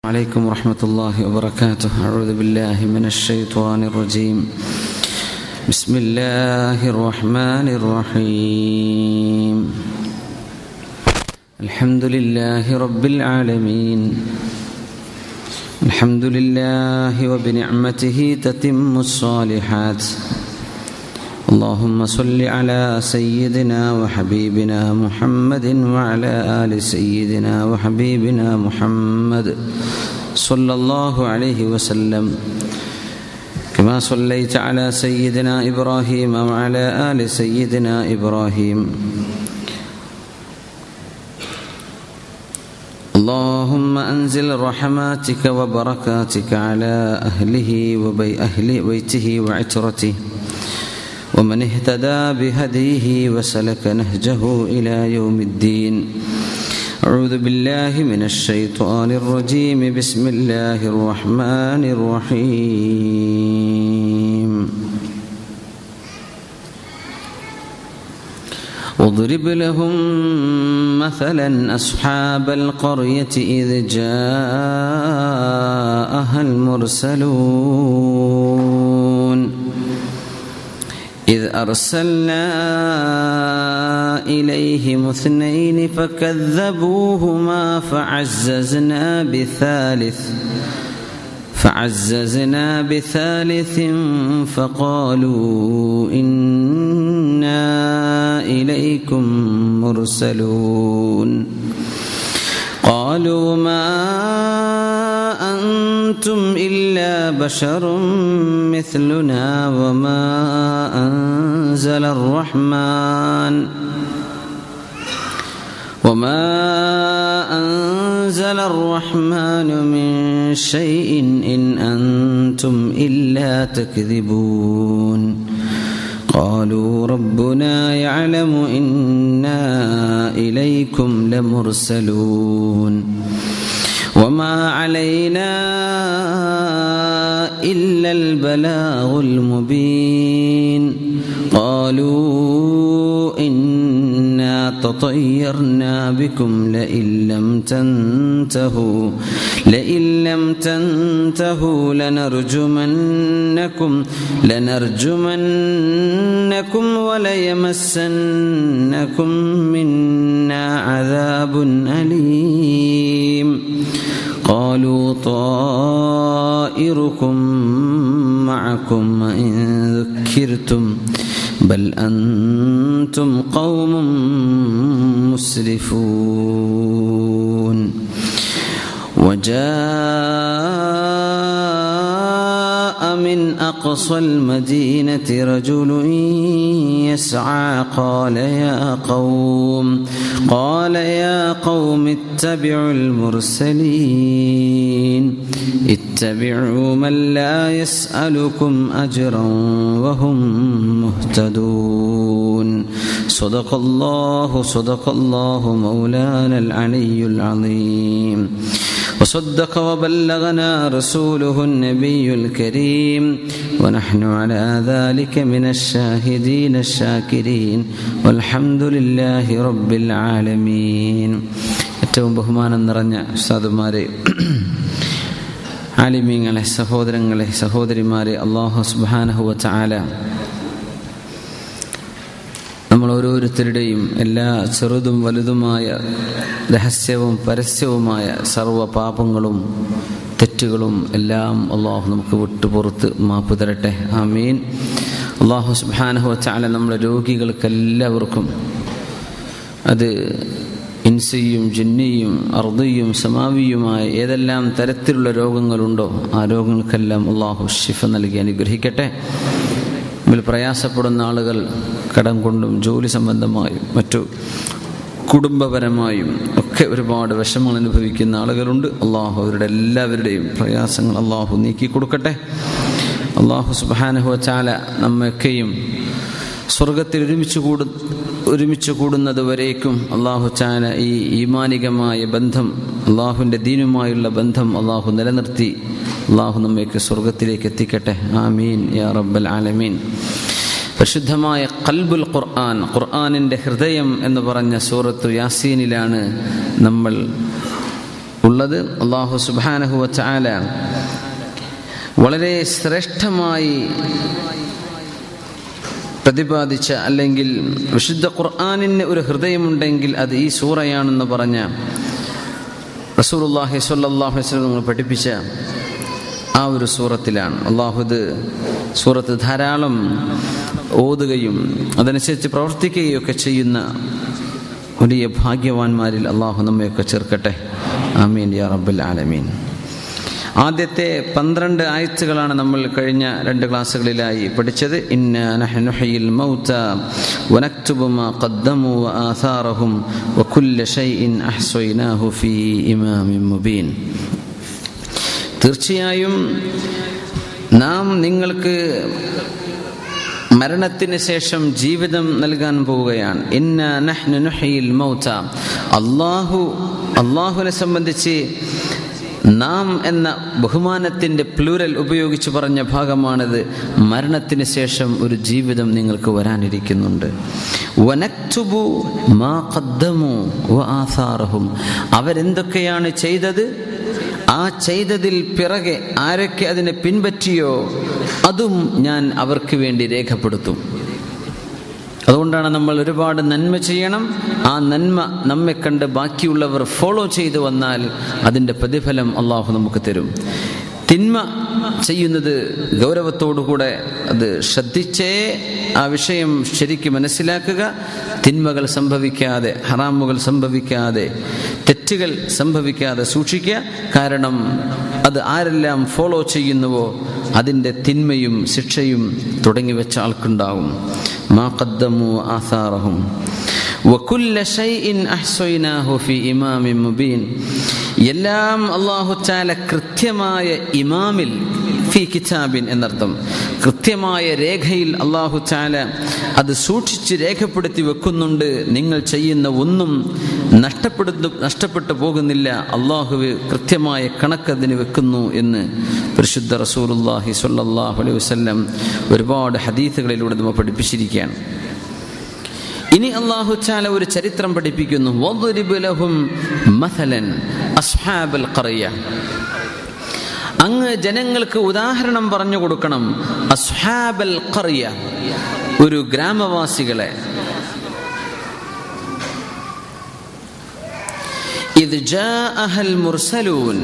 عليكم ورحمة الله وبركاته أعوذ بالله من الشيطان الرجيم بسم الله الرحمن الرحيم الحمد لله رب العالمين الحمد لله وبنعمته تتم الصالحات اللهم صل على سيدنا وحبيبنا محمد وعلى آل سيدنا وحبيبنا محمد صلى الله عليه وسلم كما صليت على سيدنا إبراهيم وعلى آل سيدنا إبراهيم اللهم أنزل رحماتك وبركاتك على أهله وبي أهل بيته وعترته ومن اهتدى بهديه وسلك نهجه إلى يوم الدين أعوذ بالله من الشيطان الرجيم بسم الله الرحمن الرحيم واضرب لهم مثلا أصحاب القرية إذ جاءها المرسلون إذ أرسلنا إليهم اثنين فكذبوهما فعززنا بثالث فعززنا بثالث فقالوا إنا إليكم مرسلون قالوا ما أنتم إلا بشر مثلنا وما أنزل الرحمن وما أنزل الرحمن من شيء إن أنتم إلا تكذبون قالوا ربنا يعلم إنا إليكم لمرسلون وما علينا إلا البلاغ المبين قالوا إنا تطيرنا بكم لئن لم تنتهوا لئن لم تنتهوا لنرجمنكم لنرجمنكم وليمسنكم منا عذاب أليم قالوا طائركم معكم وإن ذكرتم بل أنتم قوم مسرفون وجاء من أقصى المدينة رجل يسعى قال يا قوم قال يا قوم اتبعوا المرسلين اتبعوا من لا يسألكم أجرا وهم مهتدون صدق الله صدق الله مولانا العلي العظيم وصدق وبلغنا رسوله النبي الكريم ونحن على ذلك من الشاهدين الشاكرين والحمد لله رب العالمين ഏറ്റവും ബഹുമാനം നിറഞ്ഞ ഉസ്താദുമാരെ ആലിമീങ്ങളെ സഹോദരങ്ങളെ സഹോദരിമാരെ അള്ളാഹു സുബാനഹുവ ചാല നമ്മൾ ഓരോരുത്തരുടെയും എല്ലാ ചെറുതും വലുതുമായ രഹസ്യവും പരസ്യവുമായ സർവ പാപങ്ങളും തെറ്റുകളും എല്ലാം അള്ളാഹു നമുക്ക് വിട്ടുപുറത്ത് മാപ്പ് തരട്ടെ ആമീൻ അള്ളാഹു സുബാനഹു ചാല നമ്മുടെ രോഗികൾക്കെല്ലാവർക്കും അത് ഇൻസിയും ജിന്നിയും അർദിയും സമാവിയുമായ ഏതെല്ലാം തരത്തിലുള്ള രോഗങ്ങളുണ്ടോ ആ രോഗങ്ങൾക്കെല്ലാം അള്ളാഹു ഷിഫ നൽകി അനുഗ്രഹിക്കട്ടെ ഇതിൽ പ്രയാസപ്പെടുന്ന ആളുകൾ കടം കൊണ്ടും ജോലി സംബന്ധമായും മറ്റു കുടുംബപരമായും ഒക്കെ ഒരുപാട് വിഷമങ്ങൾ അനുഭവിക്കുന്ന ആളുകളുണ്ട് അള്ളാഹു അവരുടെ എല്ലാവരുടെയും പ്രയാസങ്ങൾ അള്ളാഹു നീക്കി കൊടുക്കട്ടെ അള്ളാഹു സുബാനഹു ചാല നമ്മയൊക്കെയും സ്വർഗത്തിൽ ഒരുമിച്ച് കൂടു ഒരുമിച്ച് കൂടുന്നത് വരേക്കും അള്ളാഹു ചാല ഈ ഈമാനികമായ ബന്ധം അള്ളാഹുവിൻ്റെ ദീനുമായുള്ള ബന്ധം അള്ളാഹു നിലനിർത്തി അള്ളാഹു നമ്മയ്ക്ക് സ്വർഗത്തിലേക്ക് എത്തിക്കട്ടെ ആമീൻ യാ റബ്ബൽ ആലമീൻ പരിശുദ്ധമായ കൽബുൽ ഖുർആൻ ഖുർആാനിൻ്റെ ഹൃദയം എന്ന് പറഞ്ഞ സൂറത്തു യാസീനിലാണ് നമ്മൾ ഉള്ളത് അള്ളാഹു സുബാനഹുവ ചാല വളരെ ശ്രേഷ്ഠമായി പ്രതിപാദിച്ച അല്ലെങ്കിൽ വിശുദ്ധ ഖുർആാനിന് ഒരു ഹൃദയമുണ്ടെങ്കിൽ അത് ഈ സൂറയാണെന്ന് പറഞ്ഞ റസൂലുല്ലാഹി സ്വല്ലല്ലാഹു അലൈഹി വസല്ലം നമ്മൾ പഠിപ്പിച്ച ആ ഒരു സൂറത്തിലാണ് അള്ളാഹു ഇത് സൂറത്ത് ധാരാളം ഓതുകയും അതനുസരിച്ച് പ്രവർത്തിക്കുകയും ഒക്കെ ചെയ്യുന്ന വലിയ ഭാഗ്യവാന്മാരിൽ അള്ളാഹു നമ്മയൊക്കെ ചേർക്കട്ടെ ആമീൻ യാ റബ്ബുൽ ആലമീൻ ആദ്യത്തെ പന്ത്രണ്ട് ആയത്തുകളാണ് നമ്മൾ കഴിഞ്ഞ രണ്ട് ക്ലാസ്സുകളിലായി പഠിച്ചത് ഇന്ന നഹ്നുഹയിൽ മൗത വനക്തുബു മാ ഖദ്ദമു വആഥാറഹും വകുല്ല ഷൈഇൻ അഹ്സൈനാഹു ഫീ ഇമാമിൻ മുബീൻ തീർച്ചയായും നാം നിങ്ങൾക്ക് മരണത്തിന് ശേഷം ജീവിതം നൽകാൻ പോവുകയാണ് ഇന്ന നഹ്നു നുഹയിൽ മൗത അള്ളാഹു അള്ളാഹുവിനെ സംബന്ധിച്ച് നാം എന്ന ബഹുമാനത്തിന്റെ പ്ലൂരൽ ഉപയോഗിച്ച് പറഞ്ഞ ഭാഗമാണിത് മരണത്തിന് ശേഷം ഒരു ജീവിതം നിങ്ങൾക്ക് വരാനിരിക്കുന്നുണ്ട് വനക്തുബു മാ ഖദ്ദമു വആഥാറഹും അവരെന്തൊക്കെയാണ് ചെയ്തത് ആ ചെയ്തതിൽ പിറകെ ആരൊക്കെ അതിനെ പിൻപറ്റിയോ അതും ഞാൻ അവർക്ക് വേണ്ടി രേഖപ്പെടുത്തും അതുകൊണ്ടാണ് നമ്മൾ ഒരുപാട് നന്മ ചെയ്യണം ആ നന്മ നമ്മെ കണ്ട് ബാക്കിയുള്ളവർ ഫോളോ ചെയ്തു വന്നാൽ അതിൻ്റെ പ്രതിഫലം അള്ളാഹു നമുക്ക് തരും തിന്മ ചെയ്യുന്നത് ഗൗരവത്തോടുകൂടെ അത് ശ്രദ്ധിച്ചേ ആ വിഷയം ശരിക്കും മനസ്സിലാക്കുക തിന്മകൾ സംഭവിക്കാതെ ഹറാമുകൾ സംഭവിക്കാതെ തെറ്റുകൾ സംഭവിക്കാതെ സൂക്ഷിക്കുക കാരണം അത് ആരെല്ലാം ഫോളോ ചെയ്യുന്നുവോ അതിൻ്റെ തിന്മയും ശിക്ഷയും തുടങ്ങി വെച്ച ആൾക്കുണ്ടാവും മാ ഖദ്ദമു ആസാറഹും വകുല്ല ഷൈഇൻ അഹ്സൈനാഹു ഫി ഇമാമിൻ മുബീൻ എല്ലാം അല്ലാഹു തആല കൃത്യമായ ഇമാമിൽ ഫി കിതാബിൻ എന്നർത്ഥം കൃത്യമായ രേഖയിൽ അല്ലാഹു തആല അത് സൂക്ഷിച്ച് രേഖപ്പെടുത്തി വെക്കുന്നുണ്ട് നിങ്ങൾ ചെയ്യുന്ന ഒന്നും നഷ്ടപ്പെടുന്നു നഷ്ടപ്പെട്ടു പോകുന്നില്ല അള്ളാഹുവ് കൃത്യമായ കണക്കതിന് വെക്കുന്നു എന്ന് പരിശുദ്ധ റസൂലുള്ളാഹി സ്വല്ലല്ലാഹു അലൈഹി വസല്ലം ഒരുപാട് ഹദീസുകളിലൂടെ നമ്മൾ പഠിപ്പിച്ചിരിക്കുകയാണ് ഇനി അള്ളാഹു ചാല ഒരു ചരിത്രം പഠിപ്പിക്കുന്നു വദ്രിബ് ലഹും മഥലൻ അസ്ഹാബൽ ഖറിയ അങ്ങ് ജനങ്ങൾക്ക് ഉദാഹരണം പറഞ്ഞു കൊടുക്കണം അസ്ഹാബൽ ഖറിയ ഒരു ഗ്രാമവാസികളെ ഇത് ജാഅഹൽ മുർസലൂൻ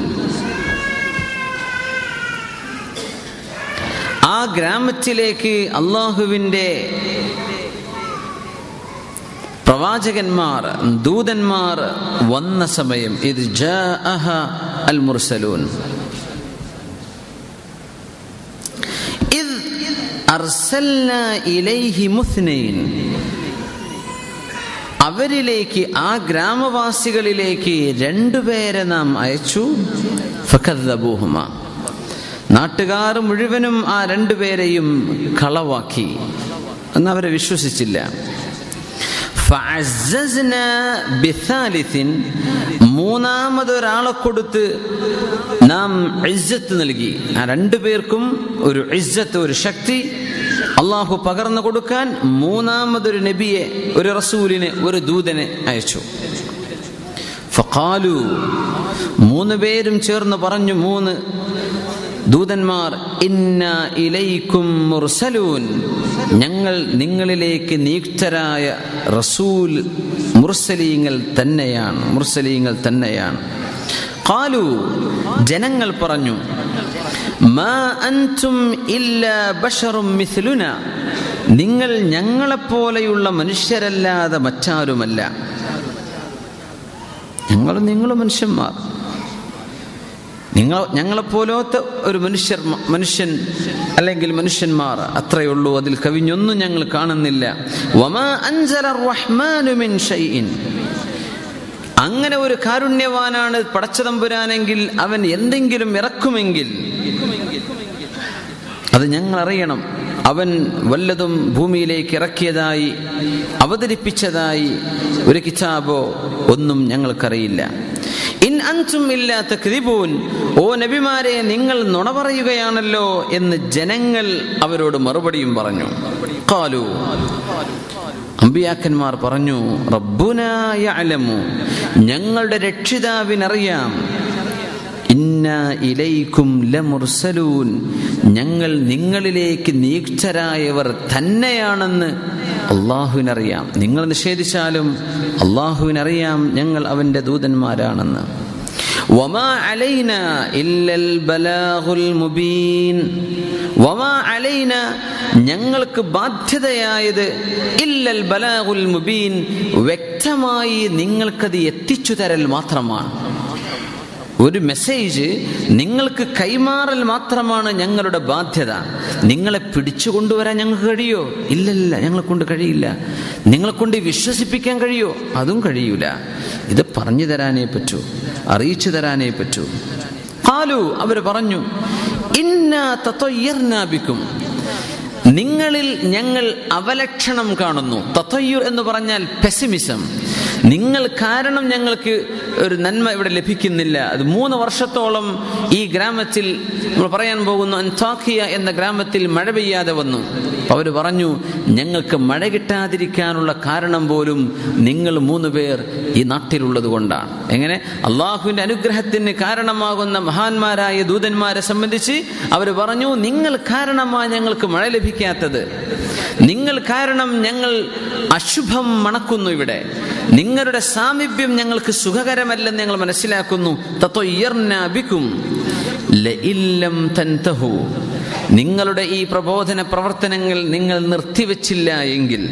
ആ ഗ്രാമത്തിലേക്ക് അള്ളാഹുവിൻ്റെ പ്രവാചകന്മാർ ദൂതന്മാർ വന്ന സമയം ഇത് ജാഅഹ അൽ മുർസലൂൻ ഇദ് അർസൽന ഇലൈഹി മുസ്നൈൻ അവരിലേക്ക് ആ ഗ്രാമവാസികളിലേക്ക് രണ്ടുപേരെ നാം അയച്ചു ഫഖദ്ദബൂഹുമ നാട്ടുകാർ മുഴുവനും ആ രണ്ടുപേരെയും കളവാക്കി എന്ന് അവരെ വിശ്വസിച്ചില്ല മൂന്നാമതൊരാളെ കൊടുത്ത് നാം ഇജ്ജത്ത് നൽകി ആ രണ്ടു പേർക്കും ഒരു ഇജ്ജത്ത് ഒരു ശക്തി അള്ളാഹു പകർന്നു കൊടുക്കാൻ മൂന്നാമതൊരു നബിയെ ഒരു റസൂലിനെ ഒരു ദൂതനെ അയച്ചു ഫഖാലു മൂന്ന് പേരും ചേർന്ന് പറഞ്ഞു മൂന്ന് ദൂതന്മാർ ഇന്ന ഇലൈക്കും മുർസലൂൻ ഞങ്ങൾ നിങ്ങളിലേക്ക് നിയുക്തരായ റസൂൽ മുർസലീങ്ങൾ തന്നെയാണ് മുർസലീങ്ങൾ തന്നെയാണ് കാലു ജനങ്ങൾ പറഞ്ഞു മാ അൻതും ഇല്ല ബഷറും മിഥ്ലുന നിങ്ങൾ ഞങ്ങളെപ്പോലെയുള്ള മനുഷ്യരല്ലാതെ മറ്റാരുമല്ല ഞങ്ങൾ നിങ്ങൾ മനുഷ്യന്മാർ നിങ്ങൾ ഞങ്ങളെപ്പോലത്തെ ഒരു മനുഷ്യർ മനുഷ്യൻ അല്ലെങ്കിൽ മനുഷ്യന്മാർ അത്രയേ ഉള്ളൂ അതിൽ കവിഞ്ഞൊന്നും ഞങ്ങൾ കാണുന്നില്ല വമാ അൻസല റഹ്മാനു മിൻ ഷൈഇൻ അങ്ങനെ ഒരു കാരുണ്യവാനാണ് പടച്ചതമ്പുരാനെങ്കിൽ അവൻ എന്തെങ്കിലും ഇറക്കുമെങ്കിൽ അത് ഞങ്ങൾ അറിയണം അവൻ വല്ലതും ഭൂമിയിലേക്ക് ഇറക്കിയതായി അവതരിപ്പിച്ചതായി ഒരു കിതാബോ ഒന്നും ഞങ്ങൾക്കറിയില്ല ഇൻ അൻസും ഇല്ലാത്ത കൃതിപൂൻ ഓ നബിമാരെ നിങ്ങൾ നുണ പറയുകയാണല്ലോ എന്ന് ജനങ്ങൾ അവരോട് മറുപടിയും പറഞ്ഞു കാലു അമ്പിയാക്കന്മാർ പറഞ്ഞു റബ്ബുനായ അലമു ഞങ്ങളുടെ രക്ഷിതാവിനറിയാം ഇന്നാ ഇലൈക്കും ലമുർസലൂൻ ഞങ്ങൾ നിങ്ങളിലേക്ക് നിയുക്തരായവർ തന്നെയാണെന്ന് അള്ളാഹുവിനറിയാം നിങ്ങൾ നിഷേധിച്ചാലും അള്ളാഹുവിനറിയാം ഞങ്ങൾ അവന്റെ ദൂതന്മാരാണെന്ന് വമാ അലൈന ഇല്ലൽ ബലാഗുൽ മുബീൻ വമാ അലൈന ഞങ്ങൾക്ക് ബാധ്യതയായത് ഇല്ലൽ ബലാഗുൽ മുബീൻ വ്യക്തമായി നിങ്ങൾക്കത് എത്തിച്ചു തരൽ മാത്രമാണ് ഒരു മെസ്സേജ് നിങ്ങൾക്ക് കൈമാറൽ മാത്രമാണ് ഞങ്ങളുടെ ബാധ്യത നിങ്ങളെ പിടിച്ചു കൊണ്ടുവരാൻ ഞങ്ങൾക്ക് കഴിയോ ഇല്ലല്ല ഞങ്ങളെ കൊണ്ട് കഴിയില്ല നിങ്ങളെ കൊണ്ട് വിശ്വസിപ്പിക്കാൻ കഴിയോ അതും കഴിയൂല ഇത് പറഞ്ഞു തരാനേ പറ്റൂ അറിയിച്ചു തരാനേ പറ്റൂ ഹാലു അവർ പറഞ്ഞു ഇന്നാ തത്വയ്യർനാബിക്കും നിങ്ങളിൽ ഞങ്ങൾ അവലക്ഷണം കാണുന്നു തത്വയ്യൂർ എന്ന് പറഞ്ഞാൽ പെസിമിസം നിങ്ങൾ കാരണം ഞങ്ങൾക്ക് ഒരു നന്മ ഇവിടെ ലഭിക്കുന്നില്ല അത് മൂന്ന് വർഷത്തോളം ഈ ഗ്രാമത്തിൽ നമ്മൾ പറയാൻ പോകുന്നു അൻതാഖിയ എന്ന ഗ്രാമത്തിൽ മഴ പെയ്യാതെ വന്നു അവർ പറഞ്ഞു ഞങ്ങൾക്ക് മഴ കിട്ടാതിരിക്കാനുള്ള കാരണം പോലും നിങ്ങൾ മൂന്ന് പേർ ഈ നാട്ടിലുള്ളത് കൊണ്ടാണ് എങ്ങനെ അള്ളാഹുവിന്റെ അനുഗ്രഹത്തിന് കാരണമാകുന്ന മഹാന്മാരായ ദൂതന്മാരെ സംബന്ധിച്ച് അവർ പറഞ്ഞു നിങ്ങൾ കാരണമാണ് ഞങ്ങൾക്ക് മഴ ലഭിക്കാത്തത് നിങ്ങൾ കാരണം ഞങ്ങൾ അശുഭം മണക്കുന്നു ഇവിടെ നിങ്ങളുടെ സാമീപ്യം ഞങ്ങൾക്ക് സുഖകരമല്ലെന്ന് ഞങ്ങൾ മനസ്സിലാക്കുന്നു തത്വയ്യർനാബിക്കും ലഇല്ലം തൻതഹു നിങ്ങളുടെ ഈ പ്രബോധന പ്രവർത്തനങ്ങൾ നിങ്ങൾ നിർത്തിവെച്ചില്ല എങ്കിൽ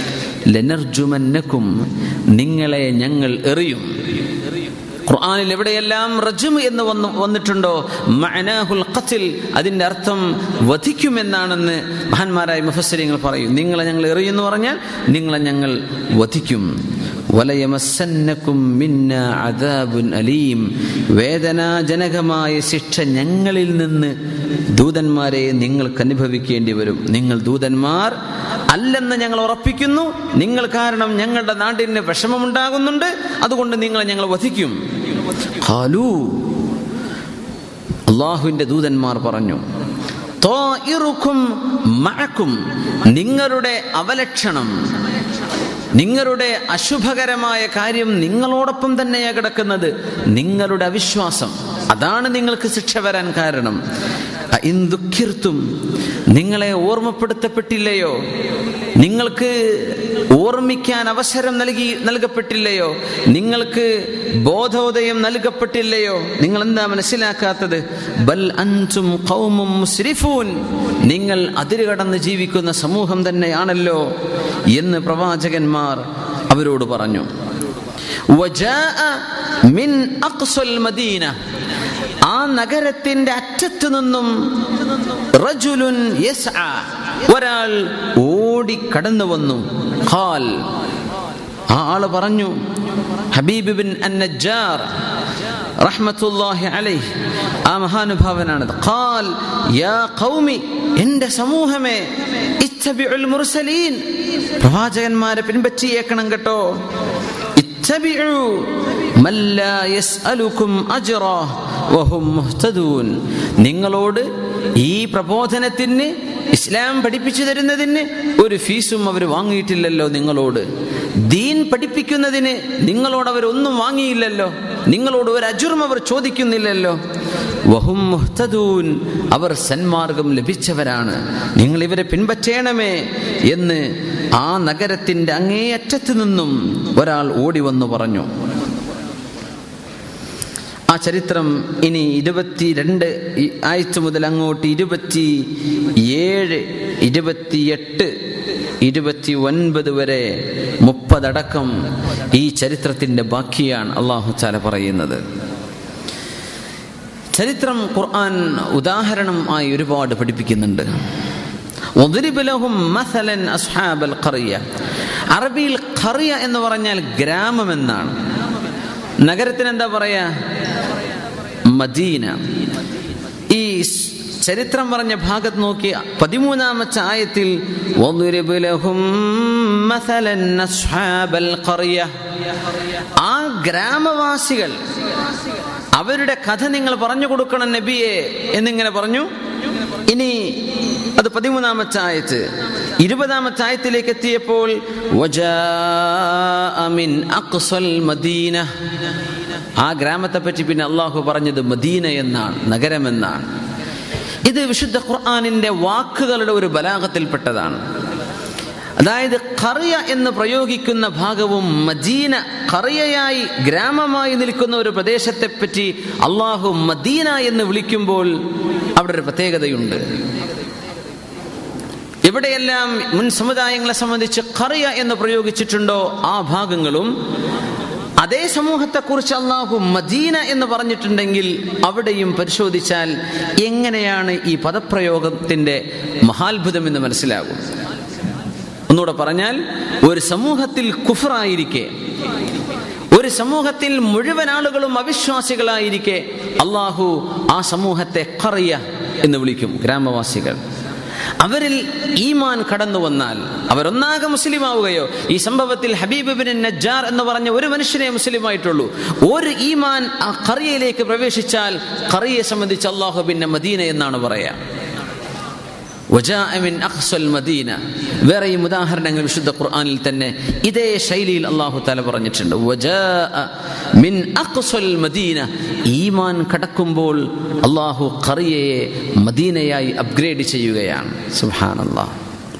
ലനർജുമന്നക്കും നിങ്ങളെ ഞങ്ങൾ എറിയും ഖുർആനിൽ എവിടെയെല്ലാം റജും എന്ന് വന്നു വന്നിട്ടുണ്ടോ മഅനാഹുൽ ഖത്ൽ അതിന്റെ അർത്ഥം വധിക്കുമെന്നാണെന്ന് മഹാന്മാരായ മുഫസ്സിരിങ്ങൾ പറയും നിങ്ങളെ ഞങ്ങൾ എറിയുന്നു പറഞ്ഞാൽ നിങ്ങളെ ഞങ്ങൾ വധിക്കും വലയമസന്നക്കും മിന്ന അദാബുൻ അലീം വേദനാജനകമായ ശിക്ഷ ഞങ്ങളിൽ നിന്ന് ദൂതന്മാരെ നിങ്ങൾക്ക് അനുഭവിക്കേണ്ടി വരും നിങ്ങൾ ദൂതന്മാർ അല്ലെന്ന് ഞങ്ങൾ ഉറപ്പിക്കുന്നു നിങ്ങൾ കാരണം ഞങ്ങളുടെ നാടിന് വിഷമമുണ്ടാകുന്നുണ്ട് അതുകൊണ്ട് നിങ്ങളെ ഞങ്ങൾ വധിക്കും ഖാലൂ അള്ളാഹുവിന്റെ ദൂതന്മാർ പറഞ്ഞു ത്വാഇറുക്കും മഅക്കും നിങ്ങളുടെ അവലക്ഷണം നിങ്ങളുടെ അശുഭകരമായ കാര്യം നിങ്ങളോടൊപ്പം തന്നെയാ കിടക്കുന്നത് നിങ്ങളുടെ അവിശ്വാസം അതാണ് നിങ്ങൾക്ക് ശിക്ഷ വരാൻ കാരണം ദുഃഖിർത്തും നിങ്ങളെ ഓർമ്മപ്പെടുത്തപ്പെട്ടില്ലയോ നിങ്ങൾക്ക് ഓർമ്മിക്കാൻ അവസരം നൽകി നൽകപ്പെട്ടില്ലയോ നിങ്ങൾക്ക് ബോധോദയം നൽകപ്പെട്ടില്ലയോ നിങ്ങൾ എന്താ മനസ്സിലാക്കാത്തത് ബൽ അൻതും ഖൗമും മുസ്രിഫൂൻ നിങ്ങൾ അതിരുകടന്ന് ജീവിക്കുന്ന സമൂഹം തന്നെയാണല്ലോ എന്ന് പ്രവാചകന്മാർ അവരോട് പറഞ്ഞു വജാഅ മിൻ അഖ്സൽ മദീന ആ നഗരത്തിന്റെ അറ്റത്തു നിന്നും റജുലുൻ യസ്ആ ഒരാൾ ഓടി കടന്നു വന്നു ഖാൽ ആ ആള് പറഞ്ഞു ഹബീബ് ബിൻ അന്നജാർ റഹ്മത്തുല്ലാഹി അലൈഹി ആ മഹാനുഭാവനാണ് ഖാൽ യാ ഖൗമി എൻ്റെ സമൂഹമേ ഇത്തബിഉൽ മുർസലീൻ പ്രവാചകന്മാരെ പിൻപറ്റിയേക്കണം കേട്ടോ ഇത്തബിഉ മല്ലാ യസ്അലുക്കും അജ്റാ വഹും മുഹ്തദൂൻ നിങ്ങളോട് ഈ പ്രബോധനത്തിന് ഇസ്ലാം പഠിപ്പിച്ചു തരുന്നതിന് ഒരു ഫീസും അവർ വാങ്ങിയിട്ടില്ലല്ലോ നിങ്ങളോട് ദീൻ പഠിപ്പിക്കുന്നതിന് നിങ്ങളോട് അവർ ഒന്നും വാങ്ങിയില്ലല്ലോ നിങ്ങളോട് ഒരു അജുർം അവർ ചോദിക്കുന്നില്ലല്ലോ വഹും മുഹ്തദൂൻ അവർ സന്മാർഗം ലഭിച്ചവരാണ് നിങ്ങൾ ഇവരെ പിൻപറ്റേണമേ എന്ന് ആ നഗരത്തിന്റെ അങ്ങേയറ്റത്ത് നിന്നും ഒരാൾ ഓടി വന്നു പറഞ്ഞു ആ ചരിത്രം ഇനി ഇരുപത്തിരണ്ട് ആഴ്ച മുതൽ അങ്ങോട്ട് ഇരുപത്തി ഏഴ് ഇരുപത്തിയെട്ട് ഇരുപത്തി ഒൻപത് വരെ മുപ്പതടക്കം ഈ ചരിത്രത്തിന്റെ ബാക്കിയാണ് അള്ളാഹു ചാല പറയുന്നത് ചരിത്രം ഖുർആൻ ഉദാഹരണം ആയി ഒരുപാട് പഠിപ്പിക്കുന്നുണ്ട് അറബിയിൽ ഖറിയ എന്ന് പറഞ്ഞാൽ ഗ്രാമം എന്നാണ് നഗരത്തിന് എന്താ പറയാ മദീന ഈ ചരിത്രം പറഞ്ഞ ഭാഗത്ത് നോക്കി പതിമൂന്നാമത്തെ ആയത്തിൽ ആ ഗ്രാമവാസികൾ അവരുടെ കഥ നിങ്ങൾ പറഞ്ഞു കൊടുക്കണം നബിയെ എന്നിങ്ങനെ പറഞ്ഞു ഇനി അത് പതിമൂന്നാമത്തെ ആയത്ത് ഇരുപതാമത്തെ ആയത്തിലേക്ക് എത്തിയപ്പോൾ മദീന ആ ഗ്രാമത്തെ പറ്റി പിന്നെ അള്ളാഹു പറഞ്ഞത് മദീന എന്നാണ് നഗരമെന്നാണ് ഇത് വിശുദ്ധ ഖുർആാനിന്റെ വാക്കുകളുടെ ഒരു ബലാഗത്തിൽപ്പെട്ടതാണ് അതായത് കറിയ എന്ന് പ്രയോഗിക്കുന്ന ഭാഗവും മദീന കറിയയായി ഗ്രാമമായി നിൽക്കുന്ന ഒരു പ്രദേശത്തെ പറ്റി അള്ളാഹു മദീന എന്ന് വിളിക്കുമ്പോൾ അവിടെ ഒരു പ്രത്യേകതയുണ്ട് എവിടെയെല്ലാം മുൻ സമുദായങ്ങളെ സംബന്ധിച്ച് കറിയ എന്ന് പ്രയോഗിച്ചിട്ടുണ്ടോ ആ ഭാഗങ്ങളും അതേ സമൂഹത്തെക്കുറിച്ച് അള്ളാഹു മദീന എന്ന് പറഞ്ഞിട്ടുണ്ടെങ്കിൽ അവിടെയും പരിശോധിച്ചാൽ എങ്ങനെയാണ് ഈ പദപ്രയോഗത്തിന്റെ മഹാത്ഭുതം എന്ന് മനസ്സിലാകും ഒന്നുകൂടെ പറഞ്ഞാൽ ഒരു സമൂഹത്തിൽ കുഫറായിരിക്കെ ഒരു സമൂഹത്തിൽ മുഴുവൻ ആളുകളും അവിശ്വാസികളായിരിക്കെ അള്ളാഹു ആ സമൂഹത്തെ കറിയ എന്ന് വിളിക്കും ഗ്രാമവാസികൾ അവരിൽ ഈമാൻ കടന്നു വന്നാൽ അവരൊന്നാകെ മുസ്ലിം ആവുകയോ ഈ സംഭവത്തിൽ ഹബീബ് ബിൻ നജ്ജാർ എന്ന് പറഞ്ഞ ഒരു മനുഷ്യനെ മുസ്ലിമായിട്ടുള്ളൂ ഒരു ഈമാൻ ആ കറിയയിലേക്ക് പ്രവേശിച്ചാൽ കറിയെ സംബന്ധിച്ച് അള്ളാഹു പിന്നെ മദീന എന്നാണ് പറയാ മദീന വേറെയും ഉദാഹരണങ്ങൾ വിശുദ്ധ ഖുർആനിൽ തന്നെ ഇതേ ശൈലിയിൽ അള്ളാഹു താല പറഞ്ഞിട്ടുണ്ട് മിൻ മദീന ഈമാൻ കടക്കുമ്പോൾ അള്ളാഹു ഖറിയയെ മദീനയായി അപ്ഗ്രേഡ് ചെയ്യുകയാണ് സുഹാനല്ലാഹ്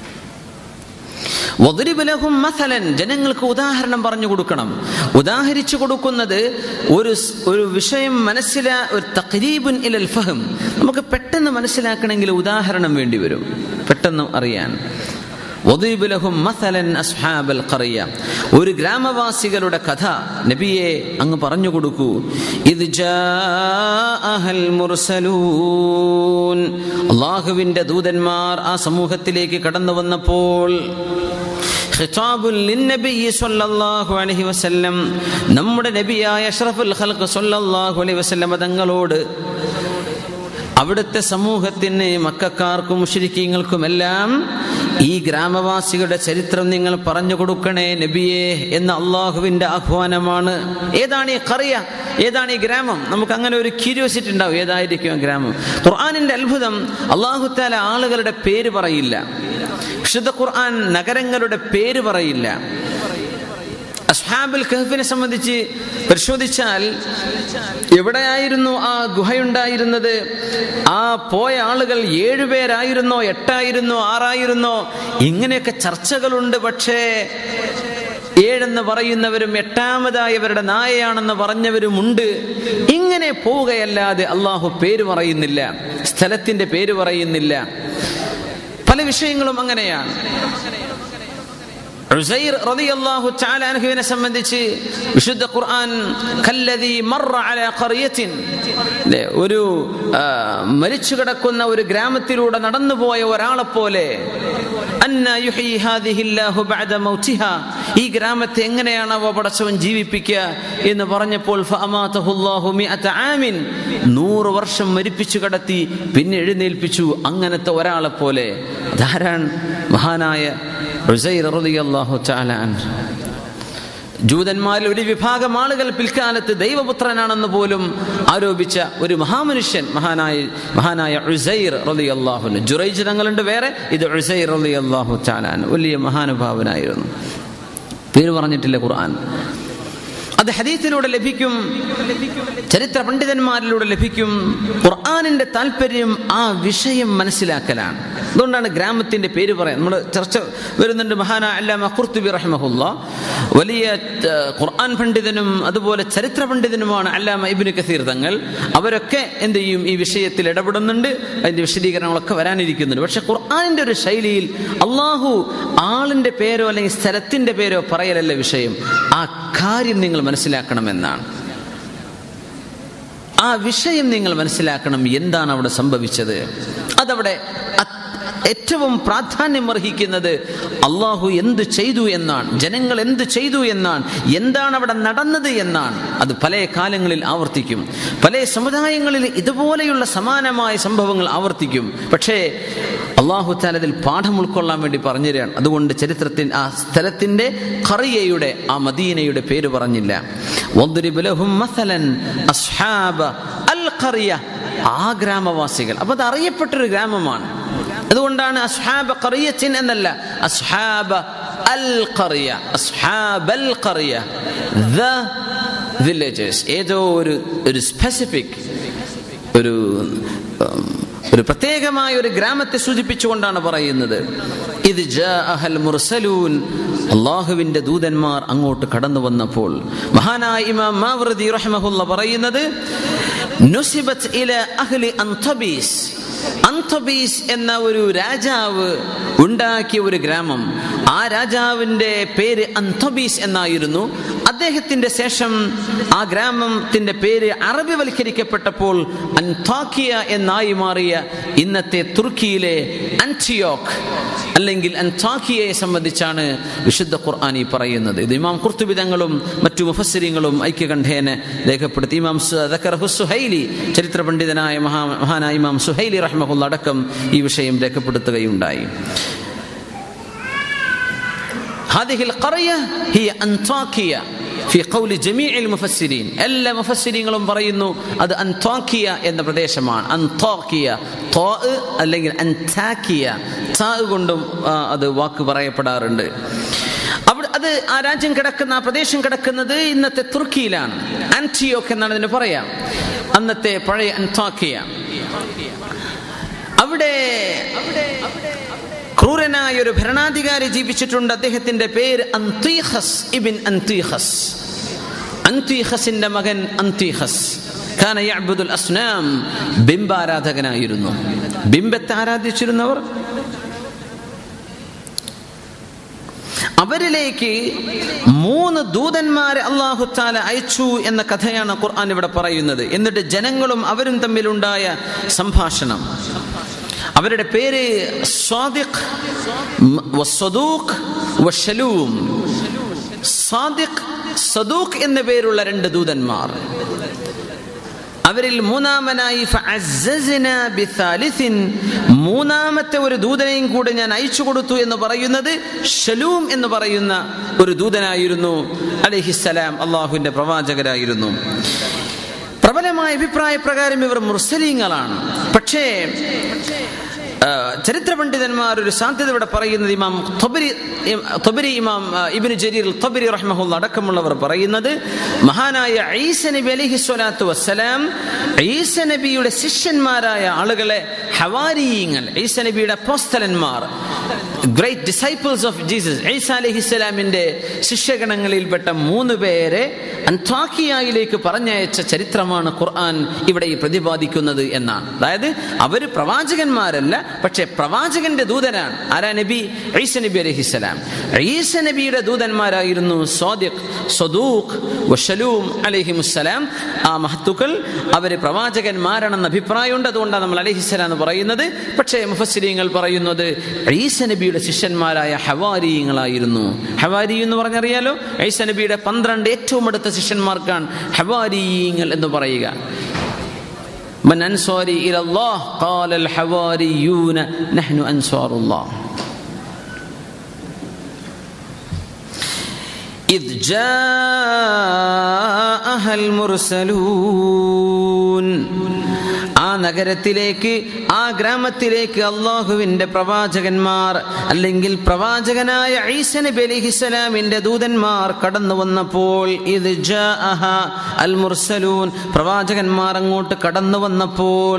വദരിബലഹും മസലൻ ജനങ്ങൾക്ക് ഉദാഹരണം പറഞ്ഞു കൊടുക്കണം ഉദാഹരിച്ചു കൊടുക്കുന്നത് ഒരു ഒരു വിഷയം മനസ്സിലാ ഒരു തഖരീബുൻ ഇലൽ ഫഹം നമുക്ക് പെട്ടെന്ന് മനസ്സിലാക്കണമെങ്കിൽ ഉദാഹരണം വേണ്ടി വരും പെട്ടെന്ന് അറിയാൻ വദരിബലഹും മസലൻ അസ്ഹാബൽ ഖറിയ ഒരു ഗ്രാമവാസികളുടെ കഥ നബിയെ അങ്ങ് പറഞ്ഞു കൊടുക്കൂ ഇത് ജാഅഹൽ മുർസലൂൻ അള്ളാഹുവിന്റെ ദൂതന്മാർ ആ സമൂഹത്തിലേക്ക് കടന്നു വന്നപ്പോൾ ഖിതാബുൽ ലിന്നബി സ്വല്ലല്ലാഹു അലൈഹി വസല്ലം നമ്മുടെ നബിയായ അഷ്റഫുൽ ഖൽഖ് സ്വല്ലല്ലാഹു അലൈഹി വസല്ലം തങ്ങളോട് അവിടുത്തെ സമൂഹത്തിന് മക്കാർക്കും മുഷരിക്കീങ്ങൾക്കുമെല്ലാം ഈ ഗ്രാമവാസികളുടെ ചരിത്രം നിങ്ങൾ പറഞ്ഞു കൊടുക്കണേ നബിയെ എന്ന അള്ളാഹുവിന്റെ ആഹ്വാനമാണ് ഏതാണ് ഈ കറിയ ഏതാണ് ഈ ഗ്രാമം നമുക്ക് അങ്ങനെ ഒരു ക്യൂരിയോസിറ്റി ഉണ്ടാവും ഏതായിരിക്കും ആ ഗ്രാമം ഖുർആാനിന്റെ അത്ഭുതം അള്ളാഹുത്താല ആളുകളുടെ പേര് പറയില്ല വിശുദ്ധ ഖുർആൻ നഗരങ്ങളുടെ പേര് പറയില്ല അസ്ഹാബുൽ കഹഫിനെ സംബന്ധിച്ച് പരിശോധിച്ചാൽ എവിടെയായിരുന്നു ആ ഗുഹയുണ്ടായിരുന്നത് ആ പോയ ആളുകൾ ഏഴുപേരായിരുന്നോ എട്ടായിരുന്നോ ആറായിരുന്നോ ഇങ്ങനെയൊക്കെ ചർച്ചകളുണ്ട് പക്ഷേ ഏഴെന്ന് പറയുന്നവരും എട്ടാമതായവരുടെ നായയാണെന്ന് പറഞ്ഞവരുമുണ്ട് ഇങ്ങനെ പോവുകയല്ലാതെ അള്ളാഹു പേര് പറയുന്നില്ല സ്ഥലത്തിന്റെ പേര് പറയുന്നില്ല പല വിഷയങ്ങളും അങ്ങനെയാണ് ഉസൈർ റളിയല്ലാഹു തആല അൻഹുവിനെ സംബന്ധിച്ച് വിശുദ്ധ ഖുർആൻ കല്ലദി മറ അലാ ഖറിയത്തിൻ ഒരു മരിച്ചു കിടക്കുന്ന ഒരു ഗ്രാമത്തിലൂടെ നടന്നുപോയ ഒരാളെ പോലെ അന്ന യുഹീ ഹാദിഹി അല്ലാഹു ബഅദ മൗതിഹാ ഈ ഗ്രാമത്തെ എങ്ങനെയാണ് അവ പടച്ചവൻ ജീവിപ്പിക്കുക എന്ന് പറഞ്ഞപ്പോൾ ഫഅമാതഹു അല്ലാഹു മിഅത ആമിൻ നൂറ് വർഷം മരിപ്പിച്ചു കടത്തി പിന്നെ എഴുന്നേൽപ്പിച്ചു അങ്ങനത്തെ ഒരാളെ പോലെ ധാരാൻ മഹാനായ ജൂതന്മാരിൽ ഒരു വിഭാഗം ആളുകൾ പിൽക്കാലത്ത് ദൈവപുത്രനാണെന്ന് പോലും ആരോപിച്ച ഒരു മഹാമനുഷ്യൻ മഹാനായ മഹാനായ ഉസൈർ റലി അള്ളാഹുന് ജുറൈജ് തങ്ങളുണ്ട് വേറെ ഇത് ഉസൈർ റലി അള്ളാഹു ചാലാൻ വലിയ മഹാനുഭാവനായിരുന്നു പേര് പറഞ്ഞിട്ടില്ല ഖുർആൻ അത് ഹദീസിലൂടെ ലഭിക്കും ചരിത്ര പണ്ഡിതന്മാരിലൂടെ ലഭിക്കും ഖുർആാനിന്റെ താല്പര്യം ആ വിഷയം മനസ്സിലാക്കലാണ് അതുകൊണ്ടാണ് ഗ്രാമത്തിന്റെ പേര് പറയാൻ നമ്മൾ ചർച്ച വരുന്നുണ്ട് മഹാന അല്ലാമ ഖുർത്തുബി റഹ്മഹുല്ല വലിയ ഖുർആൻ പണ്ഡിതനും അതുപോലെ ചരിത്ര പണ്ഡിതനുമാണ് അല്ലാമ ഇബിന് കസീർ തങ്ങൾ അവരൊക്കെ എന്ത് ചെയ്യും ഈ വിഷയത്തിൽ ഇടപെടുന്നുണ്ട് അതിന്റെ വിശദീകരണങ്ങളൊക്കെ വരാനിരിക്കുന്നുണ്ട് പക്ഷെ ഖുർആാനിന്റെ ഒരു ശൈലിയിൽ അള്ളാഹു ആളിന്റെ പേരോ അല്ലെങ്കിൽ സ്ഥലത്തിന്റെ പേരോ പറയലല്ല വിഷയം ആ കാര്യം നിങ്ങൾ മനസ്സിലാക്കണമെന്നാണ് ആ വിഷയം നിങ്ങൾ മനസ്സിലാക്കണം എന്താണ് അവിടെ സംഭവിച്ചത് അതവിടെ ഏറ്റവും പ്രാധാന്യം അർഹിക്കുന്നത് അള്ളാഹു എന്ത് ചെയ്തു എന്നാണ് ജനങ്ങൾ എന്ത് ചെയ്തു എന്നാണ് എന്താണ് അവിടെ നടന്നത് എന്നാണ് അത് പല കാലങ്ങളിൽ ആവർത്തിക്കും പല സമുദായങ്ങളിൽ ഇതുപോലെയുള്ള സമാനമായ സംഭവങ്ങൾ ആവർത്തിക്കും പക്ഷേ അള്ളാഹു താലതിൽ പാഠം ഉൾക്കൊള്ളാൻ വേണ്ടി പറഞ്ഞു തരികയാണ് അതുകൊണ്ട് ചരിത്രത്തിൽ ആ സ്ഥലത്തിന്റെ ഖറിയയുടെ ആ മദീനയുടെ പേര് പറഞ്ഞില്ല ആ ഗ്രാമവാസികൾ അപ്പൊ അത് അറിയപ്പെട്ടൊരു ഗ്രാമമാണ് അതുകൊണ്ടാണ് അസ്ഹാബ ഖറിയത്തിൻ എന്നല്ല അസ്ഹാബ അൽ ഖറിയ അസ്ഹാബ് അൽ ഖറിയ വില്ലേജേഴ്സ് ഏതോ ഒരു ഒരു സ്പെസിഫിക് ഒരു ഉം, ഒരു പ്രത്യേകമായ ഒരു ഗ്രാമത്തെ സൂചിപ്പിച്ചുകൊണ്ടാണ് പറയുന്നത് ഇത് ജാഅഹൽ മുർസലൂൻ അള്ളാഹുവിന്റെ ദൂതന്മാർ അങ്ങോട്ട് കടന്നു വന്നപ്പോൾ മഹാനായ ഇമാം മാവൃതി റഹ്മഹുല്ല പറയുന്നത് നുസിബത്ത് ഇല അഹ്ലി അന്തബീസ് അന്തബീസ് എന്ന ഒരു രാജാവ് ഉണ്ടാക്കിയ ഒരു ഗ്രാമം ആ രാജാവിന്റെ പേര് അന്തബീസ് എന്നായിരുന്നു അദ്ദേഹത്തിന്റെ ശേഷം ആ ഗ്രാമത്തിന്റെ പേര് അറബിവൽക്കരിക്കപ്പെട്ടപ്പോൾ അൻതാക്കിയ എന്നായി മാറിയ ഇന്നത്തെ തുർക്കിയിലെ അൻറ്റിയോക്ക് അല്ലെങ്കിൽ അൻതാക്കിയയെ സംബന്ധിച്ചാണ് വിശുദ്ധ ഖുർആൻ ഈ പറയുന്നത് ഇത് ഇമാം കുർത്തുബിതങ്ങളും മറ്റു മുഫസ്സിരിങ്ങളും ഐക്യകണ്ഠേന രേഖപ്പെടുത്തി ഇമാം സു- ദക്കറഹു സുഹൈലി ചരിത്ര പണ്ഡിതനായ മഹാ മഹാനായ ഇമാം സുഹൈലി റഹ്മഹുല്ല അടക്കം ഈ വിഷയം രേഖപ്പെടുത്തുകയുണ്ടായി هذه القرية هي أنطاكيا في قول جميع المفسرين എല്ലാ മുഫസ്സിരീങ്ങളും പറയുന്നു അത് അന്താക്കിയ എന്ന പ്രദേശമാണ് അന്താക്കിയ തോ അല്ലെങ്കിൽ അന്താക്കിയ താ കൊണ്ടും ആ, അത് വാക്ക് പറയപ്പെടാറുണ്ട് അവിടെ അത് ആ രാജ്യം കിടക്കുന്ന ആ പ്രദേശം കിടക്കുന്നത് ഇന്നത്തെ തുർക്കിയിലാണ് ആന്റിയോക്ക് എന്നാണ് ഇതിന് പറയാം അന്നത്തെ പഴയ അന്താക്കിയ അവിടെ ക്രൂരനായ ഒരു ഭരണാധികാരി ജീവിച്ചിട്ടുണ്ട് അദ്ദേഹത്തിന്റെ പേര് അന്തീഹസ് ഇബിൻ അന്തീഹസ് അന്തീഹസിന്റെ മകൻ അന്തീഹസ് ഖാന യഅ്ബുദുൽ അസ്നാം ബിംബാരാധകനായിരുന്നു ബിംബത്തെ ആരാധിച്ചിരുന്നവർ അവരിലേക്ക് മൂന്ന് ദൂതന്മാരെ അള്ളാഹു താല അയച്ചു എന്ന കഥയാണ് ഖുർആൻ ഇവിടെ പറയുന്നത് എന്നിട്ട് ജനങ്ങളും അവരും തമ്മിലുണ്ടായ സംഭാഷണം അവരുടെ പേര് സ്വാദിഖ് വസ്സദൂഖ് വശലൂം സാദിഖ് സദൂഖ് എന്ന പേരുള്ള രണ്ട് ദൂതന്മാർ അവരിൽ മൂന്നാമനായി ഫഅസ്സസ്ന ബിസാലിസിൻ മൂന്നാമത്തെ ഒരു ദൂതനെയും കൂടെ ഞാൻ അയച്ചു കൊടുത്തു എന്ന് പറയുന്നത് ഷലൂം എന്ന് പറയുന്ന ഒരു ദൂതനായിരുന്നു അലഹിസ്സലാം അള്ളാഹുവിന്റെ പ്രവാചകരായിരുന്നു പ്രബലമായ അഭിപ്രായ പ്രകാരം ഇവർ മുർസലീങ്ങളാണ് പക്ഷേ ആ, ചരിത്ര പണ്ഡിതന്മാർ ഒരു സാധ്യത ഇവിടെ പറയുന്നത് ഇമാം തൊബരി തൊബരി ഇമാം ആ, ഇബ്നു ജരീർ തൊബരി റഹ്മഹുല്ല അടക്കമുള്ളവർ പറയുന്നത് മഹാനായ ഈസ നബി അലൈഹി സ്വലാത്തു വസ്സലാം ഈസ നബിയുടെ ശിഷ്യന്മാരായ ആളുകളെ ഹവാരിയങ്ങൾ ഈസ നബിയുടെ പോസ്തലന്മാർ ഗ്രേറ്റ് ഡിസൈപ്പിൾസ് ഓഫ് ജീസസ് ഈസ അലൈഹി സ്വലാമിന്റെ ശിഷ്യഗണങ്ങളിൽപ്പെട്ട മൂന്ന് പേരെ അന്താക്കിയായിലേക്ക് പറഞ്ഞയച്ച ചരിത്രമാണ് ഖുർആൻ ഇവിടെ ഈ പ്രതിപാദിക്കുന്നത് എന്നാണ് അതായത് അവര് പ്രവാചകന്മാരല്ല പക്ഷെ പ്രവാചകന്റെ ദൂതനാണ് ആരാ നബി ഈസ നബി അലഹിസ്സലാം ഈസ നബിയുടെ ദൂതന്മാരായിരുന്നു സ്വാദിഖ് സ്വദൂഖ് വഷലൂം അലഹിമുസ്സലാം ആ മഹത്തുക്കൾ അവര് പ്രവാചകന്മാരാണെന്ന അഭിപ്രായമുണ്ട് അതുകൊണ്ടാണ് നമ്മൾ അലഹിസ്സലാം എന്ന് പറയുന്നത് പക്ഷേ മുഫസ്സിരിങ്ങൾ പറയുന്നത് ഈസ നബിയുടെ ശിഷ്യന്മാരായ ഹവാരിയങ്ങളായിരുന്നു ഹവാരി എന്ന് പറഞ്ഞറിയാലോ ഈസ നബിയുടെ പന്ത്രണ്ട് ഏറ്റവും അടുത്ത ശിഷ്യന്മാർക്കാണ് ഹവാരിയങ്ങൾ എന്ന് പറയുക من أنصاري إلى الله قال الحواريون نحن أنصار الله إذ جاءها المرسلون ആ നഗരത്തിലേക്ക് ആ ഗ്രാമത്തിലേക്ക് അള്ളാഹുവിന്റെ പ്രവാചകന്മാർ അല്ലെങ്കിൽ പ്രവാചകനായ ഈസ നബി അലിഹിസ്സലാമിന്റെ ദൂതന്മാർ കടന്നു വന്നപ്പോൾ ഇത് ജാഅഹ അൽ മുർസലൂൻ പ്രവാചകന്മാർ അങ്ങോട്ട് കടന്നു വന്നപ്പോൾ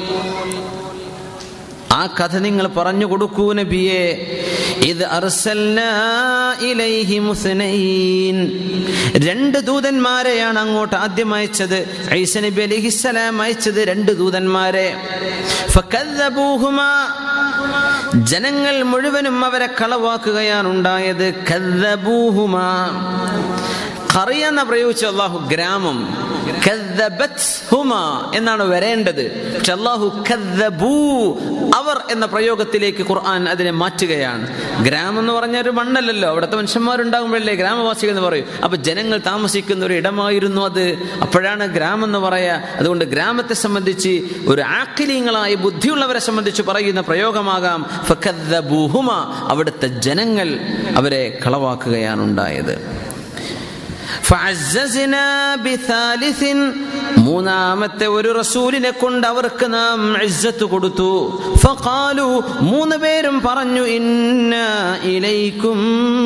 ആ കഥ നിങ്ങൾ പറഞ്ഞു കൊടുക്കൂ നബിയെ ഇത് അർസൽനാ ഇലൈഹി മുസ്നൈൻ രണ്ട് ദൂതന്മാരെയാണ് അങ്ങോട്ട് ആദ്യം അയച്ചത് ഐസ നബി അലൈഹിസ്സലാം അയച്ചത് രണ്ട് ദൂതന്മാരെ ഫകദ്ദബൂഹുമാ ജനങ്ങൾ മുഴുവനും അവരെ കളവാക്കുകയാണ് ഉണ്ടായത് കദ്ദബൂഹുമാ ഖറിയ എന്ന പ്രയോഗിച്ച അള്ളാഹു ഗ്രാമം കദ്ദബത് ഹുമ എന്നാണ് വരേണ്ടത് പക്ഷെ അള്ളാഹു കദ്ദബൂ അവർ എന്ന പ്രയോഗത്തിലേക്ക് ഖുർആൻ അതിനെ മാറ്റുകയാണ് ഗ്രാമം എന്ന് പറഞ്ഞ ഒരു മണ്ണല്ലല്ലോ അവിടുത്തെ മനുഷ്യന്മാരുണ്ടാകുമ്പോഴല്ലേ ഗ്രാമവാസികൾ എന്ന് പറയും അപ്പൊ ജനങ്ങൾ താമസിക്കുന്ന ഒരു ഇടമായിരുന്നു അത് അപ്പോഴാണ് ഗ്രാമം എന്ന് പറയാ അതുകൊണ്ട് ഗ്രാമത്തെ സംബന്ധിച്ച് ഒരു ആക്കിലീങ്ങളായ ബുദ്ധിയുള്ളവരെ സംബന്ധിച്ച് പറയുന്ന പ്രയോഗമാകാം ഫകദ്ദബൂഹുമ അവിടുത്തെ ജനങ്ങൾ അവരെ കളവാക്കുകയാണ് ഉണ്ടായത് ഫഅസ്സസ്നാ ബിസാലിസിൻ മൂന്നാമത്തെ ഒരു റസൂലിനെ കൊണ്ട് അവർക്ക് നാം ഇസ്സത്ത് കൊടുത്തു ഫഖാലു മൂന്ന് പേരും പറഞ്ഞു ഇന്ന ഇലൈക്കും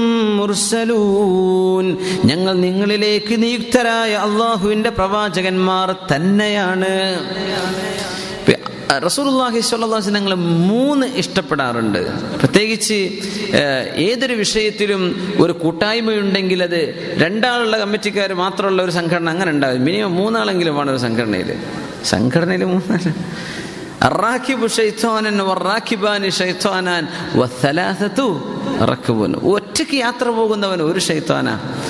മുർസലൂൻ ഞങ്ങൾ നിങ്ങളിലേക്ക് നിയുക്തരായ അള്ളാഹുവിന്റെ പ്രവാചകന്മാർ തന്നെയാണ് റസൂലുള്ളാഹി സ്വല്ലല്ലാഹു അലൈഹി ഞങ്ങൾ മൂന്ന് ഇഷ്ടപ്പെടാറുണ്ട് പ്രത്യേകിച്ച് ഏഹ്, ഏതൊരു വിഷയത്തിലും ഒരു കൂട്ടായ്മയുണ്ടെങ്കിൽ അത് രണ്ടാളുള്ള കമ്മിറ്റിക്കാർ മാത്രമുള്ള ഒരു സംഘടന അങ്ങനെ ഉണ്ടാവും മിനിമം മൂന്നാളെങ്കിലും വേണം ഒരു സംഘടനയിൽ സംഘടനയിൽ മൂന്നാല് الراكب شيطانا والراكبان شيطانان والثلاثة ركبون ഒറ്റയ്ക്ക് യാത്ര പോകുന്നവൻ ഒരു ഷൈത്താന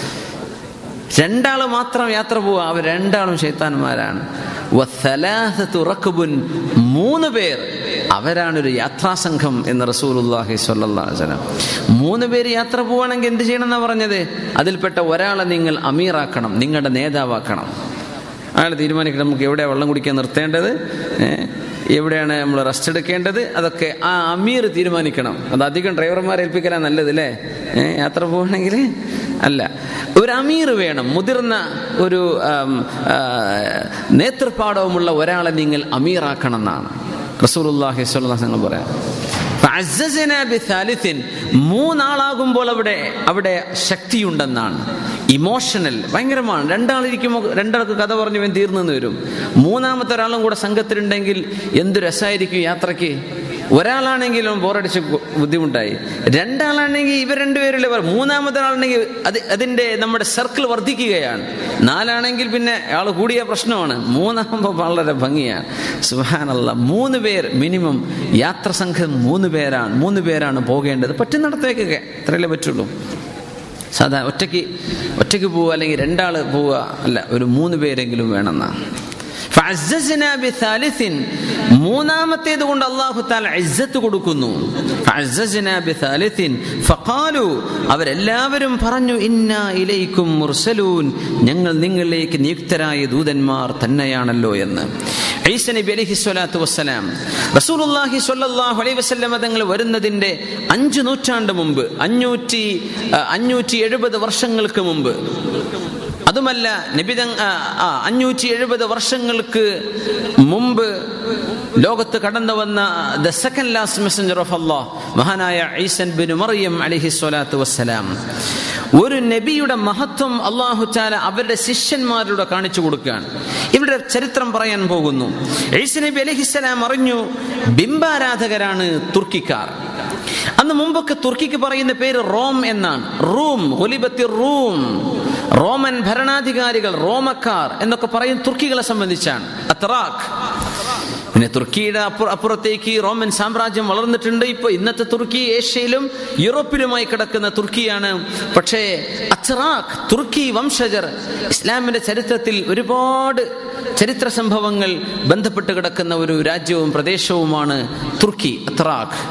രണ്ടാള് മാത്രം യാത്ര പോവുക അവർ രണ്ടാളും ഷെയ്ത്താന്മാരാണ് വസ്സലാസത്തു റക്ബുൻ. മൂന്ന് പേർ അവരാണ് ഒരു യാത്രാസംഘം എന്ന് റസൂലുള്ളാഹി സ്വല്ലല്ലാഹു അലൈഹി വസല്ലം മൂന്ന് പേര് യാത്ര പോവുകയാണെങ്കിൽ എന്ത് ചെയ്യണം എന്നാ പറഞ്ഞത് അതിൽപ്പെട്ട ഒരാളെ നിങ്ങൾ അമീറാക്കണം നിങ്ങളുടെ നേതാവാക്കണം അയാൾ തീരുമാനിക്കണം നമുക്ക് എവിടെ വെള്ളം കുടിക്കാൻ നിർത്തേണ്ടത് ഏ, എവിടെയാണ് നമ്മൾ റെസ്റ്റ് എടുക്കേണ്ടത് അതൊക്കെ ആ അമീർ തീരുമാനിക്കണം അത് അധികം ഡ്രൈവർമാരെ ഏൽപ്പിക്കലാണ് നല്ലത് അല്ലേ ഏ, യാത്ര പോകണമെങ്കിൽ അല്ല ഒരു അമീർ വേണം മുതിർന്ന ഒരു ആം, ആ, നേതൃപാടവുമുള്ള ഒരാളെ നിങ്ങൾ അമീറാക്കണം എന്നാണ് റസൂലുള്ളാഹി സ്വല്ലല്ലാഹു അലൈഹി വസല്ലം പറയാം ഫഅസ്സസ്നാ ബിസാലിസിൻ. മൂന്നാളാകുമ്പോൾ അവിടെ അവിടെ ശക്തിയുണ്ടെന്നാണ് ഇമോഷണൽ ഭയങ്കരമാണ് രണ്ടാളിരിക്കുമ്പോൾ രണ്ടാൾക്ക് കഥ പറഞ്ഞു ഇവൻ തീർന്നെന്ന് വരും മൂന്നാമത്തെ ഒരാളും കൂടെ സംഘത്തിലുണ്ടെങ്കിൽ എന്ത് രസമായിരിക്കും യാത്രയ്ക്ക് ഒരാളാണെങ്കിലും ബോറടിച്ച് ബുദ്ധിമുട്ടായി രണ്ടാളാണെങ്കിൽ ഇവർ രണ്ടുപേരിലെ മൂന്നാമത്തെ ആളാണെങ്കിൽ അത് അതിന്റെ നമ്മുടെ സർക്കിൾ വർദ്ധിക്കുകയാണ് നാലാണെങ്കിൽ പിന്നെ ആൾ കൂടിയ പ്രശ്നമാണ് മൂന്നാകുമ്പോൾ വളരെ ഭംഗിയാണ് സുഹാനല്ല മൂന്ന് പേർ മിനിമം യാത്ര സംഘം മൂന്ന് പേരാണ് മൂന്ന് പേരാണ് പോകേണ്ടത് പറ്റുന്നിടത്തേക്കൊക്കെ അത്രയല്ലേ പറ്റുള്ളൂ സാധാ ഒറ്റയ്ക്ക് ഒറ്റയ്ക്ക് പോവുക അല്ലെങ്കിൽ രണ്ടാൾ പോവുക അല്ല ഒരു മൂന്ന് പേരെങ്കിലും വേണമെന്നാണ് ഫഅസ്സസ്നാ ബിസാലിസിൻ. മൂന്നാമത്തേത് കൊണ്ട് അള്ളാഹു താല ഇസ്സത്ത് കൊടുക്കുന്നു ഫഅസ്സസ്നാ ബിസാലിസിൻ. ഫഖാലു അവരെല്ലാവരും പറഞ്ഞു ഇന്ന ഇലൈക്കും മുർസലൂൻ ഞങ്ങൾ നിങ്ങളിലേക്ക് നിയുക്തരായ ദൂതന്മാർ തന്നെയാണല്ലോ എന്ന് ഈസ നബി അലൈഹി സ്വലാത്തു വസ്സലാം റസൂലുള്ളാഹി സ്വല്ലല്ലാഹു അലൈഹി വസല്ലമ തങ്ങൾ വരുന്നതിന്റെ അഞ്ച് നൂറ്റാണ്ട് മുമ്പ് അഞ്ഞൂറ്റി അഞ്ഞൂറ്റി എഴുപത് വർഷങ്ങൾക്ക് മുമ്പ് അതുമല്ല നബിത അഞ്ഞൂറ്റി എഴുപത് വർഷങ്ങൾക്ക് മുമ്പ് ലോകത്ത് കടന്നു വന്ന the second last messenger of Allah മഹാനായ ഈസൻ ബിൻ മറിയം അലിഹി സ്വലാത്തു വസ്സലാം ഒരു നബിയുടെ മഹത്വം അള്ളാഹു ചാല അവരുടെ ശിഷ്യന്മാരുടെ കാണിച്ചു കൊടുക്കുകയാണ് ഇവരുടെ ചരിത്രം പറയാൻ പോകുന്നു ഈസ നബി അലഹിസ്സലാം അറിഞ്ഞു ബിംബാരാധകരാണ് തുർക്കിക്കാർ അന്ന് മുമ്പൊക്കെ തുർക്കിക്ക് പറയുന്ന പേര് റോം എന്നാണ് റൂം ഒലിബത്തി റൂം റോമൻ ഭരണാധികാരികൾ റോമക്കാർ എന്നൊക്കെ പറയും തുർക്കികളെ സംബന്ധിച്ചാണ് അത്രാഖ് പിന്നെ തുർക്കിയുടെ അപ്പുറ അപ്പുറത്തേക്ക് റോമൻ സാമ്രാജ്യം വളർന്നിട്ടുണ്ട് ഇപ്പൊ ഇന്നത്തെ തുർക്കി ഏഷ്യയിലും യൂറോപ്പിലുമായി കിടക്കുന്ന തുർക്കിയാണ് പക്ഷേ അച്ചറാഖ് തുർക്കി വംശജർ ഇസ്ലാമിന്റെ ചരിത്രത്തിൽ ഒരുപാട് ചരിത്ര സംഭവങ്ങൾ ബന്ധപ്പെട്ട് കിടക്കുന്ന ഒരു രാജ്യവും പ്രദേശവുമാണ് തുർക്കി അത്രാഖ്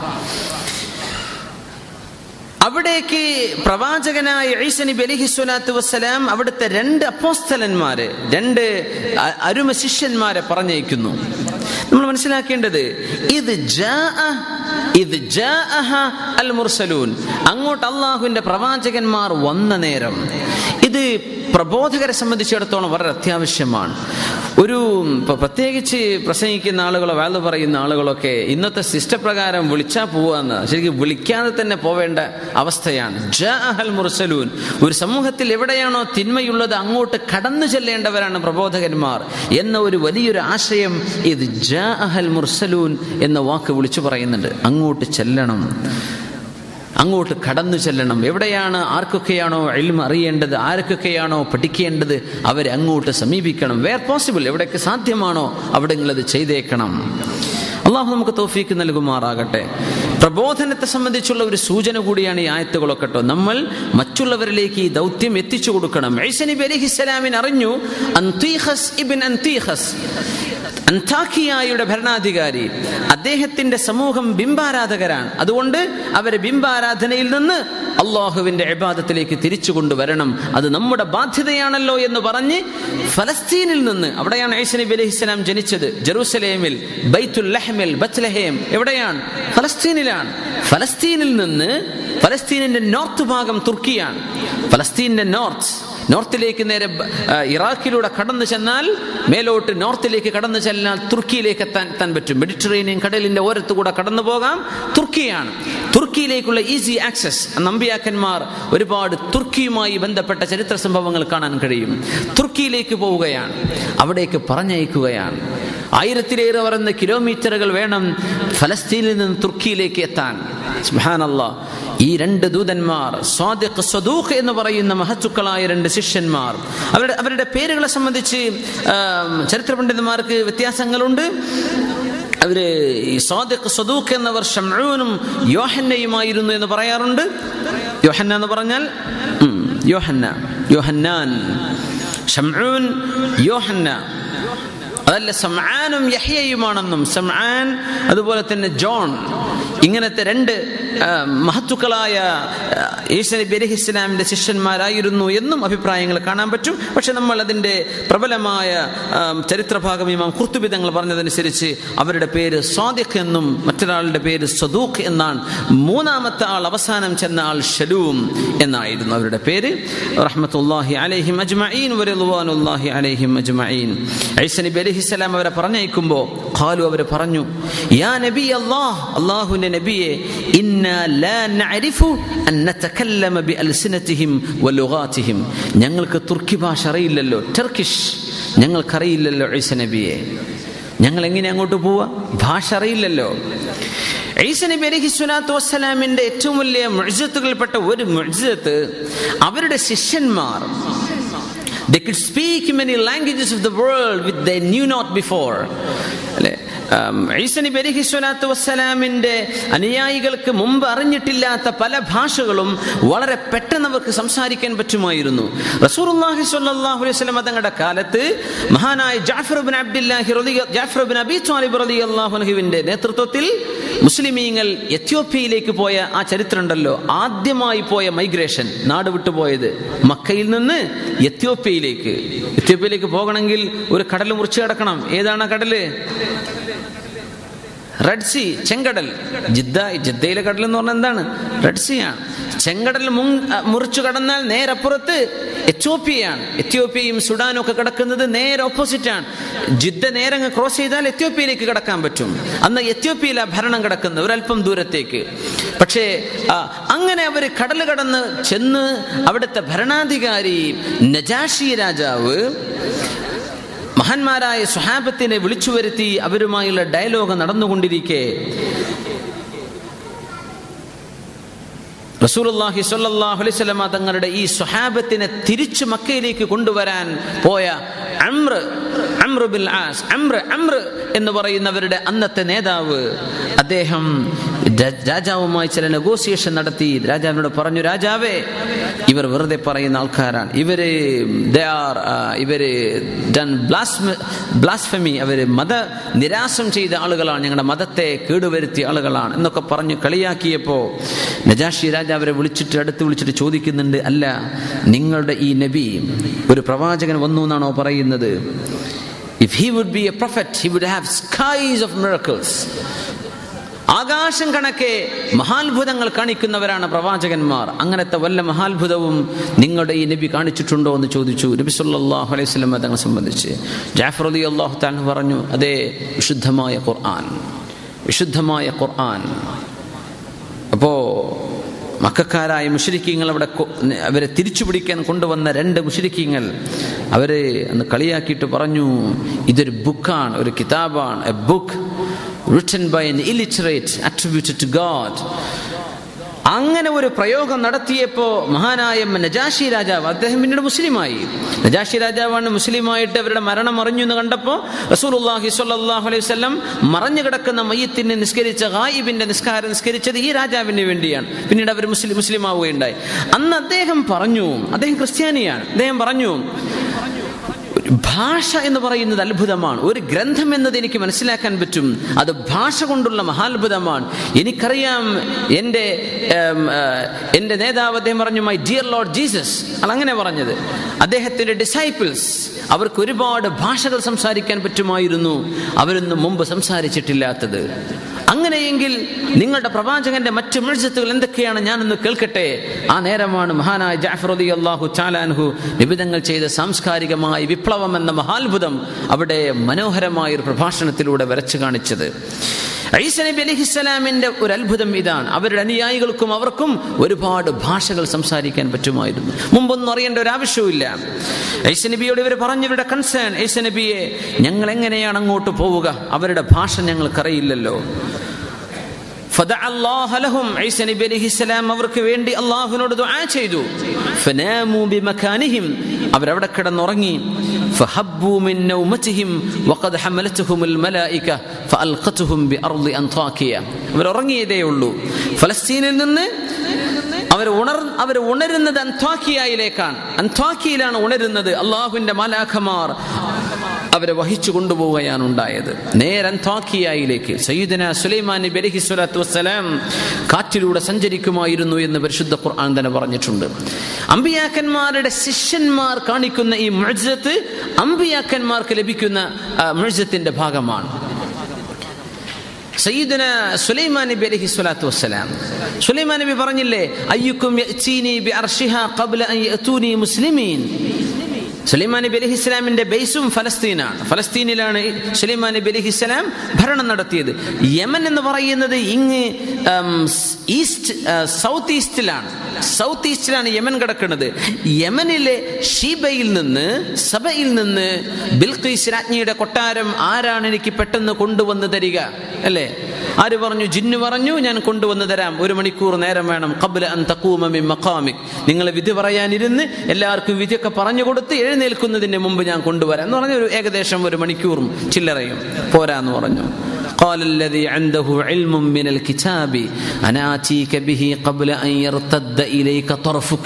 അവിടേക്ക് പ്രവാചകനായ ഈസ നബി അലൈഹി സ്വലാത്തു വസ്സലാം അവിടുത്തെ രണ്ട് അപ്പോസ്തലന്മാര് രണ്ട് അ- അരുമ ശിഷ്യന്മാരെ പറഞ്ഞയക്കുന്നു നമ്മൾ മനസ്സിലാക്കേണ്ടത് ഇത് ജാഅ ഇത് ജാഅഹ അൽ മുർസലൂൻ അങ്ങോട്ട് അള്ളാഹുവിന്റെ പ്രവാചകന്മാർ വന്ന നേരം ഇത് പ്രബോധകരെ സംബന്ധിച്ചിടത്തോളം വളരെ അത്യാവശ്യമാണ് ഒരു ഇപ്പൊ പ്രത്യേകിച്ച് പ്രസംഗിക്കുന്ന ആളുകളോ വേല പറയുന്ന ആളുകളൊക്കെ ഇന്നത്തെ സിസ്റ്റപ്രകാരം വിളിച്ചാൽ പോവാന്ന് ശരിക്കും വിളിക്കാതെ തന്നെ പോവേണ്ട അവസ്ഥയാണ് ജാഅഹൽ മുർസലൂൻ ഒരു സമൂഹത്തിൽ എവിടെയാണോ തിന്മയുള്ളത് അങ്ങോട്ട് കടന്നു ചെല്ലേണ്ടവരാണ് പ്രബോധകന്മാർ എന്ന ഒരു വലിയൊരു ആശയം ഇത് ജാഅഹൽ മുർസലൂൻ എന്ന വാക്ക് വിളിച്ചു പറയുന്നുണ്ട് അങ്ങോട്ട് ചെല്ലണം അങ്ങോട്ട് കടന്നു ചെല്ലണം എവിടെയാണ് ആർക്കൊക്കെയാണോ എൽമ അറിയേണ്ടത് ആർക്കൊക്കെയാണോ പഠിക്കേണ്ടത് അവരെ അങ്ങോട്ട് സമീപിക്കണം വേർ പോസിബിൾ എവിടെയൊക്കെ സാധ്യമാണോ അവിടെ നിങ്ങളത് ചെയ്തേക്കണം അള്ളാഹു നമുക്ക് തോഫീക്ക് നൽകുമാറാകട്ടെ പ്രബോധനത്തെ സംബന്ധിച്ചുള്ള ഒരു സൂചന കൂടിയാണ് ഈ ആയത്തുകളൊക്കെ കേട്ടോ നമ്മൾ മറ്റുള്ളവരിലേക്ക് ഈ ദൗത്യം എത്തിച്ചു കൊടുക്കണം ഐസ നബി അലഹിസ്സലാമിൻ അറിഞ്ഞു അന്തീഹസ് ഇബിൻ അന്തീഹസ് അന്താക്കിയായുടെ ഭരണാധികാരി അദ്ദേഹത്തിന്റെ സമൂഹം ബിംബാരാധകരാണ് അതുകൊണ്ട് അവരെ ബിംബാരാധനയിൽ നിന്ന് അള്ളാഹുവിന്റെ അബാദത്തിലേക്ക് തിരിച്ചു കൊണ്ടുവരണം അത് നമ്മുടെ ബാധ്യതയാണല്ലോ എന്ന് പറഞ്ഞ് ഫലസ്തീനിൽ നിന്ന് അവിടെയാണ് ഐസ നബി അലൈഹി സ്വലാം ജനിച്ചത് ജെറൂസലേമിൽ ബൈത്തുൽ ലഹ്മിൽ ബത്ലഹേം എവിടെയാണ് ഫലസ്തീനിലാണ് ഫലസ്തീനിൽ നിന്ന് ഫലസ്തീനിന്റെ നോർത്ത് ഭാഗം തുർക്കിയാണ് ഫലസ്തീനിന്റെ നോർത്ത് നോർത്തിലേക്ക് നേരെ ബ- ആ, ഇറാഖിലൂടെ കടന്നു ചെന്നാൽ മേലോട്ട് നോർത്തിലേക്ക് കടന്നു ചെന്നാൽ തുർക്കിയിലേക്ക് എത്താൻ എത്താൻ പറ്റും മെഡിറ്ററേനിയൻ കടലിന്റെ ഓരത്തു കൂടെ കടന്നു പോകാം തുർക്കിയാണ് തുർക്കിയിലേക്കുള്ള ഈസി ആക്സസ് നമ്പിയാക്കന്മാർ ഒരുപാട് തുർക്കിയുമായി ബന്ധപ്പെട്ട ചരിത്ര സംഭവങ്ങൾ കാണാൻ കഴിയും തുർക്കിയിലേക്ക് പോവുകയാണ് അവിടേക്ക് പറഞ്ഞയക്കുകയാണ് ആയിരത്തിലേറെ വരുന്ന കിലോമീറ്ററുകൾ വേണം ഫലസ്തീനിൽ നിന്ന് തുർക്കിയിലേക്ക് എത്താൻ സുബ്ഹാനല്ലാ ഈ രണ്ട് ദൂതന്മാർ സ്വാദിഖ് സ്വദൂഖ് എന്ന് പറയുന്ന മഹത്തുക്കളായ രണ്ട് ശിഷ്യന്മാർ അവരുടെ അവരുടെ പേരുകളെ സംബന്ധിച്ച് ആം, ചരിത്ര പണ്ഡിതന്മാർക്ക് വ്യത്യാസങ്ങളുണ്ട് അവര് ഈ സ്വാദിഖ് സ്വദൂഖ് എന്നവർ ഷംഊനും യോഹന്നയുമായിരുന്നു എന്ന് പറയാറുണ്ട് യോഹന്ന എന്ന് പറഞ്ഞാൽ ഉം, യോഹന്ന യോഹന്നാൻ ഷംഊൻ യോഹന്ന അതല്ല സംആനും യഹ്യയുമാണെന്നും സംആൻ അതുപോലെ തന്നെ ജോൺ ഇങ്ങനത്തെ രണ്ട് ആ, മഹത്തുക്കളായ ആ, ഈസ നബി അലൈഹി ഇസ്ലാമിന്റെ ശിഷ്യന്മാരായിരുന്നു എന്നും അഭിപ്രായങ്ങൾ കാണാൻ പറ്റും പക്ഷെ നമ്മൾ അതിന്റെ പ്രബലമായ ആ, ചരിത്രഭാഗം ഇമാം ഖുർത്തുബി തങ്ങൾ പറഞ്ഞതനുസരിച്ച് അവരുടെ പേര് സ്വാദിഖ് എന്നും മറ്റൊരാളുടെ പേര് സദൂഖ് എന്നാണ് മൂന്നാമത്തെ ആൾ അവസാനം ചെന്ന ആൾ ഷലൂം എന്നായിരുന്നു അവരുടെ പേര് റഹ്മത്തുല്ലാഹി അലൈഹിം അജ്മഈൻ വറിദ്വാനുല്ലാഹി അലൈഹിം അജ്മഈൻ ഈസ നബി അലൈഹിസ്സലാം അവരെ പറഞ്ഞയക്കുമ്പോൾ ഖാലു അവർ പറഞ്ഞു യാ നബി അല്ലാഹ് അല്ലാഹുവിന്റെ നബിയെ ഇന്നാ ലാ നഅരിഫു അൻ നതകല്ലമ ബിഅൽസിനതിഹിം വലുഗാതിഹിം ഞങ്ങൾക്ക് തുർക്കി ഭാഷ അറിയില്ലല്ലോ ടർക്കിഷ് ഞങ്ങൾക്കറിയില്ലല്ലോ ഈസ നബിയെ ഞങ്ങൾ എങ്ങനെ അങ്ങോട്ട് പോവാ ഭാഷ അറിയില്ലല്ലോ ഈസ നബി അലൈഹി സ്വലാത്തു വസ്സലാമിന്റെ ഏറ്റവും വലിയ മുഴ്ജത്തുകളിൽപ്പെട്ട ഒരു മുഴ്ജത്ത് അവരുടെ ശിഷ്യന്മാർ they could speak many languages of the world which they knew not before അല്ലെ ഈസ നബി അലൈഹി സ്വലാത്തു വസ്സലാമിന്റെ അനുയായികൾക്ക് മുമ്പ് അറിഞ്ഞിട്ടില്ലാത്ത പല ഭാഷകളും വളരെ പെട്ടെന്ന് അവർക്ക് സംസാരിക്കാൻ പറ്റുമായിരുന്നു റസൂലുള്ളാഹി സ്വല്ലല്ലാഹു അലൈഹി വസല്ലം തങ്ങളുടെ കാലത്ത് മഹാനായ ജാഫർ ബിൻ അബ്ദുല്ലാഹി റളിയ ജാഫർ ബിൻ അബി ത്വാലിബ് റളിയല്ലാഹു അൻഹുവിന്റെ നേതൃത്വത്തിൽ മുസ്ലിമീങ്ങൾ എത്യോപ്യയിലേക്ക് പോയ ആ ചരിത്രം ഉണ്ടല്ലോ ആദ്യമായി പോയ മൈഗ്രേഷൻ നാട് വിട്ടുപോയത് മക്കയിൽ നിന്ന് എത്യോപ്യയിലേക്ക് എത്യോപ്യയിലേക്ക് പോകണമെങ്കിൽ ഒരു കടൽ മുറിച്ച് കിടക്കണം ഏതാണ് ആ കടല് റെഡ് സി ചെങ്കടൽ ജിദ്ദ ജിദ്ദയിലെ കടൽ എന്ന് പറഞ്ഞാൽ എന്താണ് റെഡ് സി ആണ് ചെങ്കടൽ മുങ്- അ, മുറിച്ചു കടന്നാൽ നേരപ്പുറത്ത് എത്യോപ്യയാണ് എത്യോപ്യയും സുഡാനും ഒക്കെ കിടക്കുന്നത് നേരെ ഓപ്പോസിറ്റ് ആണ് ജിദ്ദ നേരെ അങ്ങ് ക്രോസ് ചെയ്താൽ എത്യോപ്യയിലേക്ക് കടക്കാൻ പറ്റും അന്ന് എത്യോപ്യയിലാ ഭരണം കിടക്കുന്നത് ഒരല്പം ദൂരത്തേക്ക് പക്ഷേ ആ, അങ്ങനെ അവർ കടൽ കടന്ന് ചെന്ന് അവിടുത്തെ ഭരണാധികാരി നജാഷി രാജാവ് മഹാന്മാരായ സുഹാബത്തിനെ വിളിച്ചു വരുത്തി അവരുമായുള്ള ഡയലോഗ് നടന്നുകൊണ്ടിരിക്കെ റസൂലുള്ളാഹി സ്വല്ലല്ലാഹു അലൈഹി വസല്ലമ തങ്ങളുടെ ഈ സ്വഹാബത്തിനെ തിരിച്ചു മക്കയിലേക്ക് കൊണ്ടുവരാൻ പോയ അമ്ര അമ്ര ബിൽ ആസ് അമ്ര അമ്ര എന്ന് പറയുന്നവരുടെ അന്നത്തെ നേതാവ് അദ്ദേഹം രാ- രാജാവുമായി ചില നെഗോസിയേഷൻ നടത്തി രാജാവിനോട് പറഞ്ഞു രാജാവേ ഇവർ വെറുതെ പറയുന്ന ആൾക്കാരാണ് ഇവര് they are, ആ, ഇവര് done blasphemy- blasphemy അവര് മത നിരാശം ചെയ്ത ആളുകളാണ് ഞങ്ങളുടെ മതത്തെ കേടുവരുത്തിയ ആളുകളാണ് എന്നൊക്കെ പറഞ്ഞ് കളിയാക്കിയപ്പോ നജാഷി രാജാവരെ വിളിച്ചിട്ട് അടുത്ത് വിളിച്ചിട്ട് ചോദിക്കുന്നുണ്ട് അല്ല നിങ്ങളുടെ ഈ നബി ഒരു പ്രവാചകൻ വന്നു എന്നാണോ പറയുന്നത് if he would be a prophet he would have skies of miracles ആകാശം കണക്കെ മഹാത്ഭുതങ്ങൾ കാണിക്കുന്നവരാണ് പ്രവാചകന്മാർ അങ്ങനത്തെ വല്ല മഹാത്ഭുതവും നിങ്ങളുടെ ഈ നബി കാണിച്ചിട്ടുണ്ടോ എന്ന് ചോദിച്ചു നബി സല്ലല്ലാഹു അലൈഹി വസല്ലം തങ്ങളെ സംബന്ധിച്ച് ജാഫർ അലി അള്ളാഹു താൻ പറഞ്ഞു അതേ വിശുദ്ധമായ ഖുർആൻ വിശുദ്ധമായ ഖുർആൻ അപ്പോ മക്കാരായ മുഷരിക്കീങ്ങൾ അവിടെ കൊ- അവരെ തിരിച്ചു പിടിക്കാൻ കൊണ്ടുവന്ന രണ്ട് മുഷരിക്കീങ്ങൾ അവരെ അന്ന് കളിയാക്കിയിട്ട് പറഞ്ഞു ഇതൊരു ബുക്കാണ് ഒരു കിതാബാണ് a book written by an illiterate attributed to God അങ്ങനെ ഒരു പ്രയോഗം നടത്തിയപ്പോ മഹാനായ നജാഷി രാജാവ് അദ്ദേഹം പിന്നീട് മുസ്ലിമായി നജാഷി രാജാവാണ് മുസ്ലിമായിട്ട് അവരുടെ മരണം അറിഞ്ഞു എന്ന് കണ്ടപ്പോൾ റസൂലുള്ളാഹി സ്വല്ലല്ലാഹു അലൈഹി വസല്ലം മറഞ്ഞു കിടക്കുന്ന മയ്യത്തിനെ നിസ്കരിച്ച ഗായിബിന്റെ നിസ്കാരം നിസ്കരിച്ചത് ഈ രാജാവിന് വേണ്ടിയാണ് പിന്നീട് അവർ മുസ്ലിം മുസ്ലിം ആവുകയുണ്ടായി അന്ന് അദ്ദേഹം പറഞ്ഞു അദ്ദേഹം ക്രിസ്ത്യാനിയാണ് അദ്ദേഹം പറഞ്ഞു ഭാഷ എന്ന് പറയുന്നത് അത്ഭുതമാണ് ഒരു ഗ്രന്ഥം എന്നത് എനിക്ക് മനസ്സിലാക്കാൻ പറ്റും അത് ഭാഷ കൊണ്ടുള്ള മഹാത്ഭുതമാണ് എനിക്കറിയാം എൻ്റെ ഏം, ഏ, എൻ്റെ നേതാവ് അദ്ദേഹം പറഞ്ഞു മൈ ഡിയർ ലോർഡ് ജീസസ് അയാൾ അങ്ങനെ പറഞ്ഞത് അദ്ദേഹത്തിൻ്റെ ഡിസൈപ്പിൾസ് അവർക്ക് ഒരുപാട് ഭാഷകൾ സംസാരിക്കാൻ പറ്റുമായിരുന്നു അവരൊന്നും മുമ്പ് സംസാരിച്ചിട്ടില്ലാത്തത് അങ്ങനെയെങ്കിൽ നിങ്ങളുടെ പ്രവാചകന്റെ മറ്റു മിഴ്ജത്തുകൾ എന്തൊക്കെയാണ് ഞാനൊന്ന് കേൾക്കട്ടെ ആ നേരമാണ് മഹാനായ ജാഫർ അലി അള്ളാഹു ചാലാൻഹു നിബിധങ്ങൾ ചെയ്ത സാംസ്കാരികമായ വിപ്ലവം എന്ന മഹാത്ഭുതം അവിടെ മനോഹരമായ ഒരു പ്രഭാഷണത്തിലൂടെ വരച്ചു കാണിച്ചത് ഐസ നബി അലഹിസ്സലാമിന്റെ ഒരു അത്ഭുതം ഇതാണ് അവരുടെ അനുയായികൾക്കും അവർക്കും ഒരുപാട് ഭാഷകൾ സംസാരിക്കാൻ പറ്റുമായിരുന്നു മുമ്പൊന്നും അറിയേണ്ട ഒരു ആവശ്യവുമില്ല ഐസ നബിയോട് ഇവർ പറഞ്ഞവരുടെ കൺസേൺ ഐസ നബിയെ ഞങ്ങൾ എങ്ങനെയാണ് അങ്ങോട്ട് പോവുക അവരുടെ ഭാഷ ഞങ്ങൾക്കറിയില്ലല്ലോ فدعا الله لهم عيسى نبي عليه السلام അവർക്ക് വേണ്ടി അള്ളാഹുവിനോട് ദുആ ചെയ്തു فناموا بمكانهم അവരവിടെ കിടന്നുറങ്ങി فحبوا من نومتهم وقد حملتهم الملائكة فألقتهم بأرض أنطاكية അവർ ഉറങ്ങിയതേ ഉള്ളൂ ഫലസ്തീനിൽ നിന്ന് അവർ ഉണർ അവർ ഉണരുന്നത് അന്ത്വാക്കിയയിലേക്കാണ് അന്ത്വാക്കിയിലാണ് ഉണരുന്നത് അള്ളാഹുവിന്റെ മാലാഖമാർ അവരെ വഹിച്ചു കൊണ്ടുപോവുകയാണ് ഉണ്ടായത് നേരെ അന്ത്വാക്കിയയിലേക്ക് സയ്യിദന സുലൈമാൻ നബി അലൈഹി സ്വലാത്തു വസ്സലാം കാറ്റിലൂടെ സഞ്ചരിക്കുമായിരുന്നു എന്ന് പരിശുദ്ധ ഖുർആൻ തന്നെ പറഞ്ഞിട്ടുണ്ട് അമ്പിയാക്കന്മാരുടെ ശിഷ്യന്മാർ കാണിക്കുന്ന ഈ മുഴ്ജത്ത് അമ്പിയാക്കന്മാർക്ക് ലഭിക്കുന്ന മുഴ്ജത്തിന്റെ ഭാഗമാണ് സയ്യിദന സുലൈമാൻ നബി അലൈഹി സ്വലാത്തു വസ്സലാം സുലൈമാൻ നബി പറഞ്ഞില്ലേ അയ്യുക്കും യഅ്തീനി ബിഅർശിഹാ ഖബ്ല അൻ യഅ്തൂനി മുസ്ലിമീൻ സുലൈമാൻ നബി അലൈഹി ഇസ്ലാമിന്റെ ബേസും ഫലസ്തീനാണ് ഫലസ്തീനിലാണ് സുലൈമാൻ നബി അലൈഹി ഇസ്ലാം ഭരണം നടത്തിയത് യമൻ എന്ന് പറയുന്നത് ഇങ്ങ് ഈസ്റ്റ് സൗത്ത് ഈസ്റ്റിലാണ് സൗത്ത് ഈസ്റ്റിലാണ് യമൻ കിടക്കുന്നത് യമനിലെ ഷീബയിൽ നിന്ന് സഭയിൽ നിന്ന് ബിൽഖീസ് രാജ്ഞിയുടെ കൊട്ടാരം ആരാണ് എനിക്ക് പെട്ടെന്ന് കൊണ്ടുവന്ന് തരിക അല്ലേ ആര് പറഞ്ഞു ജിന്നു പറഞ്ഞു ഞാൻ കൊണ്ടുവന്ന് തരാം ഒരു മണിക്കൂർ നേരം വേണം കബല അൻ തക്കൂമി മക്കാമിക് നിങ്ങൾ വിധി പറയാനിരുന്ന് എല്ലാവർക്കും വിധിയൊക്കെ പറഞ്ഞു കൊടുത്ത് എഴുന്നേൽക്കുന്നതിന് മുമ്പ് ഞാൻ കൊണ്ടുവരാം എന്ന് പറഞ്ഞ ഒരു ഏകദേശം ഒരു മണിക്കൂറും ചില്ലറയും പോരാന്ന് പറഞ്ഞു قال الذي عنده علم من الكتاب أنا آتيك به قبل أن يرتد إليك طرفك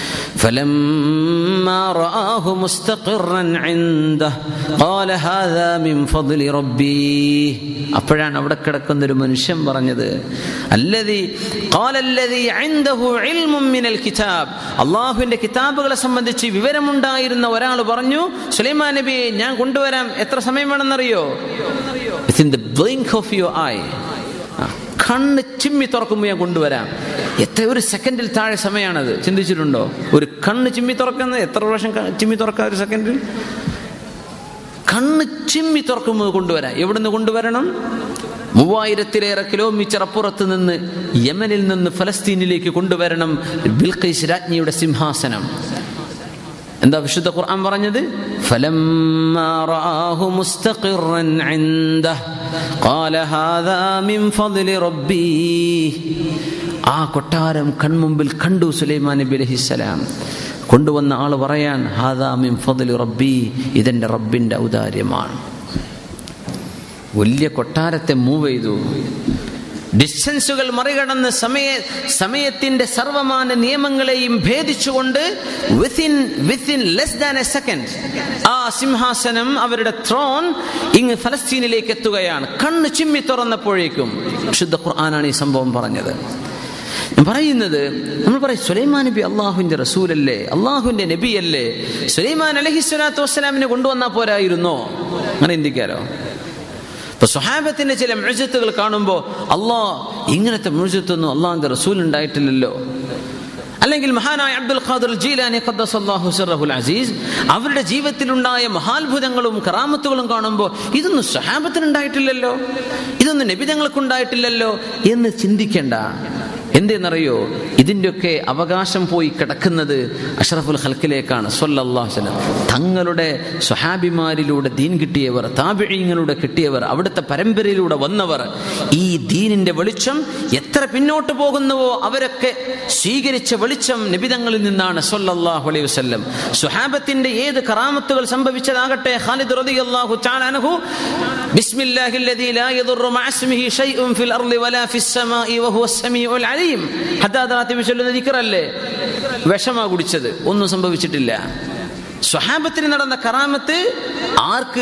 فلما رآه مستقرا عنده قال هذا من فضل ربي അപ്പോഴാണ് അവിടെ കിടക്കുന്ന ഒരു മനുഷ്യൻ പറഞ്ഞത് അല്ലതി കാലല്ലതി മിനൽ കിതാബ് അള്ളാഹുവിന്റെ കിതാബുകളെ സംബന്ധിച്ച് വിവരമുണ്ടായിരുന്ന ഒരാൾ പറഞ്ഞു സുലൈമാൻ നബിയെ ഞാൻ കൊണ്ടുവരാം എത്ര സമയം വേണമെന്നറിയോ in the blink of your eye കണ്ണ് ചിമ്മി തുറക്കുമ്പോൾ ഞാൻ കൊണ്ടുവരാം എത്ര ഒരു സെക്കൻഡിൽ താഴെ സമയമാണത് ചിന്തിച്ചിട്ടുണ്ടോ ഒരു കണ്ണ് ചിമ്മി തുറക്കുന്നത് എത്ര പ്രാവശ്യം ചിമ്മി തുറക്കാം ഒരു സെക്കൻഡിൽ കണ്ണ് ചിമ്മി തുറക്കുമ്പോൾ കൊണ്ടുവരാം എവിടുന്ന് കൊണ്ടുവരണം മൂവായിരത്തിലേറെ കിലോമീറ്റർ അപ്പുറത്ത് നിന്ന് യമനിൽ നിന്ന് ഫലസ്തീനിലേക്ക് കൊണ്ടുവരണം ബിൽഖീസ് രാജ്ഞിയുടെ സിംഹാസനം എന്താ വിശുദ്ധ ഖുർആൻ പറഞ്ഞത് فلما رآه مستقرا عنده قال هذا من فضل ربي ആ കൊട്ടാരം കൺമുമ്പിൽ കണ്ടു സുലൈമാൻ നബി അലഹിസ്സലാം കൊണ്ടുവന്ന ആൾ പറയാൻ ഹാദാ മിൻ ഫضل റബ്ബി ഇതെന്റെ റബ്ബിന്റെ ഔദാര്യമാണ് വലിയ കൊട്ടാരത്തെ മൂവ് ചെയ്തു ഡിസ്റ്റൻസുകൾ മറികടന്ന് സമയ സമയത്തിന്റെ സർവമാന നിയമങ്ങളെയും ഭേദിച്ചുകൊണ്ട് within within less than a second ആ സിംഹാസനം അവരുടെ ത്രോൺ ഇങ്ങ് ഫലസ്തീനിലേക്ക് എത്തുകയാണ് കണ്ണ് ചിമ്മി തുറന്നപ്പോഴേക്കും ശുദ്ധ ഖുർആനാണ് ഈ സംഭവം പറഞ്ഞത് ഞാൻ പറയുന്നത് നമ്മൾ പറയും സുലൈമാൻ നബി അള്ളാഹുവിന്റെ റസൂലല്ലേ അള്ളാഹുവിന്റെ നബിയല്ലേ സുലൈമാൻ അലഹി സ്വലാത്തു വസ്സലാമിനെ കൊണ്ടുവന്നാൽ പോരായിരുന്നോ അങ്ങനെ ചിന്തിക്കാരോ ഇപ്പൊ സ്വഹാബത്തിന്റെ ചില മുഴുജത്തുകൾ കാണുമ്പോൾ അള്ളാഹ് ഇങ്ങനത്തെ മുഴുജത്തൊന്നും അള്ളാഹിന്റെ റസൂൽ ഉണ്ടായിട്ടില്ലല്ലോ അല്ലെങ്കിൽ മഹാനായ അബ്ദുൽ ഖാദർ ജീലാനി ഖദ്ദസല്ലാഹു സിറഹുൽ അസീസ് അവരുടെ ജീവിതത്തിലുണ്ടായ മഹാത്ഭുതങ്ങളും കറാമത്തുകളും കാണുമ്പോൾ ഇതൊന്നും സ്വഹാബത്തിനുണ്ടായിട്ടില്ലല്ലോ ഇതൊന്നും നബിതങ്ങൾക്കുണ്ടായിട്ടില്ലല്ലോ എന്ന് ചിന്തിക്കേണ്ട എന്തെന്നറിയോ ഇതിൻ്റെയൊക്കെ അവകാശം പോയി കിടക്കുന്നത് അഷറഫുൽ ഹൽക്കിലേക്കാണ് സൊല്ലാഹു വല്ലം തങ്ങളുടെ സ്വഹാബിമാരിലൂടെ ദീൻ കിട്ടിയവർ താപിഴങ്ങളുടെ കിട്ടിയവർ അവിടുത്തെ പരമ്പരയിലൂടെ വന്നവർ ഈ ദീനിന്റെ വെളിച്ചം എത്ര പിന്നോട്ട് പോകുന്നുവോ അവരൊക്കെ സ്വീകരിച്ച വെളിച്ചം നിബിതങ്ങളിൽ നിന്നാണ് സൊല്ലാഹു അലൈഹി വസ്ല്ലം സ്വഹാബത്തിന്റെ ഏത് കറാമത്തുകൾ സംഭവിച്ചതാകട്ടെ ഖാലിദ് റളിയല്ലാഹു തആല ബിസ്മില്ലാഹില്ലദീ ലാ യദുറു മഅസ്മിഹി ഷൈഉൻ ഫിൽ അർളി വലാ ഫിസ് സമാഇ വഹുവ സമീഉൽ അലീം ഹദ്ദാദാത്തി ചൊല്ലുന്ന ദിക്റല്ലേ വിഷമാ കുടിച്ചത് ഒന്നും സംഭവിച്ചിട്ടില്ല സ്വഹാബത്തിന് നടന്ന കറാമത്ത് ആർക്ക്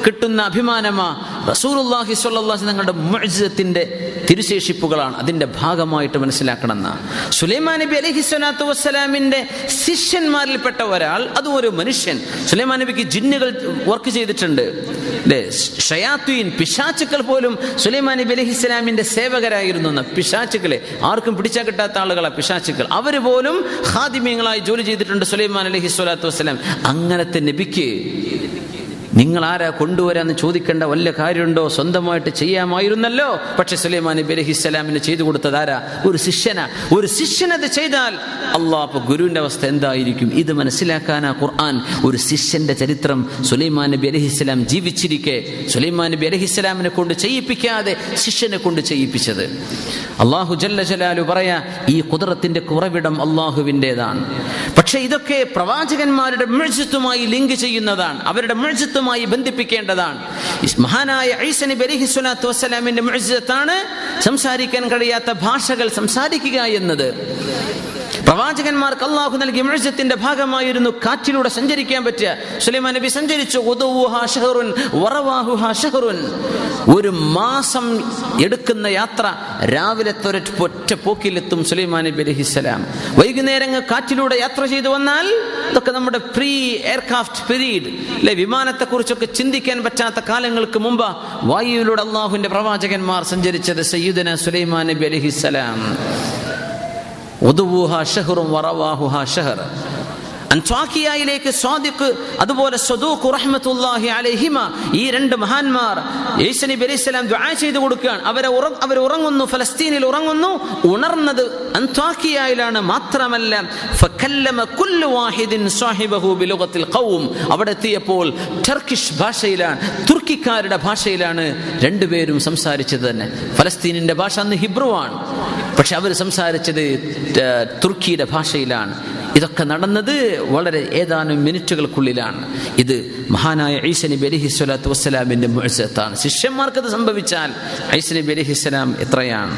കിട്ടുന്ന അഭിമാനമാ റസൂലുള്ളാഹി സ്വല്ലല്ലാഹി തങ്ങളുടെ മുഅ്ജിസത്തിന്റെ തിരുശേഷിപ്പുകളാണ് അതിന്റെ ഭാഗമായിട്ട് മനസ്സിലാക്കണം എന്നാ സുലൈമാൻ നബി അലൈഹി സ്വലാത്തു വസ്സലാമിന്റെ ശിഷ്യന്മാരിൽപ്പെട്ട ഒരാൾ അതും ഒരു മനുഷ്യൻ സുലൈമാൻ നബിക്ക് ജിന്നുകൾ വർക്ക് ചെയ്തിട്ടുണ്ട് അല്ലേ ഷയാത്തുയിൻ പിശാച്ചുക്കൾ പോലും സുലൈമാൻ നബി അലൈഹി സ്വലാമിന്റെ സേവകരായിരുന്നു എന്ന് പിശാച്ചുക്കളെ ആർക്കും പിടിച്ചാൽ കിട്ടാത്ത ആളുകളാ പിശാച്ചുക്കൾ അവർ പോലും ഹാദിമ്യങ്ങളായി ജോലി ചെയ്തിട്ടുണ്ട് സുലൈമാൻ അലൈഹി സ്വലാത്തു വസ്സലാം അങ്ങനത്തെ നബിക്ക് നിങ്ങൾ ആരാ കൊണ്ടുവരാന്ന് ചോദിക്കേണ്ട വല്ല കാര്യമുണ്ടോ സ്വന്തമായിട്ട് ചെയ്യാമായിരുന്നല്ലോ പക്ഷെ സുലൈമാൻ നബി അലൈഹി സ്വലാമിന് ചെയ്തു കൊടുത്തത് ആരാ ഒരു ശിഷ്യന ഒരു ശിഷ്യനത് ചെയ്താൽ അള്ളാഹ് അപ്പൊ ഗുരുവിന്റെ അവസ്ഥ എന്തായിരിക്കും ഇത് മനസ്സിലാക്കാനാ ഖുർആൻ ഒരു ശിഷ്യന്റെ ചരിത്രം സുലൈമാൻ നബി അലഹിസ്സലാം ജീവിച്ചിരിക്കെ സുലൈമാൻ നബി അലഹിസ്സലാമിനെ കൊണ്ട് ചെയ്യിപ്പിക്കാതെ ശിഷ്യനെ കൊണ്ട് ചെയ്യിപ്പിച്ചത് അള്ളാഹു ജല്ല ജലാലു പറയാ ഈ കുതിരത്തിന്റെ കുറവിടം അള്ളാഹുവിൻ്റെതാണ് പക്ഷെ ഇതൊക്കെ പ്രവാചകന്മാരുടെ മെഴ്ചത്വമായി ലിങ്ക് ചെയ്യുന്നതാണ് അവരുടെ മെഴ്ചത്വമായി ബന്ധിപ്പിക്കേണ്ടതാണ് മഹാനായ ഐസ നബി അലൈഹി സ്വലാത്തു വസ്സലാമിന്റെ മെഴ്ചത്താണ് സംസാരിക്കാൻ കഴിയാത്ത ഭാഷകൾ സംസാരിക്കുക എന്നത് പ്രവാചകന്മാർക്ക് അള്ളാഹു നൽകിയ മെഴ്ചത്തിന്റെ ഭാഗമായിരുന്നു കാറ്റിലൂടെ സഞ്ചരിക്കാൻ പറ്റുക സുലൈമാൻ നബി സഞ്ചരിച്ചു ഒരു മാസം എടുക്കുന്ന യാത്ര രാവിലെ ഒറ്റ പോക്കിലെത്തും സുലൈമാൻ നബി അലഹിസ്സലാം വൈകുന്നേരങ്ങൾ കാറ്റിലൂടെ യാത്ര ചെയ്തു വന്നാൽ ഇതൊക്കെ നമ്മുടെ പ്രീ എയർക്രാഫ്റ്റ് പീരീഡ് അല്ലെ വിമാനത്തെ കുറിച്ചൊക്കെ ചിന്തിക്കാൻ പറ്റാത്ത കാലങ്ങൾക്ക് മുമ്പ് വായുവിലൂടെ അള്ളാഹുവിന്റെ പ്രവാചകന്മാർ സഞ്ചരിച്ചത് സയ്യിദന സുലൈമാൻ നബി അലഹിസ്സലാം ഒതുവൂഹ ഷഹറും വറവാഹുഹ ഷഹർ അൻസ്വാക്കിയയിലേക്ക് സ്വാദിഖ് അതുപോലെ സ്വദൂഖ് റഹ്മത്തുല്ലാഹി അലൈഹിമ ഈ രണ്ട് മഹാന്മാർ യേശു നബി അലൈഹി സ്വലാം ദുആ ചെയ്തു കൊടുക്കുകയാണ് അവരെ അവർ ഉറങ്ങുന്നു ഫലസ്തീനിൽ ഉറങ്ങുന്നു ഉണർന്നത് അൻസ്വാക്കിയയിലാണ് മാത്രമല്ല ഫകല്ലമ കുല്ലു വാഹിദിൻ സാഹിബഹു ബിലുഗത്തിൽ ഖൗം അവിടെ എത്തിയപ്പോൾ ടർക്കിഷ് ഭാഷയിലാണ് തുർക്കിക്കാരുടെ ഭാഷയിലാണ് രണ്ടുപേരും സംസാരിച്ചത് തന്നെ ഫലസ്തീനിന്റെ ഭാഷ അന്ന് ഹിബ്രുവാണ് പക്ഷെ അവർ സംസാരിച്ചത് തുർക്കിയുടെ ഭാഷയിലാണ് ഇതൊക്കെ നടന്നത് വളരെ ഏതാനും മിനിറ്റുകൾക്കുള്ളിലാണ് ഇത് മഹാനായ ഐസ നബി അലഹി സ്വലാത്തു വസ്സലാമിന്റെ മുഴത്താണ് ശിഷ്യന്മാർക്കത് സംഭവിച്ചാൽ ഐസ നബി അലഹിസ്സലാം എത്രയാണ്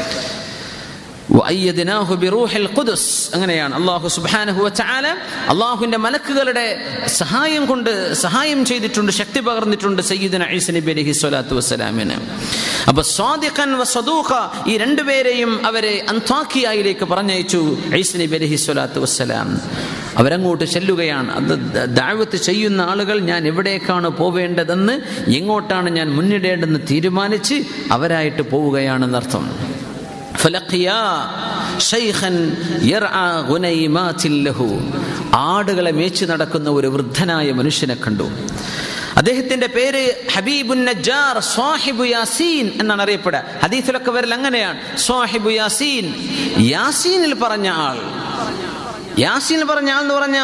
അങ്ങനെയാണ് അള്ളാഹു സുബാനഹു ചാല അള്ളാഹുവിന്റെ മലക്കുകളുടെ സഹായം കൊണ്ട് സഹായം ചെയ്തിട്ടുണ്ട് ശക്തി പകർന്നിട്ടുണ്ട് സയ്യിദന ഐസ നബി അലഹി സ്വലാത്തു വസ്സലാമിന് അപ്പൊ സ്വാദിഖൻ വസദൂഖ ഈ രണ്ടുപേരെയും അവരെ അന്താക്കിയായിലേക്ക് പറഞ്ഞയച്ചു ഐസ നബി അലഹി സ്വലാത്തു വസ്സലാം അവരങ്ങോട്ട് ചെല്ലുകയാണ് അത് ദാവത്ത് ചെയ്യുന്ന ആളുകൾ ഞാൻ എവിടേക്കാണ് പോവേണ്ടതെന്ന് എങ്ങോട്ടാണ് ഞാൻ മുന്നിടേണ്ടതെന്ന് തീരുമാനിച്ച് അവരായിട്ട് പോവുകയാണെന്നർത്ഥം فلقيا شيخا يرعى غنيمات له ആടുകളെ മേച്ചു നടക്കുന്ന ഒരു വൃദ്ധനായ മനുഷ്യനെ കണ്ടു അദ്ദേഹത്തിന്റെ പേര് ഹബീബുൻ നജ്ജാർ സ്വാഹിബു യാസീൻ എന്നാണ് അറിയപ്പെടുക ഹദീസിലൊക്കെ വരൽ അങ്ങനെയാണ് സ്വാഹിബു യാസീൻ യാസീനിൽ പറഞ്ഞ ആൾ യാസീൻ പറഞ്ഞ ആൾ എന്ന് പറഞ്ഞ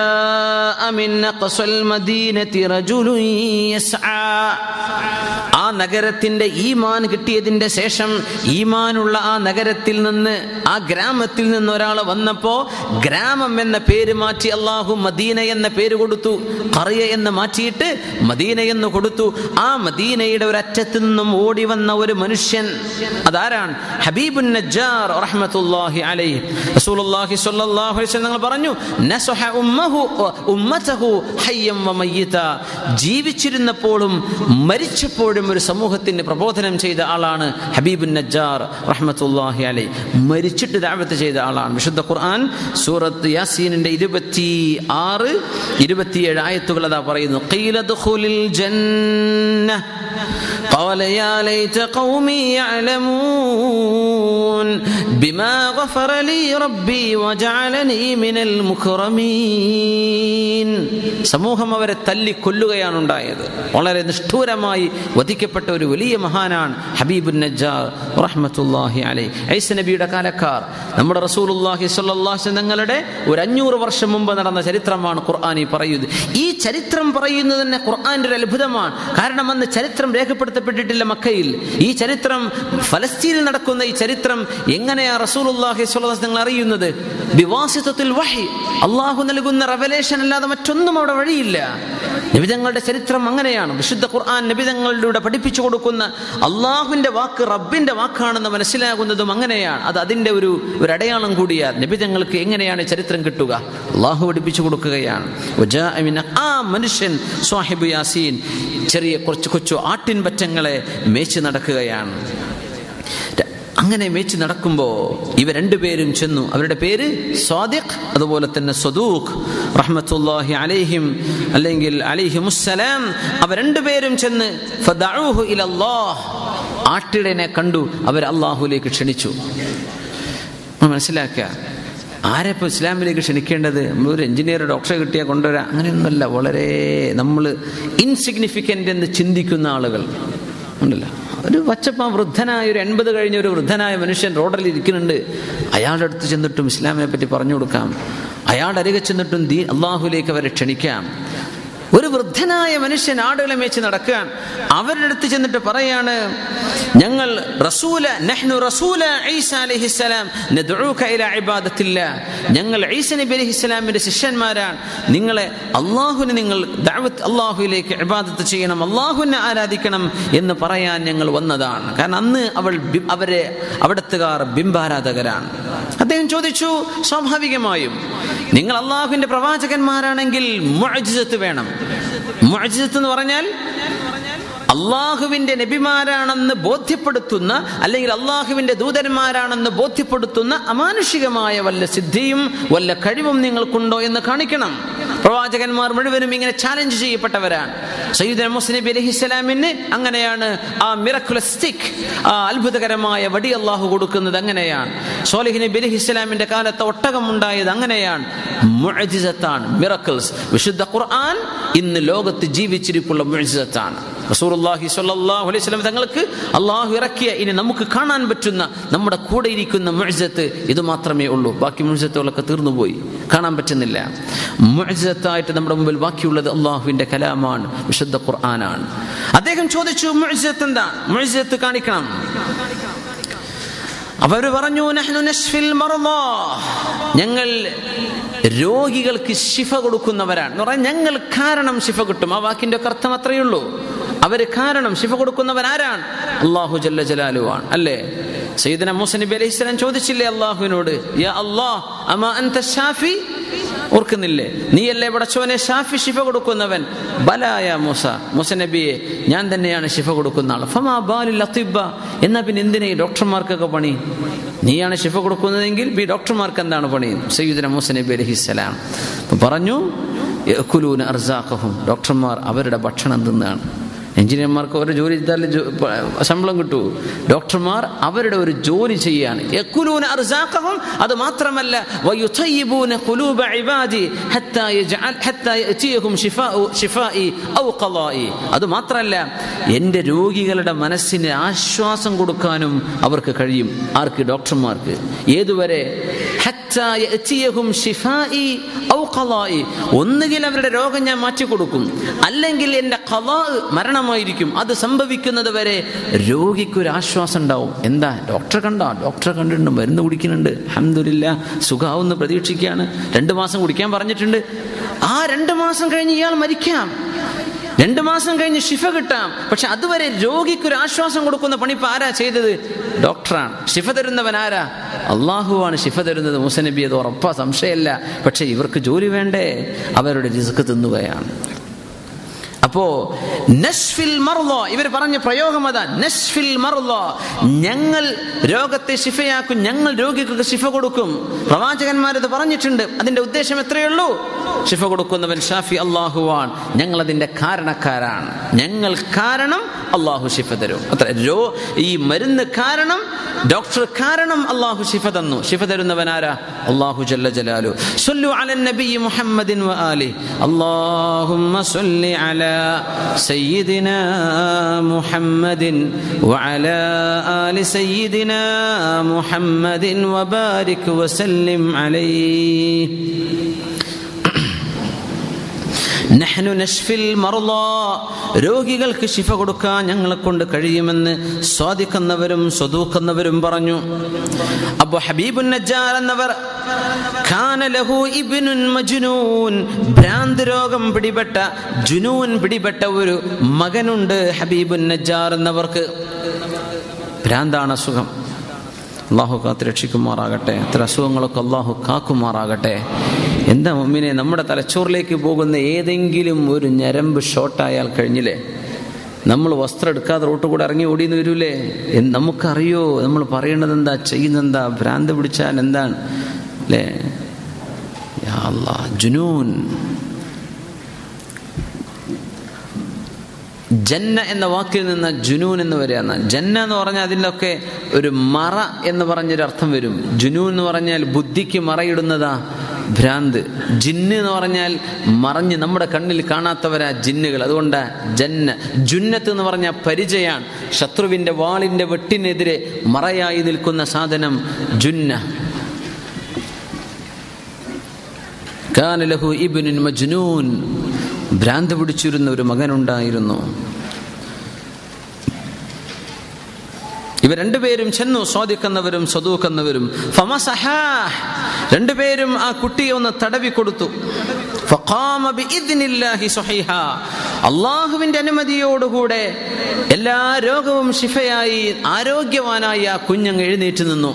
ആ നഗരത്തിന്റെ ഈമാൻ കിട്ടിയതിന്റെ ശേഷം ഈമാനുള്ള ആ നഗരത്തിൽ നിന്ന് ആ ഗ്രാമത്തിൽ നിന്ന് ഒരാൾ വന്നപ്പോ ഗ്രാമം എന്ന പേര് മാറ്റി അള്ളാഹു മദീന എന്ന പേര് കൊടുത്തു കറിയ എന്ന് മാറ്റിയിട്ട് മദീന എന്ന് കൊടുത്തു ആ മദീനയുടെ ഒരു അറ്റത്ത് നിന്നും ഓടി വന്ന ഒരു മനുഷ്യൻ അതാരാണ് ഹബീബുൻ നജ്ജാർ റഹ്മത്തുള്ളാഹി അലൈഹി റസൂലുള്ളാഹി സ്വല്ലല്ലാഹു അലൈഹി വസല്ലം തങ്ങൾ പറഞ്ഞു നസഹ ഉമ്മഹു ഉമ്മതഹു ഹയ്യം വമയ്യിത ജീവിച്ചിരുന്നപ്പോഴും മരിച്ചപ്പോഴും ഒരു സമൂഹത്തിന് പ്രബോധനം ചെയ്ത ആളാണ് ഹബീബുൻ നജ്ജാർ റഹ്മത്തുള്ളാഹി അലൈഹി മരിച്ചിട്ട് ദഅവത്ത് ചെയ്ത ആളാണ് വിശുദ്ധ ഖുർആൻ സൂറത്ത് യാസീനിന്റെ ഇരുപത്തി ആറ് ഇരുപത്തിയേഴ് ആയത്തുകൾ അതാ പറയുന്നു ഖീല ദുഖുലിൽ ജന്ന قال يا ليت قومي يعلمون بما غفر لي ربي وجعلني من المكرمين സമൂഹം അവരെ തല്ലി കൊല്ലുകയാണ് ഉണ്ടായത് വളരെ നിഷ്ഠൂരമായി വധിക്കപ്പെട്ട ഒരു വലിയ മഹാനാണ് ഹബീബുൻ നജ്ജാർ റഹ്മത്തുല്ലാഹി അലൈ ഐസ നബിയുടെ കാലക്കാർ നമ്മുടെ റസൂലുല്ലാഹി സ്വല്ലല്ലാഹി തങ്ങളുടെ ഒരു അഞ്ഞൂറ് വർഷം മുമ്പ് നടന്ന ചരിത്രമാണ് ഖുർആാനി പറയുന്നത് ഈ ചരിത്രം പറയുന്നത് തന്നെ ഖുർആാന്റെ ഒരു അത്ഭുതമാണ് കാരണം അന്ന് ചരിത്രം രേഖപ്പെടുത്തപ്പെട്ടിട്ടില്ല മക്കയിൽ ഈ ചരിത്രം ഫലസ്തീനിൽ നടക്കുന്ന ഈ ചരിത്രം എങ്ങനെയാ റസൂലുല്ലാഹി സ്വല്ലല്ലാഹി നിങ്ങൾ അറിയുന്നത് വിവാസിത്വത്തിൽ വഹി അള്ളാഹു നൽകുന്ന റെവലേഷൻ അല്ലാതെ മറ്റൊന്നും അവിടെ വഴിയില്ല നിബിതങ്ങളുടെ ചരിത്രം അങ്ങനെയാണ് വിശുദ്ധ ഖുർആൻ നിബിതങ്ങളിലൂടെ പഠിപ്പിച്ചു കൊടുക്കുന്ന അള്ളാഹുവിന്റെ വാക്ക് റബ്ബിന്റെ വാക്കാണെന്ന് മനസ്സിലാകുന്നതും അങ്ങനെയാണ് അത് അതിന്റെ ഒരു ഒരു അടയാളം കൂടിയാണ് നിബിതങ്ങൾക്ക് എങ്ങനെയാണ് ചരിത്രം കിട്ടുക അള്ളാഹു പഠിപ്പിച്ചു കൊടുക്കുകയാണ് വജാഅ മിന- ആ മനുഷ്യൻ സ്വാഹിബ് യാസീൻ ചെറിയ കുറച്ച് കൊച്ചു ആട്ടിൻ പറ്റങ്ങളെ മേച്ച് നടക്കുകയാണ് അങ്ങനെ മേച്ച് നടക്കുമ്പോൾ ഇവ രണ്ടുപേരും ചെന്നു അവരുടെ പേര് സ്വാദിഖ് അതുപോലെ തന്നെ സ്വദൂഖ് റഹ്മത്തുല്ലാഹി അലൈഹിം അല്ലെങ്കിൽ അലൈഹി മുസ്സലാം അവ രണ്ടുപേരും ചെന്ന് ഫദഉഹു ഇലല്ലാഹ് ആട്ടിടനെ കണ്ടു അവർ അള്ളാഹുലേക്ക് ക്ഷണിച്ചു നമ്മൾ മനസ്സിലാക്കുക ആരെപ്പോൾ ഇസ്ലാമിലേക്ക് ക്ഷണിക്കേണ്ടത് ഒരു എഞ്ചിനീയർ ഡോക്ടറെ കിട്ടിയാൽ കൊണ്ടുവരാം അങ്ങനെയൊന്നുമല്ല വളരെ നമ്മൾ ഇൻസിഗ്നിഫിക്കൻ്റ് എന്ന് ചിന്തിക്കുന്ന ആളുകൾ ഉണ്ടല്ലോ ഒരു വച്ചപ്പ വൃദ്ധനായ ഒരു എൺപത് കഴിഞ്ഞ ഒരു വൃദ്ധനായ മനുഷ്യൻ റോഡിൽ ഇരിക്കുന്നുണ്ട് അയാളുടെ അടുത്ത് ചെന്നിട്ടും ഇസ്ലാമിനെ പറ്റി പറഞ്ഞു കൊടുക്കാം അയാളുടെ അരികെ ചെന്നിട്ടും ദീ അള്ളാഹുലേക്ക് അവരെ ക്ഷണിക്കാം ഒരു വൃദ്ധനായ മനുഷ്യൻ ആടുകളെ മേച്ച് നടക്കാൻ അവരുടെ അടുത്ത് ചെന്നിട്ട് പറയാണ് ഞങ്ങൾ റസൂല നഹ്നു റസൂല ഈസ അലൈഹിസ്സലാം നദ്ഉക ഇലാ ഇബാദത്തില്ല ഞങ്ങൾ ഈസ നബി അലൈഹിസ്സലാമിന്റെ ശിഷ്യന്മാരാണ് നിങ്ങളെ അള്ളാഹുവിന് നിങ്ങൾ ദഅവത്ത് അള്ളാഹുവിലേക്ക് ഇബാദത്ത് ചെയ്യണം അള്ളാഹുവിനെ ആരാധിക്കണം എന്ന് പറയാൻ ഞങ്ങൾ വന്നതാണ് കാരണം അന്ന് അവൾ ബി- അവരെ അവിടത്തുകാർ ബിംബാരാധകരാണ് അദ്ദേഹം ചോദിച്ചു സ്വാഭാവികമായും നിങ്ങൾ അള്ളാഹുവിന്റെ പ്രവാചകന്മാരാണെങ്കിൽ മുഅ്ജിസത്ത് വേണം മുഅ്ജിസത്ത് എന്ന് പറഞ്ഞാൽ അള്ളാഹുവിന്റെ നബിമാരാണെന്ന് ബോധ്യപ്പെടുത്തുന്ന അല്ലെങ്കിൽ അള്ളാഹുവിന്റെ ദൂതന്മാരാണെന്ന് ബോധ്യപ്പെടുത്തുന്ന അമാനുഷികമായ വല്ല സിദ്ധിയും വല്ല കഴിവും നിങ്ങൾക്കുണ്ടോ എന്ന് കാണിക്കണം പ്രവാചകന്മാർ മുഴുവനും ഇങ്ങനെ ചാലഞ്ച് ചെയ്യപ്പെട്ടവരാണ് സയ്യിദ് മുസ്ലിം നബി അലഹിസ്സലാമിന് അങ്ങനെയാണ് ആ മിറക്കുലസ്റ്റിക് ആ അത്ഭുതകരമായ വടി അള്ളാഹു കൊടുക്കുന്നത് അങ്ങനെയാണ് സോലിഹ് നബി അലഹിസ്സലാമിന്റെ കാലത്ത് ഒട്ടകം ഉണ്ടായത് അങ്ങനെയാണ് മുഅ്ജിസത്താണ് മിറക്കിൾസ് വിശുദ്ധ ഖുർആൻ ഇന്ന് ലോകത്ത് ജീവിച്ചിരിപ്പുള്ള മുഅ്ജിസത്താണ് റസൂലുള്ളാഹി സ്വല്ലല്ലാഹു അലൈഹി വസല്ലം തങ്ങൾക്ക് അള്ളാഹു ഇറക്കിയ ഇനി നമുക്ക് കാണാൻ പറ്റുന്ന നമ്മുടെ കൂടെ ഇരിക്കുന്ന മുഅ്ജിസത്ത് ഇത് മാത്രമേ ഉള്ളൂ ബാക്കി മുഅ്ജിസത്തുകളൊക്കെ തീർന്നുപോയി കാണാൻ പറ്റുന്നില്ല മുഅ്ജിസത്തായിട്ട് നമ്മുടെ മുമ്പിൽ ബാക്കിയുള്ളത് അള്ളാഹുവിന്റെ കലാമാണ് വിശുദ്ധ ഖുർആനാണ് അദ്ദേഹം ചോദിച്ചു മുഅ്ജിസത്ത് എന്താ മുഅ്ജിസത്ത് കാണിക്കണം അവർ പറഞ്ഞു നഹ്നു നശ്ഫിൽ മർദാ ഞങ്ങൾ രോഗികൾക്ക് ശിഫ കൊടുക്കുന്നവരാണ് എന്ന് പറഞ്ഞാൽ ഞങ്ങൾ കാരണം ശിഫ കിട്ടും ആ വാക്കിന്റെ ഒക്കെ അർത്ഥം അത്രയേ ഉള്ളൂ അവര് കാരണം ശിഫ കൊടുക്കുന്നവരാരാണ് അള്ളാഹു ജല്ല ജലാലുവാണ് അല്ലേ സയ്യിദന മൂസ നബി അലൈഹി സ്വലാം ചോദിച്ചില്ലേ അള്ളാഹുവിനോട് യാ അല്ലാഹ് അമാ അൻത ഷാഫി ഓർക്കുന്നില്ലേ നീയല്ലേ പടച്ചോനെ ഷാഫി ശിഫ കൊടുക്കുന്നവൻ ബലായ മൂസ മൂസ നബിയെ ഞാൻ തന്നെയാണ് ശിഫ കൊടുക്കുന്ന ആൾ ഫമാ ബാലിൽ അത്തിബ എന്നാ പിന്നെ എന്തിനാ ഈ ഡോക്ടർമാർക്കൊക്കെ പണി നീയാണ് ശിഫ കൊടുക്കുന്നതെങ്കിൽ ഈ ഡോക്ടർമാർക്ക് എന്താണ് പണി സയ്യിദന മൂസ നബി അലഹിസ്സലാം അപ്പൊ പറഞ്ഞു യഅ്കുലൂന അർസാഖഹും ഡോക്ടർമാർ അവരുടെ ഭക്ഷണം തിന്നാണ് എഞ്ചിനീയർമാർക്ക് അവരുടെ ജോലി ചെയ്താൽ ജോ- പ- ശമ്പളം കിട്ടൂ ഡോക്ടർമാർ അവരുടെ ഒരു ജോലി ചെയ്യാണ് യക്കുലൂന അർസാഖഹും അത് മാത്രമല്ല വയുതയ്യിബൂന ഖുലൂബ ഇബാദി ഹത്താ യജ്അൽ ഹത്താ യഅതിയഹും ശിഫാഉ ശിഫാഇ ഔ ഖളാഇ അത് മാത്രമല്ല എൻ്റെ രോഗികളുടെ മനസ്സിന് ആശ്വാസം കൊടുക്കാനും അവർക്ക് കഴിയും ആർക്ക് ഡോക്ടർമാർക്ക് ഏതുവരെ ഹത്താ യഅതിയഹും ശിഫാഇ ഔ ഖളാഇ ഒന്നുകിൽ അവരുടെ രോഗം ഞാൻ മാറ്റി കൊടുക്കും അല്ലെങ്കിൽ എൻ്റെ ഖലാ മരണമായിരിക്കും അത് സംഭവിക്കുന്നത് വരെ രോഗിക്ക് ഒരു ആശ്വാസം ഉണ്ടാവും എന്താ ഡോക്ടറെ കണ്ടോ ഡോക്ടറെ കണ്ടിട്ടുണ്ട് മരുന്ന് കുടിക്കുന്നുണ്ട് അഹമ്മദില്ല സുഖാവുന്ന പ്രതീക്ഷിക്കുകയാണ് രണ്ട് മാസം കുടിക്കാൻ പറഞ്ഞിട്ടുണ്ട് ആ രണ്ട് മാസം കഴിഞ്ഞ് ഇയാൾ മരിക്കാം രണ്ട് മാസം കഴിഞ്ഞ് ശിഫ കിട്ടാം പക്ഷെ അതുവരെ രോഗിക്ക് ഒരു ആശ്വാസം കൊടുക്കുന്ന പണി ഇപ്പൊ ആരാ ചെയ്തത് ഡോക്ടറാണ് ശിഫ തരുന്നവൻ ആരാ അള്ളാഹുവാണ് ശിഫ തരുന്നത് മുസനബി അത് ഉറപ്പാ സംശയമല്ല പക്ഷെ ഇവർക്ക് ജോലി വേണ്ടേ അവരുടെ റിസ്ക് തിന്നുകയാണ് അപ്പോ നസ്ഫിൽ മർള ഇവർ പറഞ്ഞ പ്രയോഗം അതാ നസ്ഫിൽ മർള ഞങ്ങൾ രോഗത്തെ ശിഫയാക്കും ഞങ്ങൾ രോഗികൾക്ക് ശിഫ കൊടുക്കും പ്രവാചകന്മാരത് പറഞ്ഞിട്ടുണ്ട് അതിന്റെ ഉദ്ദേശം എത്രയേ ഉള്ളൂ ശിഫ കൊടുക്കുന്നവൻ ഷാഫി അള്ളാഹുവാൻ ഞങ്ങൾ അതിന്റെ കാരണക്കാരാണ് ഞങ്ങൾ കാരണം അള്ളാഹു ശിഫ തരും അത്ര രോ ഈ മരുന്ന് കാരണം ഡോക്ടർ കാരണം അള്ളാഹു ശിഫ തന്നു ശിഫ തരുന്നവൻ ആരാ അള്ളാഹു ജല്ല ജലാലു സല്ലു അല നബി മുഹമ്മദിൻ വ ആലി അല്ലാഹുമ്മ സല്ലി അല സയ്യിദിന മുഹമ്മദിൻ വഅല ആലി സയ്യിദിന മുഹമ്മദിൻ വബാരിക് വസല്ലിം അലൈഹി നഹ്നു നഷ്ഫിൽ മറുളാ രോഗികൾക്ക് ശിഫ കൊടുക്കാൻ ഞങ്ങളെ കൊണ്ട് കഴിയുമെന്ന് സ്വാദിക്കുന്നവരും സ്വതൂക്കുന്നവരും പറഞ്ഞു അപ്പൊ ഹബീബുൻ നജ്ജാർ എന്നവർ ഖാന ലഹു ഇബ്നുൻ മജ്നൂൻ ഭ്രാന്ത് രോഗം പിടിപെട്ട ജുനൂൻ പിടിപെട്ട ഒരു മകനുണ്ട് ഹബീബുൻ നജ്ജാർ എന്നവർക്ക് ഭ്രാന്താണ് അസുഖം അള്ളാഹു കാത്ത് രക്ഷിക്കുമാറാകട്ടെ അത്ര അസുഖങ്ങളൊക്കെ അള്ളാഹു കാക്കുമാറാകട്ടെ എന്താ മമ്മിനെ നമ്മുടെ തലച്ചോറിലേക്ക് പോകുന്ന ഏതെങ്കിലും ഒരു ഞരമ്പ് ഷോർട്ടായാൽ കഴിഞ്ഞില്ലേ നമ്മൾ വസ്ത്രം എടുക്കാതെ റോട്ട് കൂടെ ഇറങ്ങി ഓടിയെന്ന് വരൂലേ എന്ന് നമുക്കറിയോ നമ്മൾ പറയേണ്ടത് എന്താ ചെയ്യുന്നത് എന്താ ഭ്രാന്ത് പിടിച്ചാൽ എന്താണ് അല്ലേ യാ അല്ലാ, ജുനൂൻ ജന്ന എന്ന വാക്കിൽ നിന്ന് ജുനൂൻ എന്ന് വരികയാണ് ജന്ന എന്ന് പറഞ്ഞാൽ അതിലൊക്കെ ഒരു മറ എന്ന് പറഞ്ഞൊരു അർത്ഥം വരും ജുനൂൻ എന്ന് പറഞ്ഞാൽ ബുദ്ധിക്ക് മറയിടുന്നതാ ഭ്രാന്ത് ജിന്ന് എന്ന് പറഞ്ഞാൽ മറഞ്ഞ് നമ്മുടെ കണ്ണിൽ കാണാത്തവരാ ജിന്നുകൾ അതുകൊണ്ടാ ജന്ന ജുന്നത്ത് എന്ന് പറഞ്ഞാൽ പരിചയാണ് ശത്രുവിന്റെ വാളിന്റെ വെട്ടിനെതിരെ മറയായി നിൽക്കുന്ന സാധനം ജുന്ന കാന ലഹു ഇബ്നുൻ മജ്നൂൻ ഭ്രാന്ത് പിടിച്ചിരുന്ന ഒരു മകനുണ്ടായിരുന്നു ഇവർ രണ്ടുപേരും ചെന്നു സ്വാദിക്കുന്നവരും സ്വതൂക്കുന്നവരും ഫമസഹാഹ്. രണ്ടുപേരും ആ കുട്ടിയെ ഒന്ന് തടവി കൊടുത്തു ഫഖാമ ബിഇദ്നില്ലാഹി സ്വഹീഹാ. അള്ളാഹുവിന്റെ അനുമതിയോടുകൂടെ എല്ലാ രോഗവും ശിഫയായി ആരോഗ്യവാനായി ആ കുഞ്ഞങ്ങ് എഴുന്നേറ്റ് നിന്നു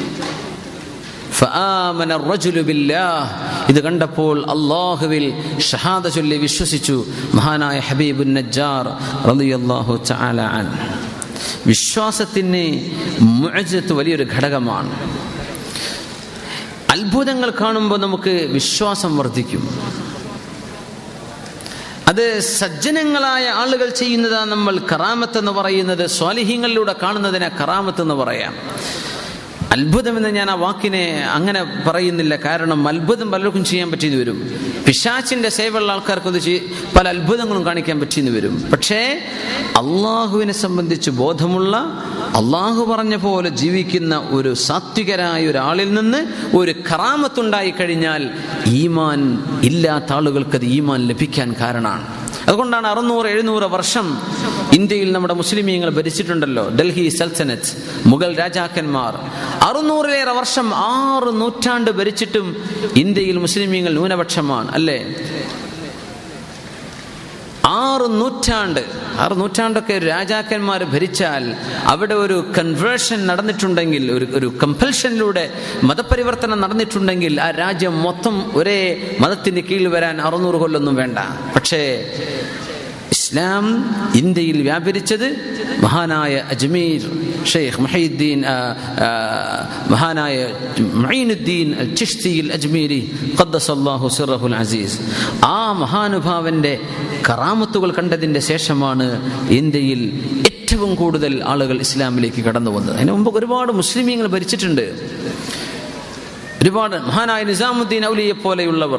ഫആമന الرجل بالله ഇത് കണ്ടപ്പോൾ അള്ളാഹുവിൽ ഷഹാദ ചൊല്ലി വിശ്വസിച്ചു മഹാനായ ഹബീബുൻ നജ്ജാർ റളിയല്ലാഹു തആല അൻ വിശ്വാസത്തിന് മുഅ്ജിസത്ത് വലിയൊരു ഘടകമാണ് അത്ഭുതങ്ങൾ കാണുമ്പോൾ നമുക്ക് വിശ്വാസം വർദ്ധിക്കും അത് സജ്ജനങ്ങളായ ആളുകൾ ചെയ്യുന്നതാണ് നമ്മൾ കറാമത്ത് എന്ന് പറയുന്നത് സ്വാലിഹ്യങ്ങളിലൂടെ കാണുന്നതിനെ കറാമത്ത് എന്ന് പറയാം അത്ഭുതമെന്ന് ഞാൻ ആ വാക്കിനെ അങ്ങനെ പറയുന്നില്ല കാരണം അത്ഭുതം പലർക്കും ചെയ്യാൻ പറ്റിയെന്ന് വരും പിശാച്ചിന്റെ സേവയുള്ള ആൾക്കാർക്ക് അത് ചെയ്- പല അത്ഭുതങ്ങളും കാണിക്കാൻ പറ്റിയെന്ന് വരും പക്ഷേ അള്ളാഹുവിനെ സംബന്ധിച്ച് ബോധമുള്ള അള്ളാഹു പറഞ്ഞ പോലെ ജീവിക്കുന്ന ഒരു സാത്വികരായ ഒരാളിൽ നിന്ന് ഒരു കറാമത്തുണ്ടായി കഴിഞ്ഞാൽ ഈമാൻ ഇല്ലാത്ത ആളുകൾക്ക് അത് ഈമാൻ ലഭിക്കാൻ കാരണമാണ് അതുകൊണ്ടാണ് അറുന്നൂറ് എഴുന്നൂറ് വർഷം ഇന്ത്യയിൽ നമ്മുടെ മുസ്ലിമീങ്ങൾ ഭരിച്ചിട്ടുണ്ടല്ലോ ഡൽഹി സൽത്തനത്ത് മുഗൾ രാജാക്കന്മാർ അറുന്നൂറിലേറെ വർഷം ആറ് നൂറ്റാണ്ട് ഭരിച്ചിട്ടും ഇന്ത്യയിൽ മുസ്ലിമീങ്ങൾ ന്യൂനപക്ഷമാണ് അല്ലേ ആറ് നൂറ്റാണ്ട് ആറ് നൂറ്റാണ്ടൊക്കെ ഒരു രാജാക്കന്മാർ ഭരിച്ചാൽ അവിടെ ഒരു കൺവേർഷൻ നടന്നിട്ടുണ്ടെങ്കിൽ ഒരു ഒരു കമ്പൽഷനിലൂടെ മതപരിവർത്തനം നടന്നിട്ടുണ്ടെങ്കിൽ ആ രാജ്യം മൊത്തം ഒരേ മതത്തിന് കീഴിൽ വരാൻ അറുന്നൂറ് കൊല്ലൊന്നും വേണ്ട പക്ഷേ ഇസ്ലാം ഇന്ത്യയിൽ വ്യാപരിച്ചത് മഹാനായ അജ്മീർ ഷെയ്ഖ് മഹീദ്ദീൻ ആ, ആ, മഹാനായ മഈനുദ്ദീൻ അൽ ചിഷ്തിയിൽ അജ്മീരി ഖദ്ദസല്ലാഹു സിറഹുൽ അസീസ് ആ മഹാനുഭാവന്റെ കറാമത്തുകൾ കണ്ടതിന്റെ ശേഷമാണ് ഇന്ത്യയിൽ ഏറ്റവും കൂടുതൽ ആളുകൾ ഇസ്ലാമിലേക്ക് കടന്നു വന്നത് അതിന് മുമ്പ് ഒരുപാട് മുസ്ലിമീങ്ങൾ ഭരിച്ചിട്ടുണ്ട് ഒരുപാട് മഹാനായ നിസാമുദ്ദീൻ ഔലിയെ പോലെയുള്ളവർ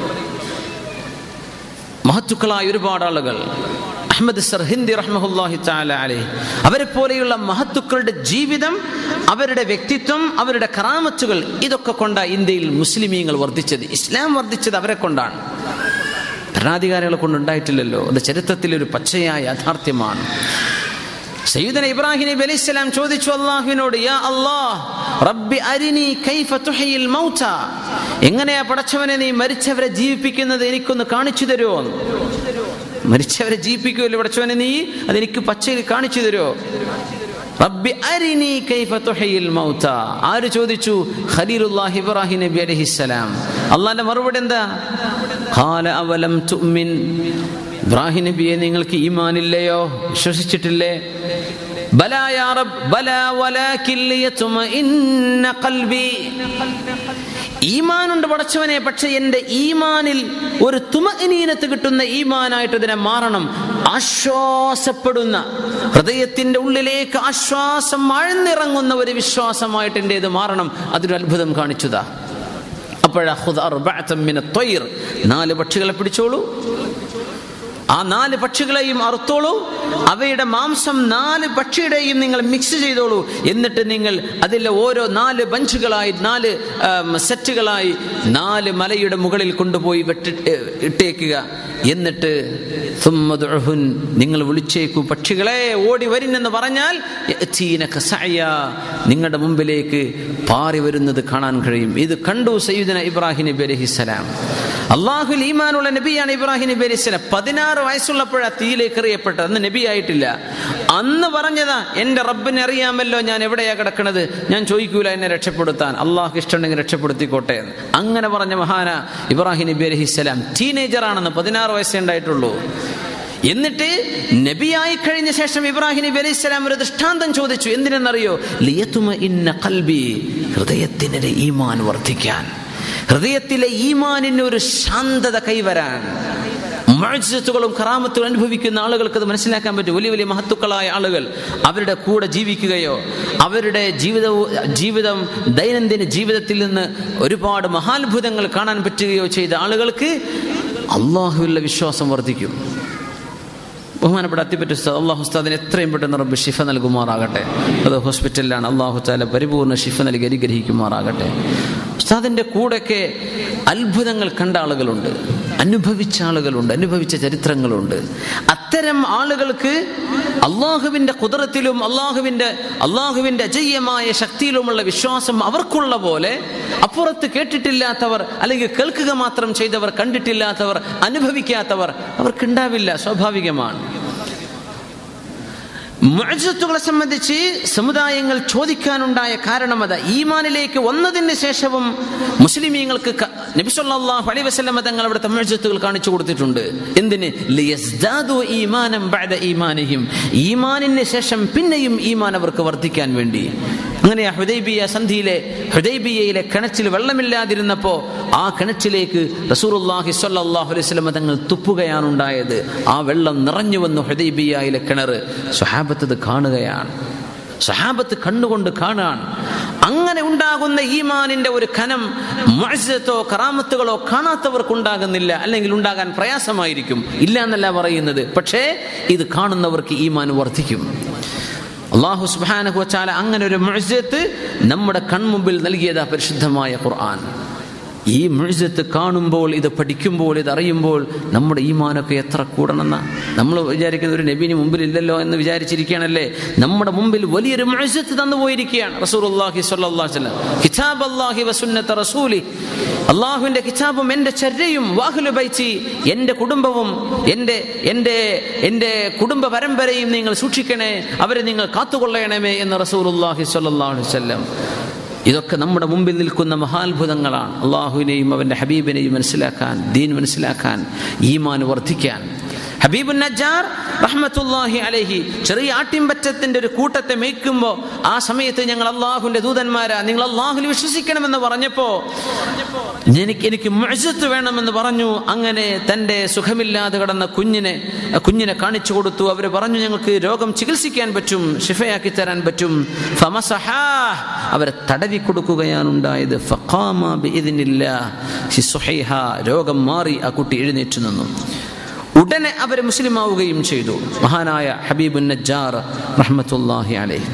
മഹത്തുക്കളായ ഒരുപാട് ആളുകൾ അഹമ്മദ് സർ ഹിന്ദി റഹ്മഹുല്ലാഹി തആല അലൈഹി അവരെ പോലെയുള്ള മഹത്തുക്കളുടെ ജീവിതം അവരുടെ വ്യക്തിത്വം അവരുടെ കറാമത്തുകൾ ഇതൊക്കെ കൊണ്ടാ ഇന്ത്യയിൽ മുസ്ലിമീങ്ങൾ വർദ്ധിച്ചത് ഇസ്ലാം വർദ്ധിച്ചത് അവരെ കൊണ്ടാണ് ഭരണാധികാരികളെ കൊണ്ടുണ്ടായിട്ടില്ലല്ലോ അത് ചരിത്രത്തിൽ ഒരു പച്ചയായ യാഥാർത്ഥ്യമാണ് സയ്യിദന ഇബ്രാഹിം നബി അലൈഹി സ്വലാം ചോദിച്ചു അള്ളാഹുവിനോട് യാ അല്ലാഹ് റബ്ബി അരിനി കൈഫ തുഹയിൽ മൗത എങ്ങനെയാ പടച്ചവനെ നീ മരിച്ചവരെ ജീവിപ്പിക്കുന്നത് എനിക്കൊന്ന് കാണിച്ചു തരുമോ മരിച്ചവരെ ജീവിപ്പിക്കുമല്ലോ പടച്ചവനെ നീ അതെനിക്ക് പച്ചയിൽ കാണിച്ചു തരുമോ റബ്ബി അരിനി കൈഫ തുഹയിൽ മൗത ആര് ചോദിച്ചു ഖലീലുല്ലാഹി ഇബ്രാഹിം നബി അലൈഹിസ്സലാം അള്ളാന്റെ മറുപടി എന്താ ഖാല അവലം തുഅ്മിൻ ഇബ്രാഹിം നബിയെ നിങ്ങൾക്ക് ഈമാനില്ലയോ വിശ്വസിച്ചിട്ടില്ലേ ബലാ യാ റബ്ബ് ബലാ വലാകിൻ ലിയത്മഇന്ന ഖൽബി ഈമാനുണ്ട് പടച്ചവനെ പക്ഷെ എൻ്റെ ഈമാനിൽ ഒരു തുമനീനത്ത് കിട്ടുന്ന ഈമാനായിട്ട് ഇതിനെ മാറണം ആശ്വാസപ്പെടുന്ന ഹൃദയത്തിന്റെ ഉള്ളിലേക്ക് ആശ്വാസം ആഴ്ന്നിറങ്ങുന്ന ഒരു വിശ്വാസമായിട്ട് എൻ്റെ ഇത് മാറണം അതൊരു അത്ഭുതം കാണിച്ചതാ അപ്പോഴാ ഖുദ് അർബഅതൻ മിന ത്വയ്ർ നാല് പക്ഷികളെ പിടിച്ചോളൂ ആ നാല് പക്ഷികളെയും അറുത്തോളൂ അവയുടെ മാംസം നാല് പക്ഷിയുടെയും നിങ്ങൾ മിക്സ് ചെയ്തോളൂ എന്നിട്ട് നിങ്ങൾ അതിലെ ഓരോ നാല് ബഞ്ചുകളായി നാല് ആം, സെറ്റുകളായി നാല് മലയുടെ മുകളിൽ കൊണ്ടുപോയി വെട്ടി ഏ, ഇട്ടേക്കുക എന്നിട്ട് സുമ്മദുഅഹുൻ, നിങ്ങൾ വിളിച്ചേക്കൂ പക്ഷികളെ ഓടി വരിനെന്ന് പറഞ്ഞാൽ യഅ്തീനക സഅയ, നിങ്ങളുടെ മുമ്പിലേക്ക് പാറി വരുന്നത് കാണാൻ കഴിയും ഇത് കണ്ടു സയ്യിദന ഇബ്രാഹിം നബി അലൈഹിസ്സലാം അള്ളാഹുൽ ഈമാനുള്ള നബിയാണ് ഇബ്രാഹിം നബി അലൈഹി സ്വലാം പതിനാറ് വയസ്സുള്ളപ്പോഴാ തീയിലേക്ക് എറിയപ്പെട്ടത് അന്ന് നബി ആയിട്ടില്ല അന്ന് പറഞ്ഞതാ എന്റെ റബ്ബിനെ അറിയാമല്ലോ ഞാൻ എവിടെയാ കിടക്കണത് ഞാൻ ചോദിക്കൂല എന്നെ രക്ഷപ്പെടുത്താൻ അള്ളാഹ് ഇഷ്ടമുണ്ടെങ്കിൽ രക്ഷപ്പെടുത്തിക്കോട്ടെ എന്ന് അങ്ങനെ പറഞ്ഞ മഹാന ഇബ്രാഹിം നബി അലൈഹി സ്വലാം ടീനേജർ ആണെന്ന് പതിനാറ് വയസ്സേ ഉണ്ടായിട്ടുള്ളൂ എന്നിട്ട് നബിയായി കഴിഞ്ഞ ശേഷം ഇബ്രാഹിം നബി അലൈഹി സ്വലാം ഒരു ദൃഷ്ടാന്തം ചോദിച്ചു എന്തിനെന്നറിയോ ലിയത്തുമ ഇന്ന കൽബി ഹൃദയത്തിനൊരു ഈമാൻ വർദ്ധിക്കാൻ ഹൃദയത്തിലെ ഈമാനിന് ഒരു ശാന്തത കൈവരാൻ മഴത്തുകളും കറാമത്തുകളും അനുഭവിക്കുന്ന ആളുകൾക്ക് അത് മനസ്സിലാക്കാൻ പറ്റും വലിയ വലിയ മഹത്തുക്കളായ ആളുകൾ അവരുടെ കൂടെ ജീവിക്കുകയോ അവരുടെ ജീവിതവും ജീവിതം ദൈനംദിന ജീവിതത്തിൽ നിന്ന് ഒരുപാട് മഹാത്ഭുതങ്ങൾ കാണാൻ പറ്റുകയോ ചെയ്ത ആളുകൾക്ക് അള്ളാഹുവിലുള്ള വിശ്വാസം വർദ്ധിക്കും ബഹുമാനപ്പെട്ട അത്തിപ്പറ്റ ഉസ്താദ് അള്ളാഹു ഉസ്താദിന് എത്രയും പെട്ടെന്ന് റബ്ബ് ഷിഫ നൽകുമാറാകട്ടെ അത് ഹോസ്പിറ്റലിലാണ് അള്ളാഹു താല പരിപൂർണ്ണ ഷിഫ നൽകി അനുഗ്രഹിക്കുമാറാകട്ടെ ഉസ്താദിൻ്റെ കൂടെയൊക്കെ അത്ഭുതങ്ങൾ കണ്ട ആളുകളുണ്ട് അനുഭവിച്ച ആളുകളുണ്ട് അനുഭവിച്ച ചരിത്രങ്ങളുണ്ട് അത്തരം ആളുകൾക്ക് അള്ളാഹുവിൻ്റെ കുതിരത്തിലും അള്ളാഹുവിൻ്റെ അള്ളാഹുവിൻ്റെ അജയ്യമായ ശക്തിയിലുമുള്ള വിശ്വാസം അവർക്കുള്ള പോലെ അപ്പുറത്ത് കേട്ടിട്ടില്ലാത്തവർ അല്ലെങ്കിൽ കേൾക്കുക മാത്രം ചെയ്തവർ കണ്ടിട്ടില്ലാത്തവർ അനുഭവിക്കാത്തവർ അവർക്കുണ്ടാവില്ല സ്വാഭാവികമാണ് മുഅ്ജിസത്തുകളെ സംബന്ധിച്ച് സമുദായങ്ങൾ ചോദിക്കാനുണ്ടായ കാരണം അത് ഈമാനിലേക്ക് വന്നതിന് ശേഷവും മുസ്ലിമീങ്ങൾക്ക് ക- നബി സല്ലല്ലാഹു അലൈഹി വസല്ലം തങ്ങൾ അവിടുത്തെ മുഅ്ജിസത്തുകൾ കാണിച്ചു കൊടുത്തിട്ടുണ്ട് എന്തിന് ലിയസ്ദാദു ഈമാനം ബഅദ ഈമാനിഹിം ഈമാനിന് ശേഷം പിന്നെയും ഈമാൻ അവർക്ക് വർദ്ധിക്കാൻ വേണ്ടി അങ്ങനെയാ ഹുദൈബിയ സന്ധിയിലെ ഹുദൈബിയയിലെ കിണറ്റിൽ വെള്ളമില്ലാതിരുന്നപ്പോ ആ കിണറ്റിലേക്ക് റസൂലുള്ളാഹി സ്വല്ലല്ലാഹു അലൈഹി വസല്ലം തങ്ങൾ തുപ്പുകയാണ് ഉണ്ടായത് ആ വെള്ളം നിറഞ്ഞു വന്നു ഹുദൈബിയയിലെ കിണർ സ്വഹാബത്ത് ഇത് കാണുകയാണ് സ്വഹാബത്ത് കണ്ണുകൊണ്ട് കാണാൻ അങ്ങനെ ഉണ്ടാകുന്ന ഈമാനിന്റെ ഒരു കനം മുഅ്ജിസത്തോ കറാമത്തുകളോ കാണാത്തവർക്ക് ഉണ്ടാകുന്നില്ല അല്ലെങ്കിൽ ഉണ്ടാകാൻ പ്രയാസമായിരിക്കും ഇല്ല എന്നല്ല പറയുന്നത് പക്ഷേ ഇത് കാണുന്നവർക്ക് ഈമാൻ വർദ്ധിക്കും അള്ളാഹു സുബ്ഹാനഹു വച്ചാല അങ്ങനെ ഒരു മുഅ്ജിസത്ത് നമ്മുടെ കൺമുമ്പിൽ നൽകിയതാ പരിശുദ്ധമായ ഖുർആൻ ഈ മുഴുസത്ത് കാണുമ്പോൾ ഇത് പഠിക്കുമ്പോൾ ഇത് അറിയുമ്പോൾ നമ്മുടെ ഈമാനൊക്കെ എത്ര കൂടണമെന്ന നമ്മൾ വിചാരിക്കുന്ന ഒരു നബിന് മുമ്പിൽ ഇല്ലല്ലോ എന്ന് വിചാരിച്ചിരിക്കുകയാണല്ലേ നമ്മുടെ മുമ്പിൽ വലിയൊരു മുഴുസത്ത് തന്നു പോയിരിക്കുകയാണ് റസൂലുള്ളാഹി സ്വല്ലല്ലാഹു അലൈഹി വസല്ലം കിതാബ് അല്ലാഹി വസുന്നത്ത റസൂലി അള്ളാഹുവിന്റെ കിതാബും എൻ്റെ ചര്യയും വാഹുലു ബൈച്ചി എൻ്റെ കുടുംബവും എൻ്റെ എൻ്റെ എൻ്റെ കുടുംബ പരമ്പരയും നിങ്ങൾ സൂക്ഷിക്കണേ അവരെ നിങ്ങൾ കാത്തുകൊള്ളണമേ എന്ന് റസൂലുള്ളാഹി സ്വല്ലല്ലാഹു അലൈഹി വസല്ലം ഇതൊക്കെ നമ്മുടെ മുമ്പിൽ നിൽക്കുന്ന മഹാത്ഭുതങ്ങളാണ് അള്ളാഹുവിനെയും അവൻ്റെ ഹബീബിനെയും മനസ്സിലാക്കാൻ ദീൻ മനസ്സിലാക്കാൻ ഈമാൻ വർദ്ധിക്കാൻ ഹബീബുൻ നജ്ജാർ റഹ്മത്തുല്ലാഹി അലൈഹി ചെറിയ ആട്ടിൻപറ്റത്തിന്റെ ഒരു കൂട്ടത്തെ മേയ്ക്കുമ്പോൾ ആ സമയത്ത് ഞങ്ങൾ അള്ളാഹുവിന്റെ ദൂതന്മാരാ നിങ്ങൾ അള്ളാഹുൽ വിശ്വസിക്കണമെന്ന് പറഞ്ഞപ്പോ എനിക്ക് എനിക്ക് മുഅ്ജിസത്ത് വേണമെന്ന് പറഞ്ഞു അങ്ങനെ തൻ്റെ സുഖമില്ലാതെ കിടന്ന കുഞ്ഞിനെ കുഞ്ഞിനെ കാണിച്ചു കൊടുത്തു അവർ പറഞ്ഞു ഞങ്ങൾക്ക് രോഗം ചികിത്സിക്കാൻ പറ്റും ഷിഫയാക്കി തരാൻ പറ്റും ഫമസഹാ അവരെ തടവി കൊടുക്കുകയാണ് ഉണ്ടായത് ഫഖാമ ബിഇദ്നില്ലാഹ് ഫി സുഹൈഹ രോഗം മാറി ആ കുട്ടി എഴുന്നേറ്റ് നിന്നു ഉടനെ അവർ മുസ്ലിമാവുകയും ചെയ്തു മഹാനായ ഹബീബുൻ നജ്ജാർ റഹ്മത്തുല്ലാഹി അലൈഹി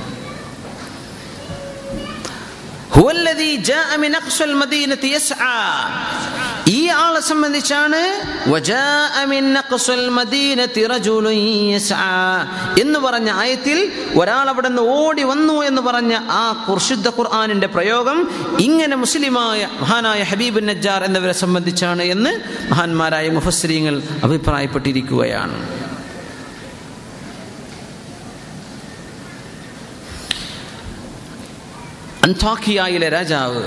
هو الذي جاء من أقصى المدينة يسعى ഈ ആളെ സംബന്ധിച്ചാണ് وجاء من أقصى المدينة رجل يسعى എന്ന് പറഞ്ഞ ആയത്തിൽ ഒരാൾ അവിടെ നിന്ന് ഓടി വന്നു എന്ന് പറഞ്ഞ ആ കുർശുദ്ധ ഖുർആാനിന്റെ പ്രയോഗം ഇങ്ങനെ മുസ്ലിമായ മഹാനായ ഹബീബ് നജ്ജാർ എന്നിവരെ സംബന്ധിച്ചാണ് എന്ന് മഹാന്മാരായ മുഫസ്രീങ്ങൾ അഭിപ്രായപ്പെട്ടിരിക്കുകയാണ് അന്താക്കിയായിലെ രാജാവ്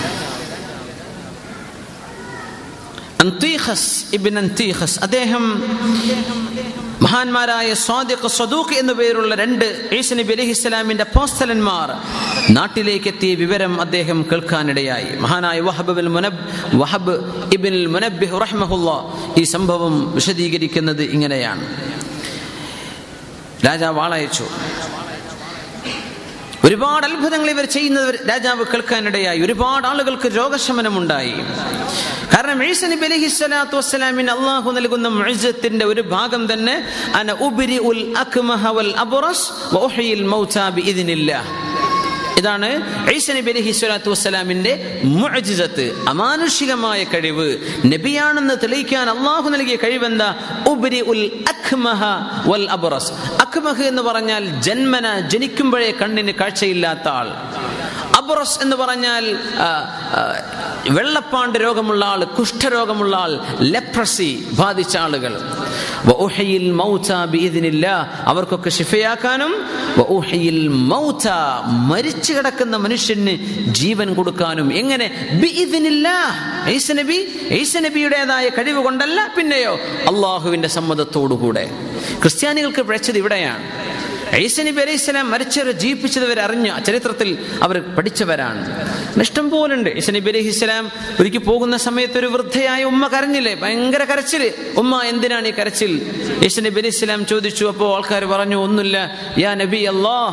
അന്തീഖസ് ഇബിൻ അന്തീഖസ് അദ്ദേഹം മഹാന്മാരായ സ്വാദിഖ് സദൂഖ് എന്നു പേരുള്ള രണ്ട് ഈസ നബി അലൈഹി ഇസ്ലാമിന്റെ പോസ്തലന്മാർ നാട്ടിലേക്ക് എത്തിയ വിവരം അദ്ദേഹം കേൾക്കാനിടയായി മഹാനായ വഹബ് ബിൻ മുനബ് വഹബ് ഇബിൻ മുനബ്ബിഹ് റഹ്മഹുല്ല ഈ സംഭവം വിശദീകരിക്കുന്നത് ഇങ്ങനെയാണ് രാജാവ് ആളയച്ചു ഒരുപാട് അത്ഭുതങ്ങൾ ഇവർ ചെയ്യുന്നത് രാജാവ് കേൾക്കാനിടയായി ഒരുപാട് ആളുകൾക്ക് രോഗശമനമുണ്ടായി കാരണം ഈസ നബി അലൈഹി സ്വലാത്തു വസ്സലാമിന് അള്ളാഹു നൽകുന്ന മുഅ്സത്തിന്റെ ഒരു ഭാഗം തന്നെ അന ഉബരി ഉൽ അക്മഹ വൽ അബ്റസ് വഉഹയിൽ മൗതാ ബിഇദ്നില്ലാഹ് ഇതാണ് ഈസ നബി അലൈഹി സ്വലാത്തു വസ്സലാമിന്റെ മുഅ്ജിസത്ത് അമാനുഷികമായ കഴിവ് നബിയാണെന്ന് തെളിയിക്കാൻ അള്ളാഹു നൽകിയ കഴിവെന്താ ഉബരി ഉൽ അഖ്മഹ വൽ അബ്റസ് അഖ്മഹ് എന്ന് പറഞ്ഞാൽ ജന്മന ജനിക്കുമ്പോഴേ കണ്ണിന് കാഴ്ചയില്ലാത്ത ആൾ അബ്റസ് എന്ന് പറഞ്ഞാൽ ആ, ആ, വെള്ളപ്പാണ്ട് രോഗമുള്ള ആൾ കുഷ്ഠരോഗമുള്ള ആൾ ലെപ്രസി ബാധിച്ച ആളുകൾ വഉഹയിൽ മൗത ബിഇദ്നില്ലാ അവർക്കൊക്കെ ശിഫയാക്കാനും വഉഹയിൽ മൗത മരിച്ചു കിടക്കുന്ന മനുഷ്യന് ജീവൻ കൊടുക്കാനും എങ്ങനെ ബിഇദ്നില്ലാ ഈസ നബി ഈസ നബിയുടേതായ കഴിവ് കൊണ്ടല്ല പിന്നെയോ അള്ളാഹുവിന്റെ സമ്മതത്തോടുകൂടെ ക്രിസ്ത്യാനികൾക്ക് പിഴച്ചത് ഇവിടെയാണ് ഈസ നബി അലൈഹി സ്വലാം മരിച്ചവരെ ജീവിപ്പിച്ചത് അവർ അറിഞ്ഞ ചരിത്രത്തിൽ അവർ പഠിച്ചവരാണ് ഇഷ്ടം പോലുണ്ട് ഈസ നബി അലൈഹി സ്വലാം ഒരിക്കൽ പോകുന്ന സമയത്ത് ഒരു വൃദ്ധയായ ഉമ്മ കരഞ്ഞില്ലേ ഭയങ്കര കരച്ചില് ഉമ്മ എന്തിനാണ് ഈ കരച്ചിൽ ഈസ നബി അലൈഹി സ്വലാം ചോദിച്ചു അപ്പോൾ ആൾക്കാർ പറഞ്ഞു ഒന്നുമില്ല യാ നബി അല്ലാഹ്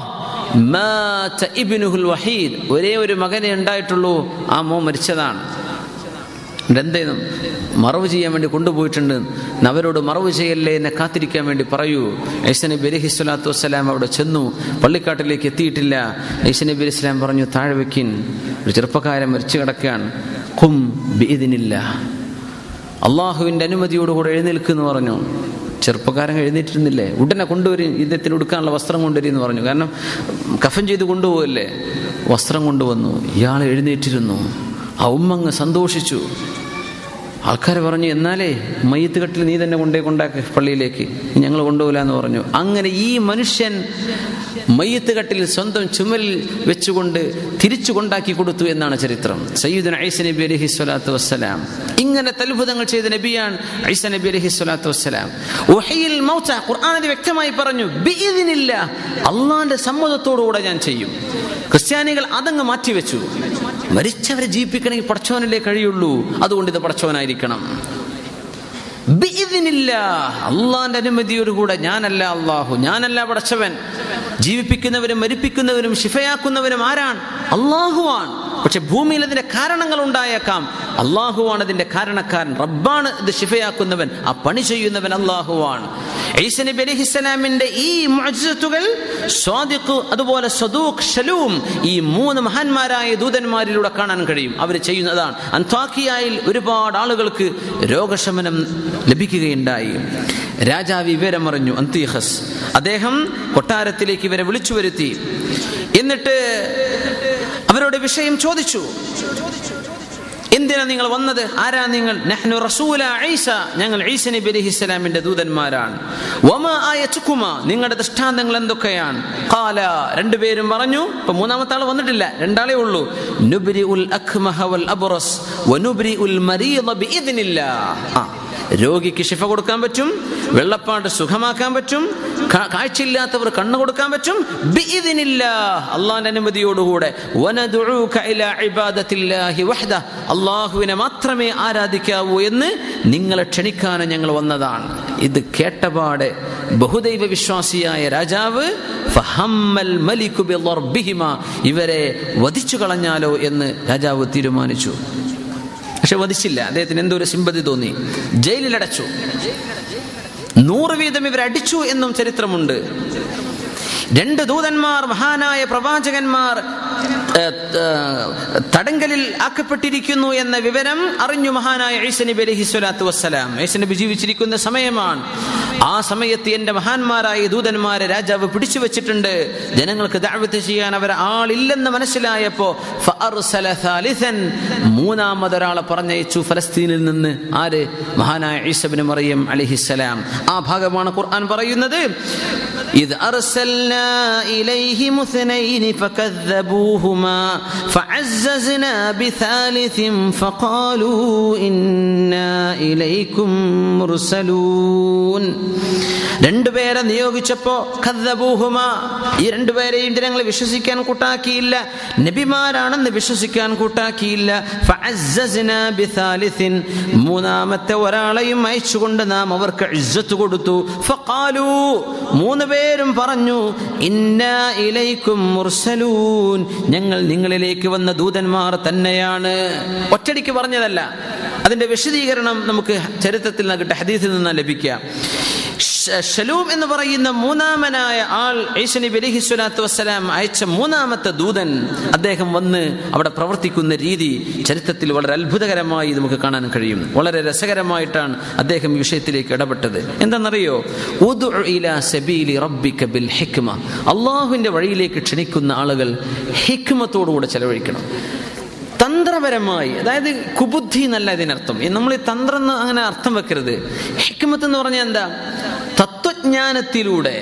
മാത ഇബ്നുഹുൽ വഹീദ് ഒരേ ഒരു മകനെ ഉണ്ടായിട്ടുള്ളൂ ആ മോ മരിച്ചതാണ് എന്തെയ്തു മറവ് ചെയ്യാൻ വേണ്ടി കൊണ്ടുപോയിട്ടുണ്ട് എന്ന് അവരോട് മറവ് ചെയ്യല്ലേ എന്നെ കാത്തിരിക്കാൻ വേണ്ടി പറയൂ ഐസനബി അലഹി സ്വലാത്തു വസ്സലാം അവിടെ ചെന്നു പള്ളിക്കാട്ടിലേക്ക് എത്തിയിട്ടില്ല ഐസനബി അലി ഇസ്ലാം പറഞ്ഞു താഴെ വെക്കിൻ ഒരു ചെറുപ്പക്കാരൻ മരിച്ചു കിടക്കുകയാണ് കും ബീദിനില്ല അള്ളാഹുവിൻ്റെ അനുമതിയോടുകൂടെ എഴുന്നേൽക്കുന്ന് പറഞ്ഞു ചെറുപ്പക്കാരൻ എഴുന്നേറ്റിരുന്നില്ലേ ഉടനെ കൊണ്ടുവരും ഇദ്ദേഹത്തിന് ഉടുക്കാനുള്ള വസ്ത്രം കൊണ്ടുവരും എന്ന് പറഞ്ഞു കാരണം കഫൻ ചെയ്ത് കൊണ്ടുപോകല്ലേ വസ്ത്രം കൊണ്ടുവന്നു ഇയാൾ എഴുന്നേറ്റിരുന്നു ആ ഉമ്മങ്ങ് സന്തോഷിച്ചു ആൾക്കാർ പറഞ്ഞു എന്നാലേ മയ്യത്ത് കെട്ടിൽ നീ തന്നെ കൊണ്ടേ കൊണ്ടാക്ക് പള്ളിയിലേക്ക് ഞങ്ങൾ കൊണ്ടുപോകില്ല എന്ന് പറഞ്ഞു അങ്ങനെ ഈ മനുഷ്യൻ മയ്യത്ത് കട്ടിൽ സ്വന്തം ചുമലിൽ വെച്ചുകൊണ്ട് തിരിച്ചു കൊണ്ടാക്കി കൊടുത്തു എന്നാണ് ചരിത്രം സയ്യിദുൻ ഐസ നബി അലഹി സ്വലാത്തു വസ്സലാം ഇങ്ങനെ അത്ഭുതങ്ങൾ ചെയ്ത നബിയാണ് ഐസ നബി അലഹി സ്വലാത്തു വസ്സലാം ഉഹയിൽ മൗത്ത ഖുർആാനത് വ്യക്തമായി പറഞ്ഞു ബിഇദിനില്ല അള്ളാന്റെ സമ്മതത്തോടുകൂടെ ഞാൻ ചെയ്യും ക്രിസ്ത്യാനികൾ അതങ്ങ് മാറ്റിവെച്ചു മരിച്ചവരെ ജീവിപ്പിക്കണമെങ്കിൽ പടച്ചവനല്ലേ കഴിയുള്ളൂ അതുകൊണ്ട് ഇത് പടച്ചവനായിരിക്കണം ബിഇദിനില്ല അള്ളാന്റെ അനുമതിയോടുകൂടെ ഞാനല്ല അള്ളാഹു ഞാനല്ല പടച്ചവൻ ജീവിപ്പിക്കുന്നവരും മരിപ്പിക്കുന്നവരും ശിഫയാക്കുന്നവരും ആരാണ് അള്ളാഹുവാണ് പക്ഷെ ഭൂമിയിൽ അതിന്റെ കാരണങ്ങൾ ഉണ്ടായേക്കാം അള്ളാഹുവാണ് ഇതിന്റെ കാരണക്കാരൻ റബ്ബാണ് ഇത് ശിഫയാക്കുന്നവൻ ആ പണി ചെയ്യുന്നവൻ അള്ളാഹുവാണ് ഈസ നബി അലഹിസ്സലാമിന്റെ ഈ മുഅ്ജിസത്തുകൾ സ്വാദിഖ് അതുപോലെ സദൂഖ് ഷലൂം ഈ മൂന്ന് മഹാന്മാരായ ദൂതന്മാരിലൂടെ കാണാൻ കഴിയും അവർ ചെയ്യുന്നതാണ് അന്താക്കിയായിൽ ഒരുപാട് ആളുകൾക്ക് രോഗശമനം ലഭിക്കുകയുണ്ടായി രാജാവ് വിവരമറിഞ്ഞു അന്തീഹസ് അദ്ദേഹം കൊട്ടാരത്തിലേക്ക് ഇവരെ വിളിച്ചു വരുത്തി എന്നിട്ട് അവരോട് വിഷയം ചോദിച്ചു എന്തിനാ നിങ്ങൾ വന്നത് ആരാ നിങ്ങൾ നഹ്നു റസൂല ഈസ ഞങ്ങൾ ഈസ നബി അലൈഹി സ്വലാമിന്റെ ദൂതന്മാരാണ് വമാ ആയതുകുമ നിങ്ങളുടെ ദൃഷ്ടാന്തങ്ങൾ എന്തൊക്കെയാണ് ഖാല രണ്ടുപേരും പറഞ്ഞു ഇപ്പൊ മൂന്നാമത്തെ ആൾ വന്നിട്ടില്ല രണ്ടാളേ ഉള്ളൂ നുബ്രി ഉൽ അഖ്മഹ വൽ അബ്റസ് വനുബ്രി ഉൽ മരീദ ബിഇദ്നില്ലാ ആ രോഗിക്ക് ശിഫ കൊടുക്കാൻ പറ്റും വെള്ളപ്പാട് സുഖമാക്കാൻ പറ്റും കാ- കാഴ്ചയില്ലാത്തവർ കണ്ണു കൊടുക്കാൻ പറ്റും ബിഇദ്നില്ല അള്ളാന്റെ അനുമതിയോടുകൂടെ വനദുഊക ഇലാ ഇബാദത്തില്ലാഹി വഹ്ദ അള്ളാഹുവിനെ മാത്രമേ ആരാധിക്കാവൂ എന്ന് നിങ്ങളെ ക്ഷണിക്കാൻ ഞങ്ങൾ വന്നതാണ് ഇത് കേട്ടപാടെ ബഹുദൈവ വിശ്വാസിയായ രാജാവ് ഫഹമ്മൽ മലികു ബിളർബിഹിമ ഇവരെ വധിച്ചു കളഞ്ഞാലോ എന്ന് രാജാവ് തീരുമാനിച്ചു പക്ഷെ വധിച്ചില്ല അദ്ദേഹത്തിന് എന്തോ ഒരു സിമ്പതി തോന്നി ജയിലിലടച്ചു നൂറ് വീതം ഇവരടിച്ചു എന്നും ചരിത്രമുണ്ട് രണ്ട് ദൂതന്മാർ മഹാനായ പ്രവാചകന്മാർ ഏഹ്, ഏഹ്, തടങ്കലിൽ ആക്കപ്പെട്ടിരിക്കുന്നു എന്ന വിവരം അറിഞ്ഞു മഹാനായ ഈസ നബി അലൈഹി സ്വലാത്തു വസ്സലാം ഈസ നബി ജീവിച്ചിരിക്കുന്ന സമയമാണ് ആ സമയത്ത് എന്റെ മഹാന്മാരായ ദൂതന്മാരെ രാജാവ് പിടിച്ചു വെച്ചിട്ടുണ്ട് ജനങ്ങൾക്ക് ദഅവത്ത് ചെയ്യാൻ അവർ ആളില്ലെന്ന് മനസ്സിലായപ്പോ ഫഅർസല സാലിസൻ മൂന്നാമതൊരാളെ പറഞ്ഞയച്ചു ഫലസ്തീനിൽ നിന്ന് ആര് മഹാനായ ഈസബിന് മറിയം അലിഹിസ്സലാം ആ ഭാഗമാണ് ഖുർആൻ പറയുന്നത് إذ أرسلنا إليهم اثنين فكذبوهما فعززنا بثالث فقالوا إنا إليكم مرسلون രണ്ടുപേരെ നിയോഗിച്ചപ്പോ കദ്ദബൂഹുമ ഈ രണ്ടുപേരെയും ജനങ്ങളെ വിശ്വസിക്കാൻ കൂട്ടാക്കിയില്ല നബിമാരാണെന്ന് വിശ്വസിക്കാൻ കൂട്ടാക്കിയില്ല ഫഅസ്സസ്നാ ബിസാലിസിൻ മൂന്നാമത്തെ ഒരാളെയും അയച്ചുകൊണ്ട് നാം അവർക്ക് ഇജ്ജത്ത് കൊടുത്തു ഫഖാലു മൂന്ന് രണ്ടുപേരും പറഞ്ഞു ഇന്നാ ഇലൈക്കും മുർസലൂൻ ഞങ്ങൾ നിങ്ങളിലേക്ക് വന്ന ദൂതന്മാർ തന്നെയാണ് ഒറ്റടിക്ക് പറഞ്ഞതല്ല അതിന്റെ വിശദീകരണം നമുക്ക് ചരിത്രത്തിൽ നിന്ന് കിട്ടുക ഹദീസിൽ നിന്ന് ലഭിക്കുക ഷ- ഷലൂം എന്ന് പറയുന്ന മൂന്നാമനായ ആൾ ഈശ നബി അലൈഹി സ്വലാത്തു വസ്സലാം അയച്ച മൂന്നാമത്തെ ദൂതൻ അദ്ദേഹം വന്ന് അവിടെ പ്രവർത്തിക്കുന്ന രീതി ചരിത്രത്തിൽ വളരെ അത്ഭുതകരമായി നമുക്ക് കാണാൻ കഴിയും വളരെ രസകരമായിട്ടാണ് അദ്ദേഹം ഈ വിഷയത്തിലേക്ക് ഇടപെട്ടത് എന്താണെന്നറിയോ ഉദ്ഉ ഇലാ സബീലി റബ്ബിക ബിൽ ഹിക്മ അള്ളാഹുവിന്റെ വഴിയിലേക്ക് ക്ഷണിക്കുന്ന ആളുകൾ ഹിക്മത്തോടുകൂടെ ചെലവഴിക്കണം തന്ത്രപരമായി അതായത് കുബുദ്ധി എന്നല്ല ഇതിനർത്ഥം ഈ നമ്മൾ ഈ തന്ത്രം എന്ന് അങ്ങനെ അർത്ഥം വെക്കരുത് ഹിക്മത്ത് എന്ന് പറഞ്ഞാൽ എന്താ തത്വജ്ഞാനത്തിലൂടെ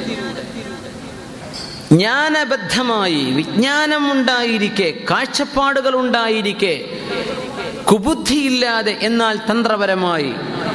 ജ്ഞാനബദ്ധമായി വിജ്ഞാനം ഉണ്ടായിരിക്കെ കാഴ്ചപ്പാടുകൾ ഉണ്ടായിരിക്കെ കുബുദ്ധിയില്ലാതെ എന്നാൽ തന്ത്രപരമായി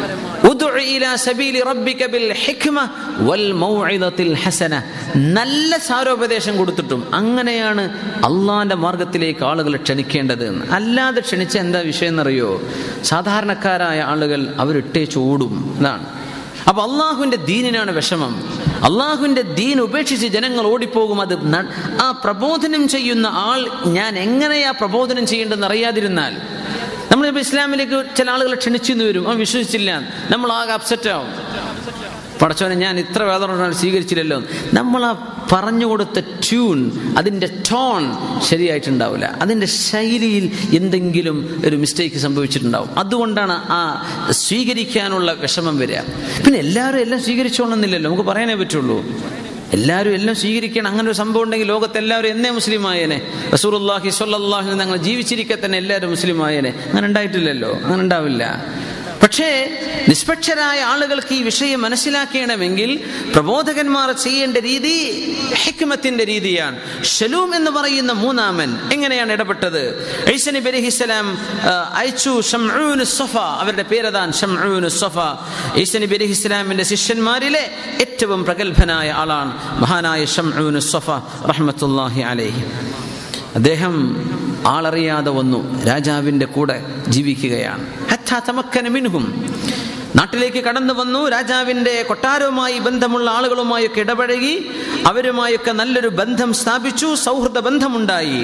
ഉദ്ഉ ഇലാ സബീലി റബ്ബിക ബിൽ ഹിക്മ വൽ മൗഇദത്തിൽ ഹസന നല്ല സാരോപദേശം കൊടുത്തിട്ടും അങ്ങനെയാണ് അള്ളാന്റെ മാർഗത്തിലേക്ക് ആളുകളെ ക്ഷണിക്കേണ്ടത് എന്ന്. അല്ലാതെ ക്ഷണിച്ച എന്താ വിഷയം എന്നറിയോ സാധാരണക്കാരായ ആളുകൾ അവരിട്ടേച്ച് ഓടും എന്നാണ് അപ്പൊ അള്ളാഹുവിന്റെ ദീനിനാണ് വിഷമം അള്ളാഹുവിന്റെ ദീൻ ഉപേക്ഷിച്ച് ജനങ്ങൾ ഓടിപ്പോകും അത് ന- ആ പ്രബോധനം ചെയ്യുന്ന ആൾ ഞാൻ എങ്ങനെയാ പ്രബോധനം ചെയ്യേണ്ടതെന്ന് അറിയാതിരുന്നാൽ നമ്മളിപ്പോൾ ഇസ്ലാമിലേക്ക് ചില ആളുകളെ ക്ഷണിച്ചെന്ന് വരും അവൻ വിശ്വസിച്ചില്ല നമ്മൾ ആകെ അപ്സെറ്റ് ആവും പടച്ചോനെ ഞാൻ ഇത്ര വേദന സ്വീകരിച്ചില്ലല്ലോ നമ്മൾ ആ പറഞ്ഞു കൊടുത്ത ട്യൂൺ അതിൻ്റെ ടോൺ ശരിയായിട്ടുണ്ടാവില്ല അതിൻ്റെ ശൈലിയിൽ എന്തെങ്കിലും ഒരു മിസ്റ്റേക്ക് സംഭവിച്ചിട്ടുണ്ടാവും അതുകൊണ്ടാണ് ആ സ്വീകരിക്കാനുള്ള വിഷമം വരിക പിന്നെ എല്ലാവരും എല്ലാം സ്വീകരിച്ചോണമെന്നില്ലല്ലോ നമുക്ക് പറയാനേ പറ്റുള്ളൂ എല്ലാവരും എല്ലാം സ്വീകരിക്കണം അങ്ങനെ ഒരു സംഭവം ഉണ്ടെങ്കിൽ ലോകത്ത് എല്ലാവരും എന്നേ മുസ്ലിം ആയേനെ റസൂറുല്ലാഹി സ്വല്ലാഹി ഞങ്ങൾ ജീവിച്ചിരിക്കെ തന്നെ എല്ലാവരും മുസ്ലിം ആയേനെ അങ്ങനെ ഉണ്ടായിട്ടില്ലല്ലോ അങ്ങനെ ഉണ്ടാവില്ല പക്ഷേ നിഷ്പക്ഷരായ ആളുകൾക്ക് ഈ വിഷയം മനസ്സിലാക്കണമെങ്കിൽ പ്രബോധകന്മാർ ചെയ്യേണ്ട രീതി ഹിക്മത്തിന്റെ രീതിയാണ് ഷലൂം എന്ന് പറയുന്ന മൂന്നാമൻ എങ്ങനെയാണ് ഇടപെട്ടത് ഈസ നബി അലൈഹിസ്സലാം ആ, അയച്ചു ഷംഊൻ സഫ അവരുടെ പേരതാണ് ഷംഊൻ സഫ ഈസ നബി അലൈഹിസ്സലാമിന്റെ ശിഷ്യന്മാരിലെ ഏറ്റവും പ്രഗത്ഭനായ ആളാണ് മഹാനായ ഷംഊൻ സഫ റഹ്മത്തുള്ളാഹി അലൈഹി അദ്ദേഹം ആളറിയാതെ വന്നു രാജാവിന്റെ കൂടെ ജീവിക്കുകയാണ് ഹത്താ തമക്കന മിൻഹും നാട്ടിലേക്ക് കടന്നു വന്നു രാജാവിന്റെ കൊട്ടാരവുമായി ബന്ധമുള്ള ആളുകളുമായൊക്കെ ഇടപഴകി അവരുമായൊക്കെ നല്ലൊരു ബന്ധം സ്ഥാപിച്ചു സൗഹൃദ ബന്ധമുണ്ടായി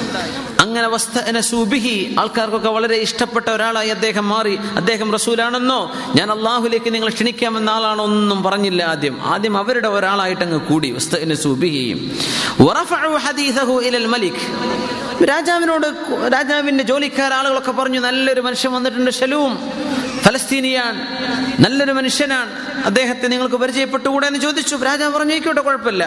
അങ്ങനെ വസ്തനസൂബിഹി ആൾക്കാർക്കൊക്കെ വളരെ ഇഷ്ടപ്പെട്ട ഒരാളായി അദ്ദേഹം മാറി അദ്ദേഹം റസൂലാണെന്നോ ഞാൻ അള്ളാഹുലേക്ക് നിങ്ങൾ ക്ഷണിക്കാമെന്ന ആളാണോ ഒന്നും പറഞ്ഞില്ല ആദ്യം ആദ്യം അവരുടെ ഒരാളായിട്ട് അങ്ങ് കൂടി വസ്തനസൂബിഹി വറഫഉ ഹദീസഹു ഇലൽ മലിക് രാജാവിനോട് കു- രാജാവിന്റെ ജോലിക്കാർ ആളുകളൊക്കെ പറഞ്ഞു നല്ലൊരു മനുഷ്യൻ വന്നിട്ടുണ്ട് ഷലൂം ഫലസ്തീനിയാൻ നല്ലൊരു മനുഷ്യനാണ് അദ്ദേഹത്തെ നിങ്ങൾക്ക് പരിചയപ്പെട്ടുകൂടെ എന്ന് ചോദിച്ചു രാജാവ് പറഞ്ഞു ആയിക്കോട്ടെ കുഴപ്പമില്ല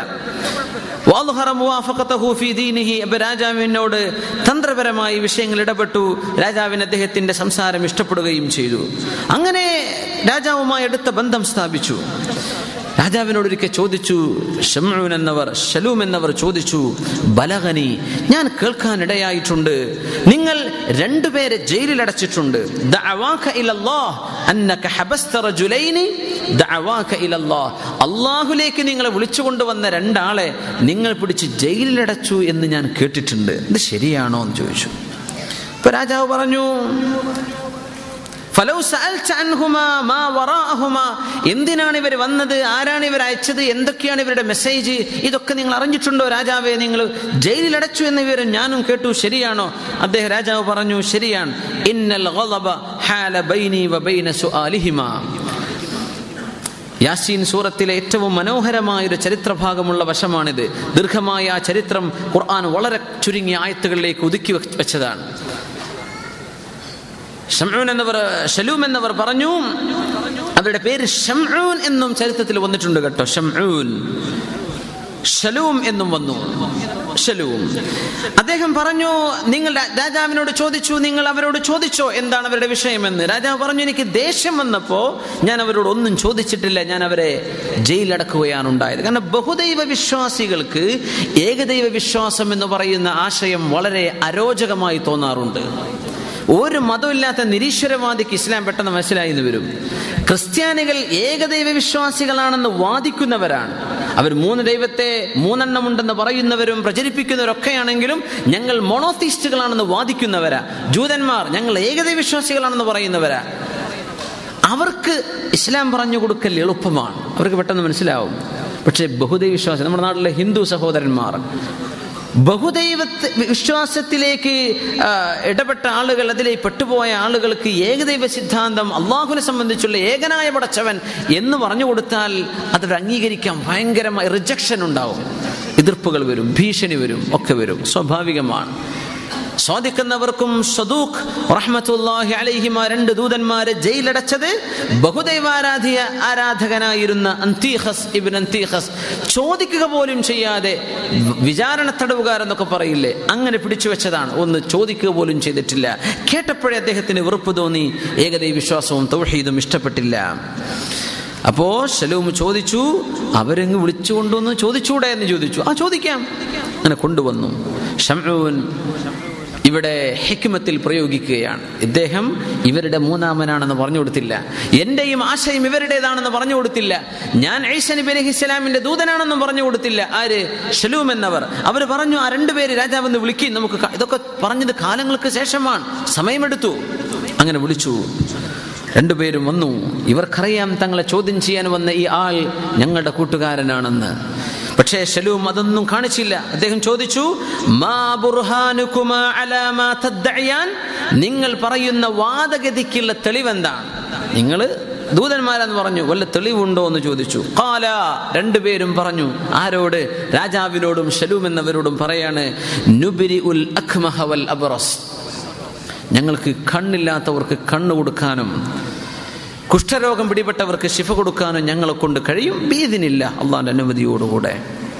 വാളുഹറ മുവാഫഖതഹു ഫീ ദീനിഹി. അപ്പൊ രാജാവിനോട് തന്ത്രപരമായി വിഷയങ്ങൾ ഇടപെട്ടു രാജാവിന് അദ്ദേഹത്തിന്റെ സംസാരം ഇഷ്ടപ്പെടുകയും ചെയ്തു അങ്ങനെ രാജാവുമായി അടുത്ത ബന്ധം സ്ഥാപിച്ചു രാജാവിനോട് ഒരിക്കൽ ചോദിച്ചു ഷംഊൻ എന്നവർ ഷലൂം എന്നവർ ചോദിച്ചു ബലഗനി ഞാൻ കേൾക്കാനിടയായിട്ടുണ്ട് നിങ്ങൾ രണ്ടുപേരെ ജയിലിൽ അടച്ചിട്ടുണ്ട് ദഅവാക ഇലല്ലാഹ് അന്നക ഹബസ്ത റജുലൈനി ദഅവാക ഇലല്ലാഹ് അള്ളാഹുലേക്ക് നിങ്ങളെ വിളിച്ചുകൊണ്ടുവന്ന രണ്ടാളെ നിങ്ങൾ പിടിച്ച് ജയിലിലടച്ചു എന്ന് ഞാൻ കേട്ടിട്ടുണ്ട് ഇത് ശരിയാണോ എന്ന് ചോദിച്ചു ഇപ്പൊ രാജാവ് പറഞ്ഞു ഫലൗ സഅൽത അൻഹുമാ മാ വറാഅഹുമാ എന്തിനാണ് ഇവർ വന്നത് ആരാണ് ഇവർ അയച്ചത് എന്തൊക്കെയാണ് ഇവരുടെ മെസ്സേജ് ഇതൊക്കെ നിങ്ങൾ അറിഞ്ഞിട്ടുണ്ടോ രാജാവെ നിങ്ങൾ ജയിലിൽ അടച്ചു എന്ന വിവരം ഞാനും കേട്ടു ശരിയാണോ അദ്ദേഹം രാജാവ് പറഞ്ഞു ശരിയാണ് ഇന്നൽ ഗളബ ഹാല ബൈനി വ ബൈന സുആലിഹിമാ യാസീൻ സൂറത്തിലെ ഏറ്റവും മനോഹരമായ ഒരു ചരിത്രഭാഗമുള്ള വശമാണിത് ദീർഘമായ ആ ചരിത്രം ഖുർആൻ വളരെ ചുരുങ്ങിയ ആയത്തുകളിലേക്ക് ഒതുക്കി വെച്ച് വെച്ചതാണ് ഷംഊൻ എന്നവർ ഷലൂം എന്നവർ പറഞ്ഞു അവരുടെ പേര് ഷംഊൻ എന്നും ചരിത്രത്തിൽ വന്നിട്ടുണ്ട് കേട്ടോ ഷംഊൻ ഷലൂം എന്നും വന്നു ഷലൂം അദ്ദേഹം പറഞ്ഞു നിങ്ങൾ രാ- രാജാവിനോട് ചോദിച്ചു നിങ്ങൾ അവരോട് ചോദിച്ചോ എന്താണ് അവരുടെ വിഷയമെന്ന് രാജാവ് പറഞ്ഞു എനിക്ക് ദേഷ്യം വന്നപ്പോ ഞാൻ അവരോട് ഒന്നും ചോദിച്ചിട്ടില്ല ഞാൻ അവരെ ജയിലടക്കുകയാണ് ഉണ്ടായത് കാരണം ബഹുദൈവ വിശ്വാസികൾക്ക് ഏകദൈവ വിശ്വാസം എന്ന് പറയുന്ന ആശയം വളരെ അരോചകമായി തോന്നാറുണ്ട് ഒരു മതമില്ലാത്ത നിരീശ്വരവാദിക്ക് ഇസ്ലാം പെട്ടെന്ന് മനസ്സിലായി എന്ന് വരും ക്രിസ്ത്യാനികൾ ഏകദൈവ വിശ്വാസികളാണെന്ന് വാദിക്കുന്നവരാണ് അവർ മൂന്ന് ദൈവത്തെ മൂന്നെണ്ണമുണ്ടെന്ന് പറയുന്നവരും പ്രചരിപ്പിക്കുന്നവരൊക്കെയാണെങ്കിലും ഞങ്ങൾ മൊണോത്തീസ്റ്റുകളാണെന്ന് വാദിക്കുന്നവരാ ജൂതന്മാർ ഞങ്ങൾ ഏകദൈവ വിശ്വാസികളാണെന്ന് പറയുന്നവരാ അവർക്ക് ഇസ്ലാം പറഞ്ഞു കൊടുക്കൽ എളുപ്പമാണ് അവർക്ക് പെട്ടെന്ന് മനസ്സിലാവും പക്ഷേ ബഹുദൈവ വിശ്വാസം നമ്മുടെ നാട്ടിലെ ഹിന്ദു സഹോദരന്മാർ ബഹുദൈവ വിശ്വാസത്തിലേക്ക് ആ, ഇടപെട്ട ആളുകൾ അതിലേക്ക് പെട്ടുപോയ ആളുകൾക്ക് ഏകദൈവ സിദ്ധാന്തം അള്ളാഹുവിനെ സംബന്ധിച്ചുള്ള ഏകനായ പടച്ചവൻ എന്ന് പറഞ്ഞു കൊടുത്താൽ അത് അംഗീകരിക്കാൻ ഭയങ്കരമായ റിജക്ഷൻ ഉണ്ടാവും എതിർപ്പുകൾ വരും ഭീഷണി വരും ഒക്കെ വരും സ്വാഭാവികമാണ് സ്വാദിക്കുന്നവർക്കും സദൂഖ് റഹ്മത്തുല്ലാഹി അലൈഹിമ രണ്ട് ദൂതന്മാരെ ജയിലടച്ചത് ബഹുദൈവാരാധിയ ആരാധകനായിരുന്ന അന്തീഹസ് ഇബിൻ അന്തീഹസ് ചോദിക്കുക പോലും ചെയ്യാതെ വിചാരണ തടവുകാരെന്നൊക്കെ പറയില്ലേ അങ്ങനെ പിടിച്ചു വെച്ചതാണ് ഒന്ന് ചോദിക്കുക പോലും ചെയ്തിട്ടില്ല കേട്ടപ്പോഴേ അദ്ദേഹത്തിന് വെറുപ്പ് തോന്നി ഏകദൈവ വിശ്വാസവും തൗഹീദും ഇഷ്ടപ്പെട്ടില്ല അപ്പോ ശലൂം ചോദിച്ചു അവരങ്ങ് വിളിച്ചു കൊണ്ടുവന്ന് ചോദിച്ചൂടെ എന്ന് ചോദിച്ചു ആ ചോദിക്കാം അങ്ങനെ കൊണ്ടുവന്നു ഷംഊൻ ഇവിടെ ഹിക്മത്തിൽ പ്രയോഗിക്കുകയാണ് ഇദ്ദേഹം ഇവരുടെ മൂന്നാമനാണെന്ന് പറഞ്ഞു കൊടുത്തില്ല എന്റെയും ആശയം ഇവരുടേതാണെന്ന് പറഞ്ഞു കൊടുത്തില്ല ഞാൻ ഐസ നബി അലൈഹി ഇസ്ലാമിന്റെ ദൂതനാണെന്നും പറഞ്ഞു കൊടുത്തില്ല ആര് ഷലൂം എന്നവർ അവർ പറഞ്ഞു ആ രണ്ടുപേര് രാജാവെന്ന് വിളിക്കും നമുക്ക് ക- ഇതൊക്കെ പറഞ്ഞത് കാലങ്ങൾക്ക് ശേഷമാണ് സമയമെടുത്തു അങ്ങനെ വിളിച്ചു രണ്ടുപേരും വന്നു ഇവർക്കറിയാം തങ്ങളെ ചോദ്യം ചെയ്യാൻ വന്ന ഈ ആൾ ഞങ്ങളുടെ കൂട്ടുകാരനാണെന്ന് പക്ഷേ ഷലൂം അതൊന്നും കാണിച്ചില്ല അദ്ദേഹം ചോദിച്ചു "മാ ബുർഹാനുകുമാ അലാ മാ തദ്ദഇയാൻ?" നിങ്ങൾ പറയുന്ന വാദഗതിക്കുള്ള തെളിവെന്താണ് നിങ്ങൾ ദൂതന്മാരെന്ന് പറഞ്ഞു വല്ല തെളിവുണ്ടോ എന്ന് ചോദിച്ചു കാല രണ്ടുപേരും പറഞ്ഞു ആരോട് രാജാവിനോടും ഷലൂം എന്നവരോടും പറയാണ് നുബിരി ഉൽ അഖ്മഹ വൽ അബ്റസ് ഞങ്ങൾക്ക് കണ്ണില്ലാത്തവർക്ക് കണ്ണ് കൊടുക്കാനും കുഷ്ഠരോഗം പിടിപെട്ടവർക്ക് ശിഫ കൊടുക്കാനും ഞങ്ങളെ കൊണ്ട് കഴിയും ഭീതിനില്ല അള്ളാന്റെ അനുമതിയോടുകൂടെ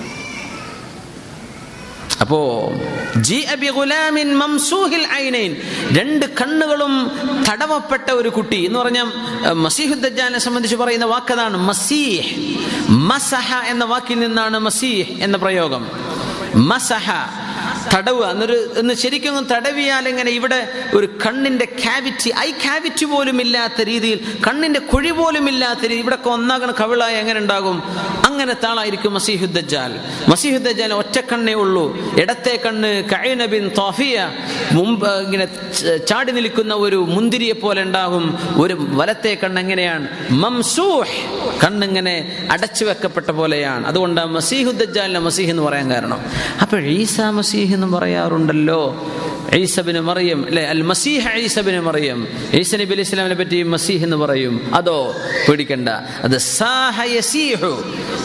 അപ്പോ ജി അബി ഗുലാമിൻ മംസൂഹിൽ ഐനൈൻ രണ്ട് കണ്ണുകളും തടവപ്പെട്ട ഒരു കുട്ടി എന്ന് പറഞ്ഞാൽ മസീഹുദ്ദാനെ സംബന്ധിച്ച് പറയുന്ന വാക്കതാണ് മസീഹ് മസഹ എന്ന വാക്കിൽ നിന്നാണ് മസീഹ് എന്ന പ്രയോഗം മസഹ തടവുക എന്നൊരു എന്ന് ശരിക്കും ഒന്ന് തടവിയാൽ എങ്ങനെ ഇവിടെ ഒരു കണ്ണിന്റെ ക്യാവിറ്റി ഐ ക്യാവിറ്റി പോലും ഇല്ലാത്ത രീതിയിൽ കണ്ണിന്റെ കുഴി പോലും ഇല്ലാത്ത രീതി ഇവിടെ ഒന്നാകണ കവിളായി എങ്ങനെ ഉണ്ടാകും അങ്ങനെ താളായിരിക്കും മസീഹുദ്ദജാൽ മസീഹുദ്ദജാൽ ഒറ്റ കണ്ണേ ഉള്ളൂ ഇടത്തെ കണ്ണ് കൈനബിൻ തോഫിയ മുമ്പ് ഇങ്ങനെ ച- ചാടി നിൽക്കുന്ന ഒരു മുന്തിരിയെ പോലെ ഉണ്ടാകും ഒരു വലത്തെ കണ്ണ് എങ്ങനെയാണ് മംസൂഹ് കണ്ണിങ്ങനെ അടച്ചു വെക്കപ്പെട്ട പോലെയാണ് അതുകൊണ്ട് മസീഹുദ്ദജാലിനെ മസീഹ് എന്ന് പറയാൻ കാരണം അപ്പൊ ഈസാ മസീഹ് എന്ന് പറയാറുണ്ടല്ലോ ഈസബിന് മറിയം അല്ലെ അൽ മസീഹ് ഈസബിന് മറിയം ഈസ നബി അലൈഹി ഇസ്ലാമിനെ പറ്റി മസീഹ് എന്ന് പറയും അതോ പേടിക്കണ്ട അത് സാഹ യസീഹു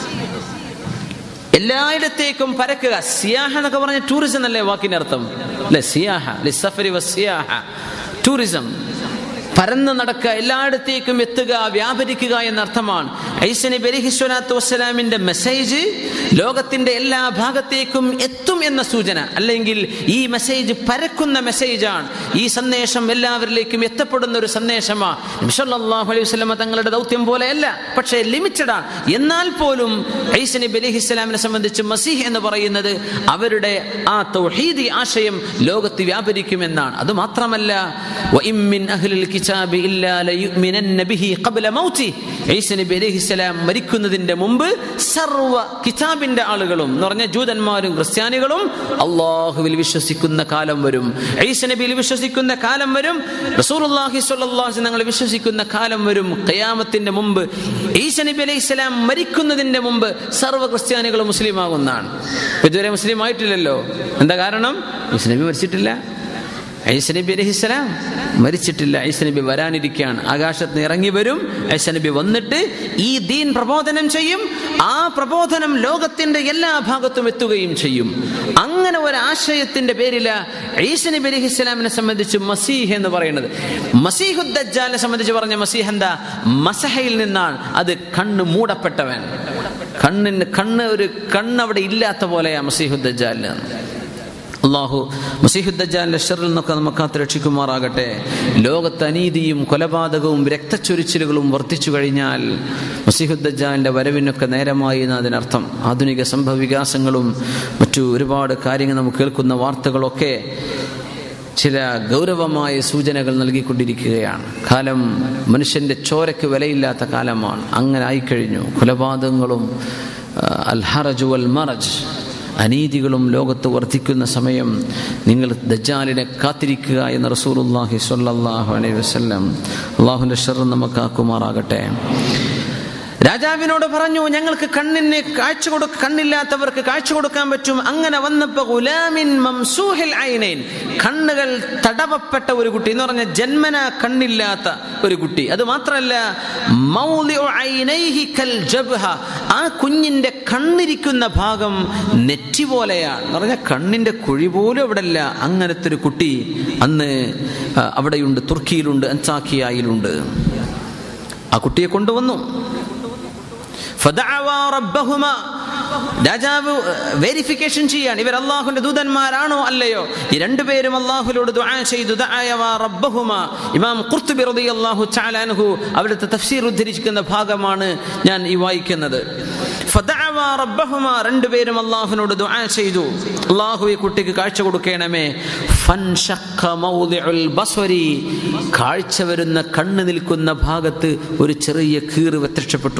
എല്ലായിടത്തേക്കും പരക്കുക സിയാഹ എന്നൊക്കെ പറഞ്ഞ ടൂറിസം അല്ലേ വാക്കിന്റെ അർത്ഥം അല്ലെ സിയാഹ ലിസഫരി വസിയാഹ ടൂറിസം പരന്ന് നടക്കുക എല്ലായിടത്തേക്കും എത്തുക വ്യാപരിക്കുക എന്നർത്ഥമാണ് ഐസ നബി അലൈഹി സ്വലാത്തു വസ്സലാമിന്റെ മെസ്സേജ് ലോകത്തിന്റെ എല്ലാ ഭാഗത്തേക്കും എത്തും എന്ന സൂചന അല്ലെങ്കിൽ ഈ മെസ്സേജ് പരക്കുന്ന മെസ്സേജാണ് ഈ സന്ദേശം എല്ലാവരിലേക്കും എത്തപ്പെടുന്ന ഒരു സന്ദേശമാണ് നബിസല്ലാഹു അലൈഹി വസല്ലമ തങ്ങളുടെ ദൗത്യം പോലെയല്ല പക്ഷേ ലിമിറ്റഡാണ് എന്നാൽ പോലും ഐസ നബി അലൈഹി സ്വലാമിനെ സംബന്ധിച്ച് മസീഹ് എന്ന് പറയുന്നത് അവരുടെ ആ തൗഹീദി ആശയം ലോകത്ത് വ്യാപരിക്കുമെന്നാണ് അത് മാത്രമല്ല وإن من أهل الكتاب إلا ليؤمنن به قبل موته ഈസ നബി അലൈഹി സ്വലാം മരിക്കുന്നതിന്റെ മുമ്പ് സർവ കിതാബിന്റെ ആളുകളും എന്ന് പറഞ്ഞ ജൂതന്മാരും ക്രിസ്ത്യാനികളും അള്ളാഹുവിൽ വിശ്വസിക്കുന്ന കാലം വരും ഈസ നബിയിൽ വിശ്വസിക്കുന്ന കാലം വരും റസൂലുള്ളാഹി സ്വല്ലല്ലാഹു അലൈഹി ഞങ്ങൾ വിശ്വസിക്കുന്ന കാലം വരും ഖിയാമത്തിന്റെ മുമ്പ് ഈസ നബി അലൈഹി സ്വലാം മരിക്കുന്നതിന്റെ മുമ്പ് സർവ്വ ക്രിസ്ത്യാനികളും മുസ്ലിം ആകുന്നതാണ് ഇതുവരെ മുസ്ലിം ആയിട്ടില്ലല്ലോ എന്താ കാരണം ഈസ നബി മരിച്ചിട്ടില്ല ഐസ നബി അലഹിസ്സലാം മരിച്ചിട്ടില്ല ഐസ നബി വരാനിരിക്കുകയാണ് ആകാശത്ത് നിന്ന് ഇറങ്ങി വരും ഐസ നബി വന്നിട്ട് ഈ ദീൻ പ്രബോധനം ചെയ്യും ആ പ്രബോധനം ലോകത്തിന്റെ എല്ലാ ഭാഗത്തും എത്തുകയും ചെയ്യും അങ്ങനെ ഒരു ആശയത്തിന്റെ പേരില ഈസ നബി അലഹിസ്സലാമിനെ സംബന്ധിച്ച് മസീഹ് എന്ന് പറയുന്നത് മസീഹുദ്ദാലിനെ സംബന്ധിച്ച് പറഞ്ഞ മസീഹ് എന്താ മസഹയിൽ നിന്നാണ് അത് കണ്ണ് മൂടപ്പെട്ടവൻ കണ്ണിന് കണ്ണ് ഒരു കണ്ണ് അവിടെ ഇല്ലാത്ത പോലെയാ മസീഹുദ്ദാലിന് അള്ളാഹു മസീഹുദ്ദാലിന്റെ ഷെറിൽ നിന്നൊക്കെ നമുക്ക് കാത്ത് രക്ഷിക്കുമാറാകട്ടെ ലോകത്ത് അനീതിയും കൊലപാതകവും രക്തച്ചൊരിച്ചിലുകളും വർദ്ധിച്ചു കഴിഞ്ഞാൽ മസീഹുദ്ദാലിന്റെ വരവിനൊക്കെ നേരമായി എന്ന് അതിനർത്ഥം ആധുനിക സംഭവവികാസങ്ങളും മറ്റു ഒരുപാട് കാര്യങ്ങൾ നമുക്ക് കേൾക്കുന്ന വാർത്തകളൊക്കെ ചില ഗൗരവമായ സൂചനകൾ നൽകിക്കൊണ്ടിരിക്കുകയാണ് കാലം മനുഷ്യന്റെ ചോരയ്ക്ക് വിലയില്ലാത്ത കാലമാണ് അങ്ങനെ ആയിക്കഴിഞ്ഞു കൊലപാതകങ്ങളും അൽഹറജു അൽ മറജ് അനീതികളും ലോകത്ത് വർദ്ധിക്കുന്ന സമയം നിങ്ങൾ ദജ്ജാലിനെ കാത്തിരിക്കുക എന്ന് റസൂലുല്ലാഹി സ്വല്ലല്ലാഹു അലൈഹി വസല്ലം അള്ളാഹുവിൻ്റെ ഷെർ നമുക്കാക്കുമാറാകട്ടെ രാജാവിനോട് പറഞ്ഞു ഞങ്ങൾക്ക് കണ്ണിന് കാഴ്ച കൊടു കണ്ണില്ലാത്തവർക്ക് കാഴ്ച കൊടുക്കാൻ പറ്റും അങ്ങനെ വന്നപ്പോ ഗുലാമിൻ മംസൂഹിൽ ഐനൈൻ കണ്ണുകൾ തടവപ്പെട്ട ഒരു കുട്ടി എന്ന് പറഞ്ഞ ജന്മന കണ്ണില്ലാത്ത ഒരു കുട്ടി അത് മാത്രമല്ല മൗദിഉ ഐനൈഹി കൽ ജബ്ഹ ആ കുഞ്ഞിന്റെ കണ്ണിരിക്കുന്ന ഭാഗം നെറ്റി പോലെയാണ് എന്ന് പറഞ്ഞാൽ കണ്ണിന്റെ കുഴി പോലും അവിടെ ഇല്ല അങ്ങനത്തെ ഒരു കുട്ടി അന്ന് ആ, അവിടെയുണ്ട് തുർക്കിയിലുണ്ട് അൻസാക്കിയായിലുണ്ട് ആ കുട്ടിയെ കൊണ്ടുവന്നു ഫദഅവാ റബ്ബഹുമ രാജാവ് വെരിഫിക്കേഷൻ ചെയ്യാൻ ഇവർ അള്ളാഹുന്റെ ദൂതന്മാരാണോ അല്ലയോ ഈ രണ്ടുപേരും അള്ളാഹുലോട് ദുആ ചെയ്തു ദഅയവാ റബ്ബഹുമ ഇമാം ഖുർത്തുബി റളിയല്ലാഹു തആല അൻഹു അവിടുത്തെ തഫ്സീർ ഉദ്ധരിക്കുന്ന ഭാഗമാണ് ഞാൻ ഈ വായിക്കുന്നത് ഫദഅവാ റബ്ബഹുമ രണ്ടുപേരും അള്ളാഹുവിനോട് ദുആ ചെയ്തു അള്ളാഹു ഈ കുട്ടിക്ക് കാഴ്ച കൊടുക്കണമേ ഫൻഷഖ മൗദിഉൽ ബസ്വരി കാഴ്ച വരുന്ന കണ്ണ് നിൽക്കുന്ന ഭാഗത്ത് ഒരു ചെറിയ കീറ് പ്രത്യക്ഷപ്പെട്ടു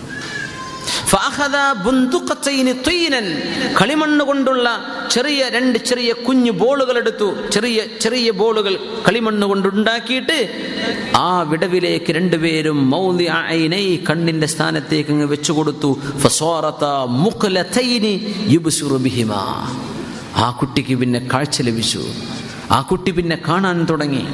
ഫഅഖദ ബുന്ദുഖത്തൈനി ത്വയ്നൻ കളിമണ്ണ് കൊണ്ടുള്ള ചെറിയ രണ്ട് ചെറിയ കുഞ്ഞു ബോളുകൾ എടുത്തു ചെറിയ ചെറിയ ബോളുകൾ കളിമണ്ണ് കൊണ്ടുണ്ടാക്കിയിട്ട് ആ വിടവിലേക്ക് രണ്ടുപേരും മൗലി ഐനൈ കണ്ണിന്റെ സ്ഥാനത്തേക്ക് അങ്ങ് വെച്ചു കൊടുത്തു ഫസ്വാറത മുഖ്ലതൈനി യുബ്സിറു ബിഹിമാ ആ കുട്ടിക്ക് പിന്നെ കാഴ്ച ലഭിച്ചു ആ കുട്ടി പിന്നെ കാണാൻ തുടങ്ങി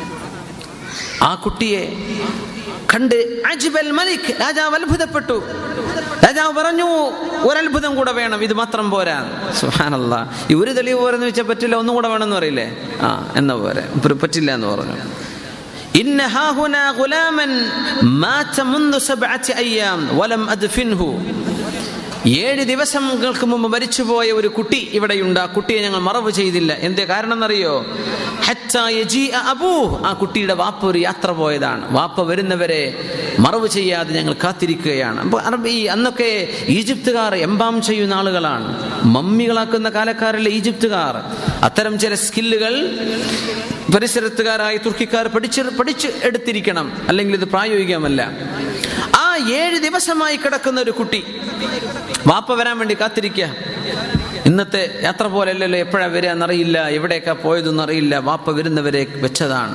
ആ കുട്ടിയെ കണ്ട് അജ്ബൽ മലിക് രാജാവ് അത്ഭുതപ്പെട്ടു രാജാവ് പറഞ്ഞു ഒരത്ഭുതം കൂടെ വേണം ഇത് മാത്രം പോരാ സുഹാനല്ല ഈ ഒരു തെളിവ് പോരെന്ന് വെച്ചാൽ പറ്റില്ല ഒന്നും കൂടെ വേണമെന്ന് പറയില്ലേ ആ എന്നാ പോരെ ഇപ്പൊ പറ്റില്ല എന്ന് പറഞ്ഞു ഇന്ന ഹാഹുന ഗുലാമൻ മാത മുൻദു സബ്അത്തി അയ്യാം വലം അദ്ഫിൻഹു ഏഴ് ദിവസങ്ങൾക്ക് മുമ്പ് മരിച്ചുപോയ ഒരു കുട്ടി ഇവിടെയുണ്ട് ആ കുട്ടിയെ ഞങ്ങൾ മറവ് ചെയ്തില്ല എന്തേ കാരണം എന്നറിയോ ഹത്താ യജീഅ അബൂഹ്. ആ കുട്ടിയുടെ വാപ്പ ഒരു യാത്ര പോയതാണ് വാപ്പ വരുന്നവരെ മറവ് ചെയ്യാതെ ഞങ്ങൾ കാത്തിരിക്കുകയാണ് അപ്പൊ അറബ് ഈ അന്നൊക്കെ ഈജിപ്തുകാർ എംബാം ചെയ്യുന്ന ആളുകളാണ് മമ്മികളാക്കുന്ന കാലക്കാരിലെ ഈജിപ്തുകാർ അത്തരം ചില സ്കില്ലുകൾ പരിസരത്തുകാരായ തുർക്കിക്കാർ പഠിച്ച് പഠിച്ച് എടുത്തിരിക്കണം അല്ലെങ്കിൽ ഇത് പ്രായോഗികമല്ല ആ ഏഴ് ദിവസമായി കിടക്കുന്ന ഒരു കുട്ടി വാപ്പ വരാൻ വേണ്ടി കാത്തിരിക്കുക ഇന്നത്തെ യാത്ര പോലെയല്ലല്ലോ എപ്പോഴാ വരിക എന്നറിയില്ല എവിടെയൊക്കെ പോയതെന്ന് അറിയില്ല വാപ്പ വരുന്നവരെ വെച്ചതാണ്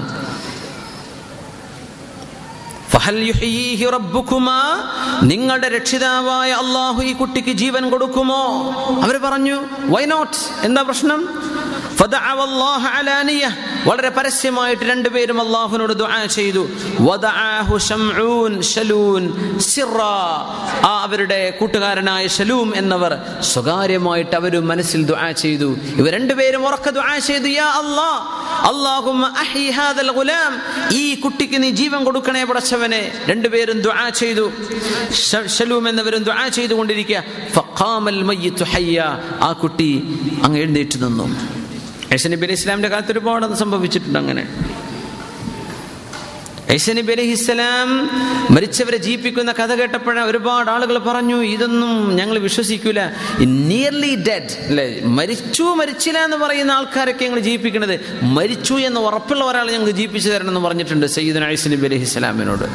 ഫഹൽ യുഹ്യീഹി റബ്ബുക്കുമാ നിങ്ങളുടെ രക്ഷിതാവായ അള്ളാഹു ഈ കുട്ടിക്ക് ജീവൻ കൊടുക്കുമോ അവർ പറഞ്ഞു വൈ നോട്ട് എന്താ പ്രശ്നം ഫദഅവ അല്ലാഹ അലാനിയ വളരെ പരസ്യമായിട്ട് രണ്ടുപേരും അള്ളാഹുവിനോട് ദുആ ചെയ്തു വദഅഹു ശംഊൻ ശലൂൻ സിറാ ആ അവരുടെ കൂട്ടുകാരനായ ശലൂം എന്നവർ സ്വകാര്യമായിട്ട് അവർ മനസ്സിൽ ദുആ ചെയ്തു ഇവർ രണ്ടുപേരും ഉറക്കെ ദുആ ചെയ്തു യാ അല്ലാഹ് അല്ലാഹുമ്മ അഹ്യി ഹാദൽ ഗുലാം ഈ കുട്ടിക്ക് നീ ജീവൻ കൊടുക്കണേ പടച്ചവനെ രണ്ടുപേരും ദുആ ചെയ്തു ശ- ശലൂം എന്നവരും ദുആ ചെയ്തുകൊണ്ടിരിക്കുക ഫഖാമൽ മയ്യിത്തു ഹയ്യ ആ കുട്ടി അങ്ങ് എഴുന്നേറ്റ് നിന്നു ഐസ നബി അലൈഹി ഇസ്ലാമിന്റെ കാലത്ത് ഒരുപാട് അത് സംഭവിച്ചിട്ടുണ്ട് അങ്ങനെ ഐസ നബി അലൈഹി ഇസ്ലാം മരിച്ചവരെ ജീവിപ്പിക്കുന്ന കഥ കേട്ടപ്പോഴാണ് ഒരുപാട് ആളുകൾ പറഞ്ഞു ഇതൊന്നും ഞങ്ങൾ വിശ്വസിക്കൂല നിയർലി ഡെഡ് അല്ലെ മരിച്ചു മരിച്ചില്ല എന്ന് പറയുന്ന ആൾക്കാരൊക്കെ ഞങ്ങൾ ജീവിപ്പിക്കുന്നത് മരിച്ചു എന്ന് ഉറപ്പുള്ള ഒരാൾ ഞങ്ങൾ ജീവിപ്പിച്ചു തരണം എന്ന് പറഞ്ഞിട്ടുണ്ട് സയ്യിദ് ഐസ നബി അലൈഹി ഇസ്ലാമിനോട്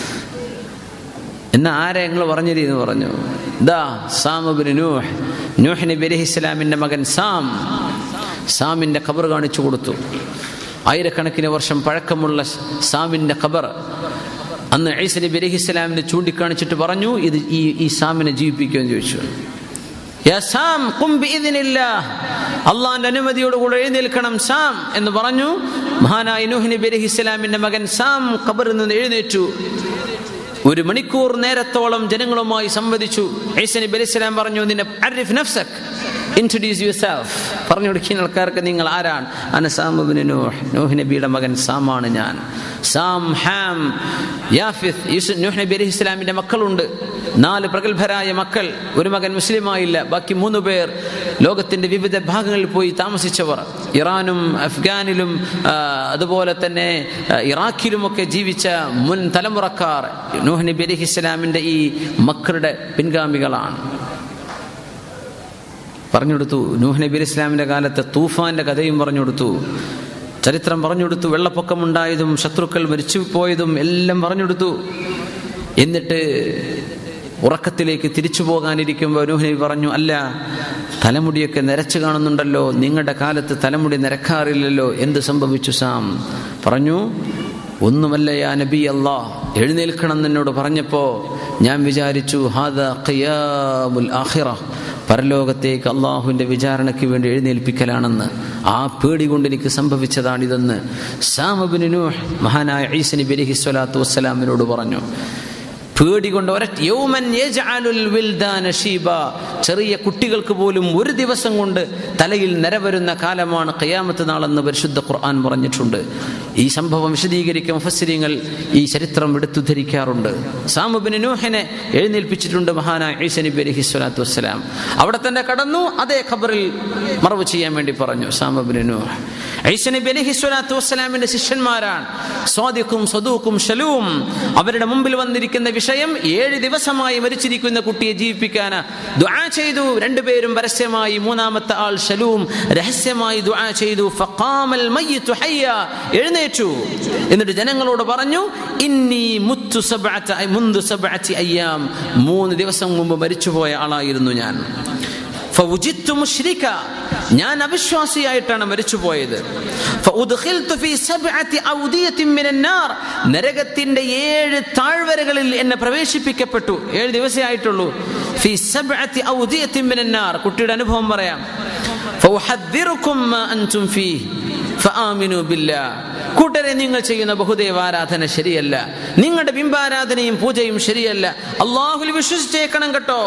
എന്നാ ആരെ ഞങ്ങൾ പറഞ്ഞിരുന്നു പറഞ്ഞു ദാ സാമബിന് നൂഹ് നൂഹ് നബി അലൈഹി ഇസ്ലാമിന്റെ മകൻ സാം സാമിന്റെ ഖബർ കാണിച്ചു കൊടുത്തു ആയിരക്കണക്കിന് വർഷം പഴക്കമുള്ള സാമിന്റെ ഖബർ അന്ന് ഐസ നബി അലൈഹി ഇസ്ലാമിനെ ചൂണ്ടിക്കാണിച്ചിട്ട് പറഞ്ഞു ഇത് ഈ ഈ സാമിനെ ജീവിപ്പിക്കുമെന്ന് ചോദിച്ചു യാ സാം ഖും ബിഇദ്നില്ലാഹ് അള്ളാഹിന്റെ അനുമതിയോടുകൂടെ എഴുന്നേൽക്കണം സാം എന്ന് പറഞ്ഞു മഹാനായ നൂഹ് നബി അലൈഹി ഇസ്ലാമിന്റെ മകൻ സാം ഖബറിൽ നിന്ന് എഴുന്നേറ്റു ഒരു മണിക്കൂർ നേരത്തോളം ജനങ്ങളുമായി സംവദിച്ചു ഈസ നബി അലൈഹി സ്വലാം പറഞ്ഞു നിന്നെ അരിഫ് നഫ്സക് ഇൻട്രൊഡ്യൂസ് യുവർ സെൽഫ് പറഞ്ഞു കൊടുക്കുന്ന ആൾക്കാർക്ക് നിങ്ങൾ ആരാണ് അന സാമുബിന് നൂഹ് നൂഹ് നബിയുടെ മകൻ സാമാണ് ഞാൻ സാം ഹാം യാഫിത്ത് യൂസുഫ് നൂഹ് നബി അലൈഹി ഇസ്ലാമിന്റെ മക്കളുണ്ട് നാല് പ്രഗത്ഭരായ മക്കൾ ഒരു മകൻ മുസ്ലിമായില്ല ബാക്കി മൂന്ന് പേർ ലോകത്തിന്റെ വിവിധ ഭാഗങ്ങളിൽ പോയി താമസിച്ചവർ ഇറാനും അഫ്ഗാനിലും ആ, അതുപോലെ തന്നെ ആ, ഇറാഖിലുമൊക്കെ ജീവിച്ച മുൻ തലമുറക്കാർ നൂഹ് നബി അലൈഹി ഇസ്ലാമിന്റെ ഈ മക്കളുടെ പിൻഗാമികളാണ് പറഞ്ഞു കൊടുത്തു നൂഹ് നബി അലൈഹി ഇസ്ലാമിന്റെ കാലത്തെ തൂഫാന്റെ കഥയും പറഞ്ഞു കൊടുത്തു ചരിത്രം പറഞ്ഞു കൊടുത്തു വെള്ളപ്പൊക്കമുണ്ടായതും ശത്രുക്കൾ മരിച്ചു പോയതും എല്ലാം പറഞ്ഞു കൊടുത്തു എന്നിട്ട് ഉറക്കത്തിലേക്ക് തിരിച്ചു പോകാനിരിക്കുമ്പോൾ നൂഹ് നബി പറഞ്ഞു അല്ല തലമുടിയൊക്കെ നിരച്ചു കാണുന്നുണ്ടല്ലോ നിങ്ങളുടെ കാലത്ത് തലമുടി നിരക്കാറില്ലല്ലോ എന്ത് സംഭവിച്ചു സാം പറഞ്ഞു ഒന്നുമല്ല യാ നബി അല്ലാ എഴുന്നേൽക്കണം എന്നോട് പറഞ്ഞപ്പോ ഞാൻ വിചാരിച്ചു ഹാദ ഖിയാമുൽ ആഖിറ പരലോകത്തേക്ക് അള്ളാഹുവിൻ്റെ വിചാരണയ്ക്ക് വേണ്ടി എഴുന്നേൽപ്പിക്കലാണെന്ന് ആ പേടി കൊണ്ട് എനിക്ക് സംഭവിച്ചതാണിതെന്ന് സാമബിന് നൂഹ് മഹാനായ ഈസനി ബലിഹി സ്വലാത്തു വസ്സലാമിനോട് പറഞ്ഞു പേടി കൊണ്ട് ഒരൊറ്റ യൗമൻ യജ്അലുൽ വിൽദാന ശീബ ചെറിയ കുട്ടികൾക്ക് പോലും ഒരു ദിവസം കൊണ്ട് തലയിൽ നിരവരുന്ന കാലമാണ് ഖിയാമത്ത് നാളെന്ന് പരിശുദ്ധ ഖുർആൻ പറഞ്ഞിട്ടുണ്ട് ഈ സംഭവം വിശദീകരിക്കാൻ മുഫസ്സിരിങ്ങൾ ഈ ചരിത്രം എടുത്തുദ്ധരിക്കാറുണ്ട് സാമുബിന് നൂഹിനെ എഴുന്നേൽപ്പിച്ചിട്ടുണ്ട് മഹാനായ ഈസ നബി അലൈഹി സ്വലാത്തു വസ്സലാം അവിടെ തന്നെ കടന്നു അതേ ഖബറിൽ മറവ് ചെയ്യാൻ വേണ്ടി പറഞ്ഞു സാമുബിന് നൂഹ് ഈസ നബി അലൈഹി സ്വലാത്തു വസ്സലാമിന്റെ ശിഷ്യന്മാരാണ് സ്വാദിഖും സ്വദൂഖും ഷലൂം അവരുടെ മുമ്പിൽ വന്നിരിക്കുന്ന വിഷയം ഏഴ് ദിവസമായി മരിച്ചിരിക്കുന്ന കുട്ടിയെ ജീവിപ്പിക്കാൻ ദുആ ചെയ്തു രണ്ടുപേരും പരസ്യമായി മൂന്നാമത്തെ ആൾ ഷലൂം രഹസ്യമായി ദുആ ചെയ്തു ഫഖാമൽ മയ്യിത്തു ഹയ്യ എഴുന്നേറ്റു എന്നിട്ട് ജനങ്ങളോട് പറഞ്ഞു ഇന്നി മുത്തു സബ്അത മുന്തു സബ്അതി അയ്യാം മൂന്ന് ദിവസം മുമ്പ് മരിച്ചുപോയ ആളായിരുന്നു ഞാൻ ഫവുജിത്തു മുശ്രിക ഞാൻ അവിശ്വാസിയായിട്ടാണ് മരിച്ചുപോയത് ഫഉദ്ഖിൽതു ഫീ സബ്അതി ഔദിയത്തിൻ മിനൻ നാർ നരകത്തിന്റെ ഏഴ് താഴ്വരകളിൽ എന്നെ പ്രവേശിപ്പിക്കപ്പെട്ടു ഏഴ് ദിവസമേ ആയിട്ടുള്ളൂ ഫീ സബ്അതി ഔദിയത്തിൻ മിനൻ നാർ കുട്ടിയുടെ അനുഭവം പറയാം ഫഉഹദ്ദിറുക്കും മാ അൻതും ഫീ ഫആമിനു ബില്ലാ കൂട്ടരെ നിങ്ങൾ ചെയ്യുന്ന ബഹുദൈവാരാധന ശരിയല്ല നിങ്ങളുടെ ബിംബാരാധനയും പൂജയും ശരിയല്ല അള്ളാഹുൽ വിശ്വസിച്ചേക്കണം കേട്ടോ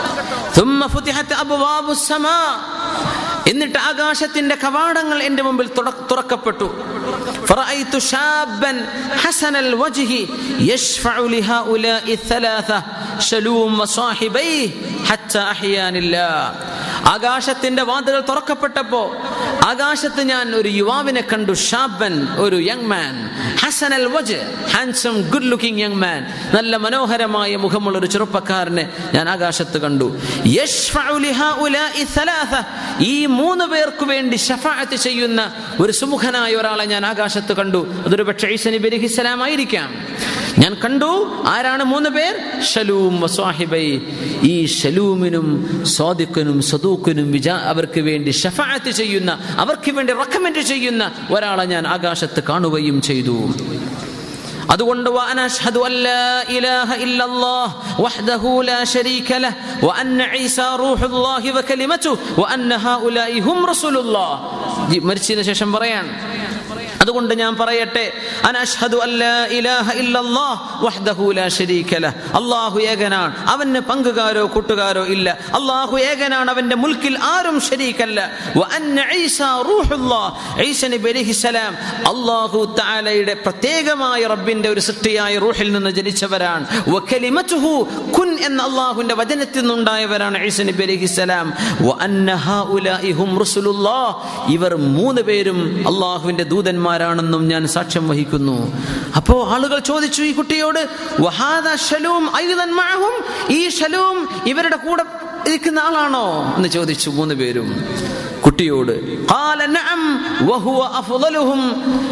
ثم فتحت أبواب السماء എന്നിട്ട് ആകാശത്തിന്റെ കവാടങ്ങൾ എന്റെ മുമ്പിൽ തുറ- തുറക്കപ്പെട്ടു فرأيت شابا حسن الوجه يشفع لهؤلاء الثلاثة شلوم وصاحبيه حتى أحياني الله ആകാശത്തിന്റെ വാതിലുകൾ തുറക്കപ്പെട്ടപ്പോ ആകാശത്ത് ഞാൻ ഒരു യുവാവിനെ കണ്ടു ഷാബൻ ഒരു യങ് മാൻ ഹസൻ അൽ വജ് handsome good looking young man നല്ല മനോഹരമായ മുഖമുള്ള ഒരു ചെറുപ്പക്കാരനെ ഞാൻ ആകാശത്ത് കണ്ടു യശ്ഫഉ ലിഹാഉലാഇ സലാസ. ഈ മൂന്ന് പേർക്ക് വേണ്ടി ഷഫാഅത്ത് ചെയ്യുന്ന ഒരു സുമുഖനായ ഒരാളെ ഞാൻ ആകാശത്ത് കണ്ടു അതൊരു പക്ഷേ ഈസ നബി അലൈഹിസ്സലാം ആയിരിക്കാം ഞാൻ കണ്ടു ആരാണ് മൂന്ന് പേർ ഷലൂം വസ്വാഹിബൈ ഈ ഷലൂമിനും സ്വാദിഖിനും സദൂഖിനും വിജാ അവർക്ക് വേണ്ടി ഷഫാഅത്ത് ചെയ്യുന്ന അവർക്ക് വേണ്ടി റെക്കമെൻഡ് ചെയ്യുന്ന ഒരാളെ ഞാൻ ആകാശത്ത് കാണുകയും ചെയ്തു അതുകൊണ്ട് وأنا أشهد أن لا إله إلا الله وحده لا شريك له وأن عيسى روح الله وكلمته وأن هؤلاء هم رسول الله മരിച്ചതിന് ശേഷം പറയാൻ അതുകൊണ്ട് ഞാൻ പറയട്ടെ അനഷ്ഹദു അല്ലാ ഇലാഹ ഇല്ലല്ലാഹ് വഹ്ദഹു ലാ ശരീക ലഹ് അല്ലാഹു ഏകനാണ് അവന് പങ്കുകാരോ കൂട്ടുകാരോ ഇല്ല അല്ലാഹു ഏകനാണ് അവന്റെ മുൽക്കിൽ ആരും ശരീക്കല്ല വ അന്ന ഈസ റൂഹുല്ലാഹ് ഈസ നബി അലൈഹിസ്സലാം അല്ലാഹു തആലയുടെ പ്രത്യേകമായ റബ്ബിന്റെ ഒരു സൃഷ്ടിയായ റൂഹിൽ നിന്ന് ജനിച്ചവരാണ് വ കലിമതുഹു കുൻ എന്ന അല്ലാഹുവിന്റെ വചനത്തിൽ നിന്നുണ്ടായവരാണ് ഈസ നബി അലൈഹിസ്സലാം വ അന്ന ഹൗലാഇ ഹും റസൂലുള്ളാഹ് ഇവർ മൂന്ന് പേരും അള്ളാഹുവിന്റെ ദൂതന്മാരാണെന്നും ഞാൻ സാക്ഷ്യം വഹിക്കുന്നു അപ്പോ ആളുകൾ ചോദിച്ചു ഈ കുട്ടിയോട് വഹാദ ഷലൂം അയ്യുദൻ മഅഹും ഈ ഷലൂം ഇവരുടെ കൂടെ ഇരിക്കുന്ന ആളാണോ എന്ന് ചോദിച്ചു മൂന്ന് പേരും കുട്ടിയോട് ഖാല നഅം വഹുവ അഫ്ളലുഹും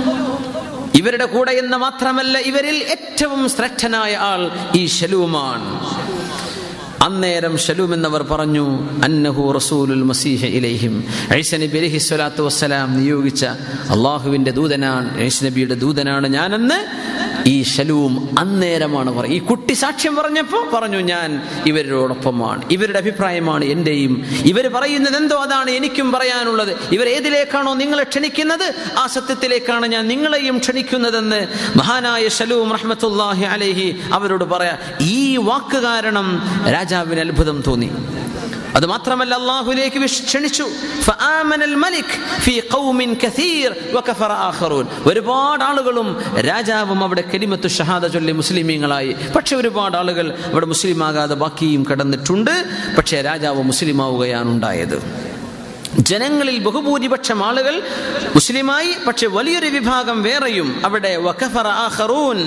ഇവരുടെ കൂടെ എന്ന് മാത്രമല്ല ഇവരിൽ ഏറ്റവും ശ്രേഷ്ഠനായ ആൾ ഈ ഷലൂമാണ് അന്നേരം ഷലൂം എന്നവർ പറഞ്ഞു അന്നഹു റസൂലുൽ മസീഹ ഇലൈഹിം ഐസ നബി അലൈഹി സ്വലാത്തു വസ്സലാം നിയോഗിച്ച അള്ളാഹുവിന്റെ ദൂതനാണ് ഐസ് നബിയുടെ ദൂതനാണ് ഞാനെന്ന് ഈ ഷലൂം അന്നേരമാണ് പറയും ഈ കുട്ടി സാക്ഷ്യം പറഞ്ഞപ്പോൾ പറഞ്ഞു ഞാൻ ഇവരോടൊപ്പമാണ് ഇവരുടെ അഭിപ്രായമാണ് എന്റെയും ഇവർ പറയുന്നത് എന്തോ അതാണ് എനിക്കും പറയാനുള്ളത് ഇവർ ഏതിലേക്കാണോ നിങ്ങളെ ക്ഷണിക്കുന്നത് ആ സത്യത്തിലേക്കാണ് ഞാൻ നിങ്ങളെയും ക്ഷണിക്കുന്നതെന്ന് മഹാനായ ഷലൂം റഹ്മത്തുല്ലാഹി അലൈഹി അവരോട് പറയാ ഈ വാക്ക് കാരണം രാജാവിന് അത്ഭുതം തോന്നി അത് മാത്രമല്ല അള്ളാഹുലേക്ക് വിശ്- ക്ഷണിച്ചു ഫആമനൽ മലിക് ഫീ ഖൗമിൻ കസീർ വകഫറ ആഖറൂൻ ഒരുപാട് ആളുകളും രാജാവും അവിടെ കലിമത്തു ഷഹാദ ചൊല്ലി മുസ്ലിമീങ്ങളായി പക്ഷെ ഒരുപാട് ആളുകൾ അവിടെ മുസ്ലിം ആകാതെ ബാക്കിയും കിടന്നിട്ടുണ്ട് പക്ഷേ രാജാവ് മുസ്ലിം ആവുകയാണ് ഉണ്ടായത് ജനങ്ങളിൽ ബഹുഭൂരിപക്ഷം ആളുകൾ മുസ്ലിമായി പക്ഷെ വലിയൊരു വിഭാഗം വേറെയും അവിടെ വകഫറ ആഖറൂൻ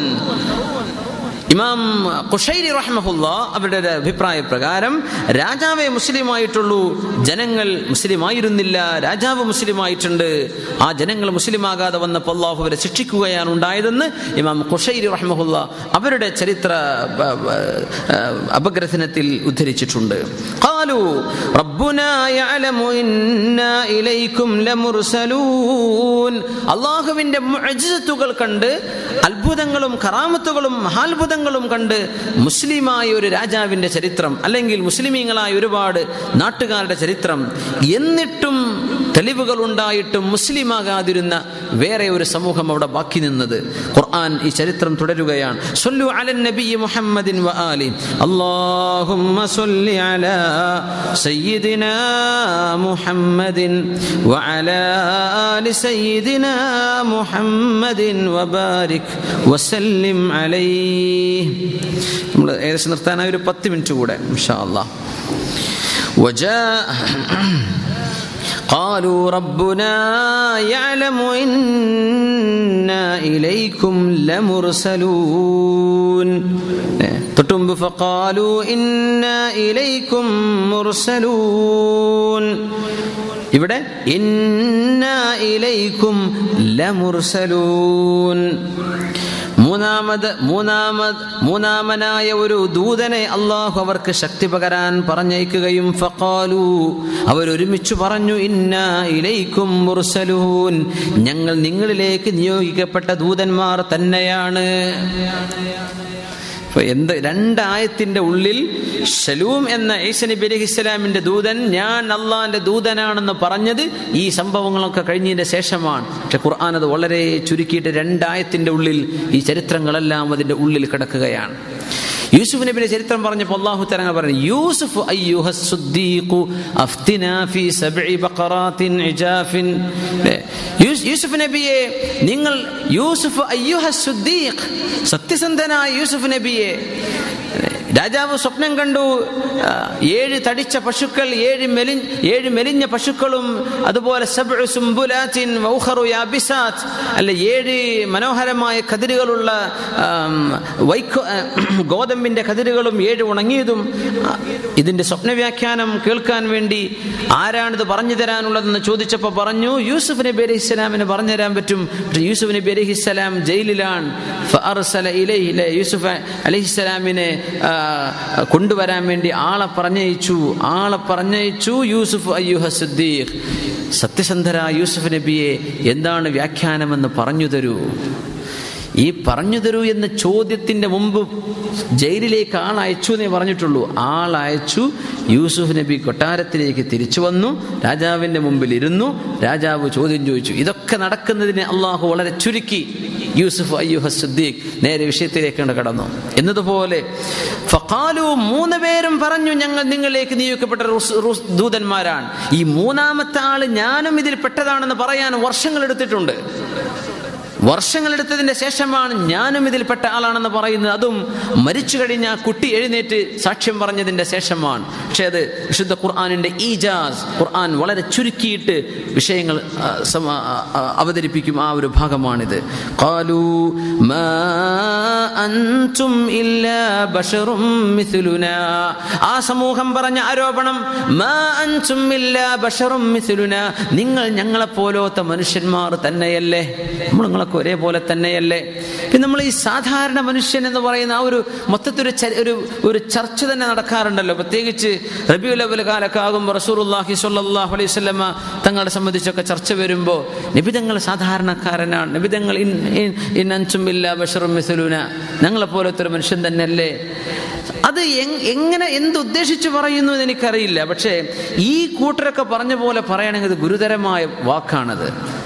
ഇമാം ഖുഷൈരി റഹ്മഹുല്ല അവരുടെ ഒരു അഭിപ്രായ പ്രകാരം രാജാവേ മുസ്ലിമായിട്ടുള്ളൂ ജനങ്ങൾ മുസ്ലിമായിരുന്നില്ല രാജാവ് മുസ്ലിമായിട്ടുണ്ട് ആ ജനങ്ങൾ മുസ്ലിമാകാതെ വന്നപ്പോൾ അള്ളാഹു അവരെ ശിക്ഷിക്കുകയാണ് ഉണ്ടായതെന്ന് ഇമാം ഖുഷൈരി റഹ്മഹുല്ല അവരുടെ ചരിത്ര ബ- ബ- അപഗ്രഥനത്തിൽ ഉദ്ധരിച്ചിട്ടുണ്ട് ഖാലു റബ്ബ റബ്ബുനാ യഅലമു ഇന്നാ ഇലൈക്കും ലമുർസലൂൻ അള്ളാഹുവിന്റെ മുഅ്ജിസത്തുകൾ കണ്ട് അത്ഭുതങ്ങളും കറാമത്തുകളും മഹാത്ഭുതങ്ങളും കണ്ട് മുസ്ലിമായ ഒരു രാജാവിന്റെ ചരിത്രം അല്ലെങ്കിൽ മുസ്ലിമീങ്ങളായ ഒരുപാട് നാട്ടുകാരുടെ ചരിത്രം എന്നിട്ടും തെളിവുകൾ ഉണ്ടായിട്ടും മുസ്ലിമാകാതിരുന്ന വേറെ ഒരു സമൂഹം അവിടെ ബാക്കി നിന്നത് ഖുർആൻ ഈ ചരിത്രം തുടരുകയാണ് സല്ലു അലൻ നബി മുഹമ്മദിൻ വ ആലി അല്ലാഹുമ്മ സല്ലി അലാ സയ്യിദിനാ മുഹമ്മദിൻ വ അലാ ആലി സയ്യിദിനാ മുഹമ്മദിൻ വ ബാരിക് വസല്ലിം അലൈഹി നമ്മൾ ഏകദേശം നിർത്താനായി ഒരു പത്ത് മിനിറ്റ് കൂടെ ഇൻഷാ അല്ലാഹ് وجاء قالوا ربنا يعلم إنا إليكم لمرسلون തൊട്ടുമുമ്പ് فقالوا إنا إليكم مرسلون ഇവിടെ ഇന്ന ഇലൈക്കും ലമുർസലൂൻ മൂന്നാമത് മൂന്നാമത് മൂന്നാമനായ ഒരു ദൂതനെ അള്ളാഹു അവർക്ക് ശക്തി പകരാൻ പറഞ്ഞയക്കുകയും ഫഖാലു അവരൊരുമിച്ചു പറഞ്ഞു ഇന്ന ഇലൈക്കും മുർസലൂൻ ഞങ്ങൾ നിങ്ങളിലേക്ക് നിയോഗിക്കപ്പെട്ട ദൂതന്മാർ തന്നെയാണ് ഇപ്പൊ എന്ത് രണ്ടായത്തിന്റെ ഉള്ളിൽ ഷലൂം എന്ന ഈസ നബി അലൈഹി ഇസ്ലാമിന്റെ ദൂതൻ ഞാൻ അള്ളാന്റെ ദൂതനാണെന്ന് പറഞ്ഞത് ഈ സംഭവങ്ങളൊക്കെ കഴിഞ്ഞതിന്റെ ശേഷമാണ് പക്ഷെ ഖുർആൻ അത് വളരെ ചുരുക്കിയിട്ട് രണ്ടായത്തിന്റെ ഉള്ളിൽ ഈ ചരിത്രങ്ങളെല്ലാം അതിന്റെ ഉള്ളിൽ കിടക്കുകയാണ് യൂസുഫ് നബിയുടെ ചരിത്രം പറഞ്ഞപ്പോൾ അള്ളാഹു തരങ്ങൾ പറഞ്ഞു യൂസുഫ് അയ്യുഹ സുദ്ദീഖു അഫ്തിനാ ഫീ സബ്ഇ ബഖറാത്തിൻ ഇജാഫിൻ യൂസുഫ് നബിയെ നിങ്ങൾ യൂസുഫ് അയ്യുഹ സുദ്ദീഖ് സത്യസന്ധനായ യൂസുഫ് നബിയെ രാജാവ് സ്വപ്നം കണ്ടു ഏഴ് തടിച്ച പശുക്കൾ ഏഴ് മെലി ഏഴ് മെലിഞ്ഞ പശുക്കളും അതുപോലെ അല്ല ഏഴ് മനോഹരമായ കതിരുകളുള്ള വൈക്കോ ഗോതമ്പിന്റെ കതിരുകളും ഏഴ് ഉണങ്ങിയതും ഇതിന്റെ സ്വപ്നവ്യാഖ്യാനം കേൾക്കാൻ വേണ്ടി ആരാണിത് പറഞ്ഞു തരാനുള്ളതെന്ന് ചോദിച്ചപ്പോൾ പറഞ്ഞു യൂസുഫ് നബി അലൈഹി ഇസ്ലാമിന് പറഞ്ഞു തരാൻ പറ്റും യൂസുഫ് നബി അലൈഹി ഇസ്ലാം ജയിലിലാണ് യൂസുഫ് അലൈഹി ഇസ്ലാമിനെ കൊണ്ടുവരാൻ വേണ്ടി ആളെ പറഞ്ഞയച്ചു ആളെ പറഞ്ഞയച്ചു യൂസുഫ് അയ്യുഹ സിദ്ദീഖ് സത്യസന്ധരായ യൂസുഫ് നബിയെ എന്താണ് വ്യാഖ്യാനമെന്ന് പറഞ്ഞു തരൂ ഈ പറഞ്ഞു തരൂ എന്ന ചോദ്യത്തിന്റെ മുമ്പ് ജയിലിലേക്ക് ആൾ അയച്ചു എന്നേ പറഞ്ഞിട്ടുള്ളൂ ആൾ അയച്ചു യൂസുഫ് നബി കൊട്ടാരത്തിലേക്ക് തിരിച്ചു വന്നു രാജാവിന്റെ മുമ്പിൽ ഇരുന്നു രാജാവ് ചോദ്യം ചോദിച്ചു ഇതൊക്കെ നടക്കുന്നതിന് അള്ളാഹു വളരെ ചുരുക്കി യൂസുഫ് അയ്യുഹ സുദ്ദീഖ് നേരെ വിഷയത്തിലേക്കാണ് കടന്നു എന്നതുപോലെ ഫഖാലു മൂന്ന് പേരും പറഞ്ഞു ഞങ്ങൾ നിങ്ങളിലേക്ക് നിയോഗിക്കപ്പെട്ട ദൂതന്മാരാണ് ഈ മൂന്നാമത്തെ ആള് ഞാനും ഇതിൽ പെട്ടതാണെന്ന് പറയാൻ വർഷങ്ങൾ എടുത്തിട്ടുണ്ട് വർഷങ്ങളെടുത്തതിന്റെ ശേഷമാണ് ഞാനും ഇതിൽപ്പെട്ട ആളാണെന്ന് പറയുന്നത് അതും മരിച്ചു കഴിഞ്ഞ ആ കുട്ടി എഴുന്നേറ്റ് സാക്ഷ്യം പറഞ്ഞതിന്റെ ശേഷമാണ് പക്ഷേ അത് വിശുദ്ധ ഖുർആാനിന്റെ ഈജാസ് ഖുർആൻ വളരെ ചുരുക്കിയിട്ട് വിഷയങ്ങൾ അവതരിപ്പിക്കും ആ ഒരു ഭാഗമാണിത് ആ സമൂഹം പറഞ്ഞ ആരോപണം നിങ്ങൾ ഞങ്ങളെ പോലത്തെ മനുഷ്യന്മാർ തന്നെയല്ലേ നമ്മൾ നിങ്ങളൊക്കെ ഒരേപോലെ തന്നെയല്ലേ പിന്നെ നമ്മൾ ഈ സാധാരണ മനുഷ്യൻ എന്ന് പറയുന്ന ആ ഒരു മൊത്തത്തിൽ ഒരു ഒരു ചർച്ച തന്നെ നടക്കാറുണ്ടല്ലോ പ്രത്യേകിച്ച് റബിയു ലവൽ കാലൊക്കെ ആകുമ്പോൾ റസൂർല്ലാഹി സ്വല്ലാഹു അലൈഹി സ്വലമ തങ്ങളെ സംബന്ധിച്ചൊക്കെ ചർച്ച വരുമ്പോൾ നിബിതങ്ങൾ സാധാരണക്കാരനാണ് നിബിതങ്ങൾ ഇന്നൻസുമില്ല ബഷറും മിസലൂന ഞങ്ങളെ പോലത്തെ ഒരു മനുഷ്യൻ തന്നെയല്ലേ അത് എങ്ങനെ എന്തുദ്ദേശിച്ച് പറയുന്നു എന്ന് എനിക്കറിയില്ല പക്ഷേ ഈ കൂട്ടരൊക്കെ പറഞ്ഞ പോലെ പറയണമെങ്കിൽ ഗുരുതരമായ വാക്കാണത്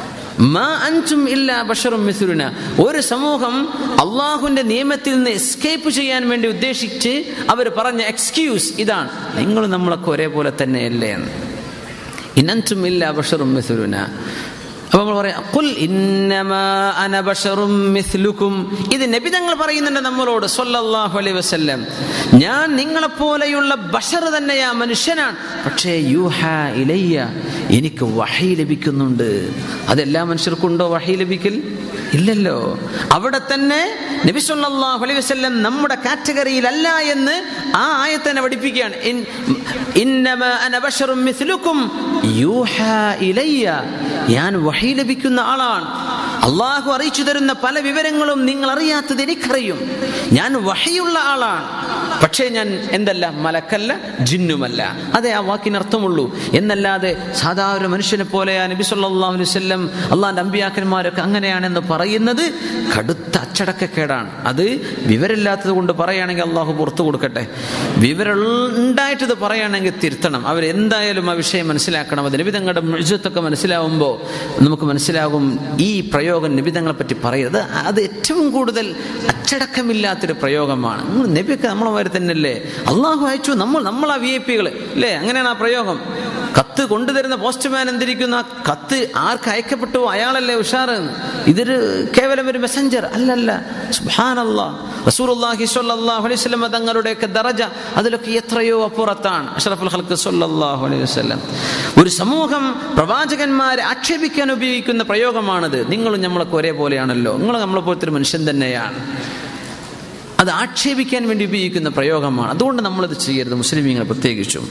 ഒരു സമൂഹം അള്ളാഹുവിന്റെ നിയമത്തിൽ നിന്ന് എസ്കേപ്പ് ചെയ്യാൻ വേണ്ടി ഉദ്ദേശിച്ച് അവർ പറഞ്ഞ എക്സ്ക്യൂസ് ഇതാണ് നിങ്ങൾ നമ്മളൊക്കെ ഒരേപോലെ തന്നെയല്ലേ എന്ന് ഇനന്തും ഇല്ല ബഷറും മിസുരുന അപ്പൊ നമ്മൾ പറയാം കുൽ അന ബഷറും മിസ്ലുക്കും ഇത് നബി തങ്ങൾ പറയുന്നുണ്ട് നമ്മളോട് സല്ലല്ലാഹു അലൈഹി വസല്ലം ഞാൻ നിങ്ങളെ പോലെയുള്ള ബഷർ തന്നെയാ മനുഷ്യനാണ് പക്ഷേ യൂഹ ഇലയ്യ എനിക്ക് വഹി ലഭിക്കുന്നുണ്ട് അതെല്ലാ മനുഷ്യർക്കും ഉണ്ടോ വഹി ലഭിക്കൽ ഇല്ലല്ലോ അവിടെ തന്നെ നബി സല്ലല്ലാഹു അലൈഹി വസല്ലം നമ്മുടെ കാറ്റഗറിയിലല്ല എന്ന് ആ ആയത്തന്നെ പഠിപ്പിക്കുകയാണ് ഇന്നമാ അന ബശറും മിസ്ലുക്കും യൂഹ ഇലയ്യ ഞാൻ വഹി ലഭിക്കുന്ന ആളാണ് അള്ളാഹു അറിയിച്ചു തരുന്ന പല വിവരങ്ങളും നിങ്ങൾ അറിയാത്തത് എനിക്കറിയും ഞാൻ വഹിയുള്ള ആളാണ് പക്ഷേ ഞാൻ എന്തല്ല മലക്കല്ല ജിന്നുമല്ല അതേ ആ വാക്കിന് അർത്ഥമുള്ളൂ എന്നല്ലാതെ സാധാരണ മനുഷ്യനെ പോലെ ആ നബി സല്ലല്ലാഹു അലൈഹി വസല്ലം അള്ളാന്റെ അമ്പിയാക്കന്മാരൊക്കെ അങ്ങനെയാണെന്ന് പറയുന്നത് കടുത്ത അച്ചടക്കക്കേടാണ് അത് വിവരമില്ലാത്തത് കൊണ്ട് പറയുകയാണെങ്കിൽ അള്ളാഹു പുറത്തു കൊടുക്കട്ടെ വിവരം ഉണ്ടായിട്ട് ഇത് പറയുകയാണെങ്കിൽ തിരുത്തണം അവരെന്തായാലും ആ വിഷയം മനസ്സിലാക്കണം അത് നിബിതങ്ങളുടെ മുഴുത്തൊക്കെ മനസ്സിലാവുമ്പോൾ നമുക്ക് മനസ്സിലാകും ഈ പ്രയോഗം നിബിതങ്ങളെ പറ്റി പറയുന്നത് അത് ഏറ്റവും കൂടുതൽ അച്ചടക്കമില്ലാത്തൊരു പ്രയോഗമാണ് നമ്മൾ നബിയൊക്കെ നമ്മളെ മാതിരി തന്നെയല്ലേ അള്ളാഹു അയച്ചു നമ്മൾ നമ്മളാ വി ഐ പികൾ അല്ലേ അങ്ങനെയാണ് ആ പ്രയോഗം കത്ത് കൊണ്ടുതരുന്ന പോസ്റ്റ്മാൻ എന്തിരിക്കുന്ന ആ കത്ത് ആർക്ക് അയക്കപ്പെട്ടു അയാളല്ലേ ഉഷാറ് ഇതൊരു കേവലം ഒരു മെസ്സഞ്ചർ അല്ലല്ല സുബ്ഹാനല്ലാ റസൂലുള്ളാഹി സ്വല്ലല്ലാഹു അലൈഹി വസല്ലം തങ്ങളുടെയൊക്കെ ദറജ അതിലൊക്കെ എത്രയോ അപ്പുറത്താണ് അഷ്റഫുൽ ഖൽഖ് സ്വല്ലല്ലാഹു അലൈഹി വസല്ലം ഒരു സമൂഹം പ്രവാചകന്മാരെ ആക്ഷേപിക്കാൻ ഉപയോഗിക്കുന്ന പ്രയോഗമാണിത് നിങ്ങളും നമ്മളൊക്കെ ഒരേപോലെയാണല്ലോ നിങ്ങൾ നമ്മളെ പോലത്തെ ഒരു മനുഷ്യൻ തന്നെയാണ് അത് ആക്ഷേപിക്കാൻ വേണ്ടി ഉപയോഗിക്കുന്ന പ്രയോഗമാണ് അതുകൊണ്ട് നമ്മളത് ചെയ്യരുത് മുസ്ലിമീങ്ങൾ പ്രത്യേകിച്ചും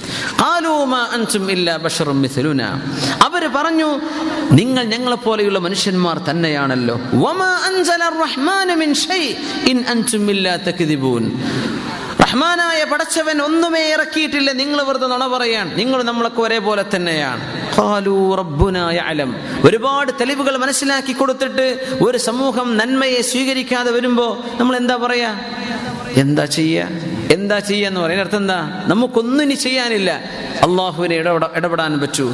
അവര് പറഞ്ഞു നിങ്ങൾ ഞങ്ങളെ പോലെയുള്ള മനുഷ്യന്മാർ തന്നെയാണല്ലോ റഹ്മാനായ പടച്ചവൻ ഒന്നുമേ ഇറക്കിയിട്ടില്ല നിങ്ങൾ വെറുതെ നുണ പറയാൻ നിങ്ങൾ നമ്മളൊക്കെ ഒരേപോലെ തന്നെയാണ് അലം ഒരുപാട് തെളിവുകൾ മനസ്സിലാക്കി കൊടുത്തിട്ട് ഒരു സമൂഹം നന്മയെ സ്വീകരിക്കാതെ വരുമ്പോ നമ്മൾ എന്താ പറയാ എന്താ ചെയ്യ എന്താ ചെയ്യാന്ന് പറയുന്ന അർത്ഥം എന്താ നമുക്കൊന്നും ഇനി ചെയ്യാനില്ല അള്ളാഹുവിനെ ഇടപെട ഇടപെടാൻ പറ്റൂ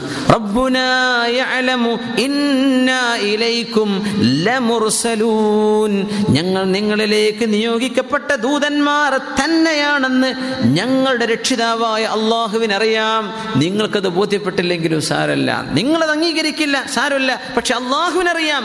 ഞങ്ങൾ നിങ്ങളിലേക്ക് നിയോഗിക്കപ്പെട്ട ദൂതന്മാർ തന്നെയാണെന്ന് ഞങ്ങളുടെ രക്ഷിതാവായ അള്ളാഹുവിനറിയാം നിങ്ങൾക്കത് ബോധ്യപ്പെട്ടില്ലെങ്കിലും സാരല്ല നിങ്ങളത് അംഗീകരിക്കില്ല സാരമില്ല പക്ഷെ അള്ളാഹുവിനറിയാം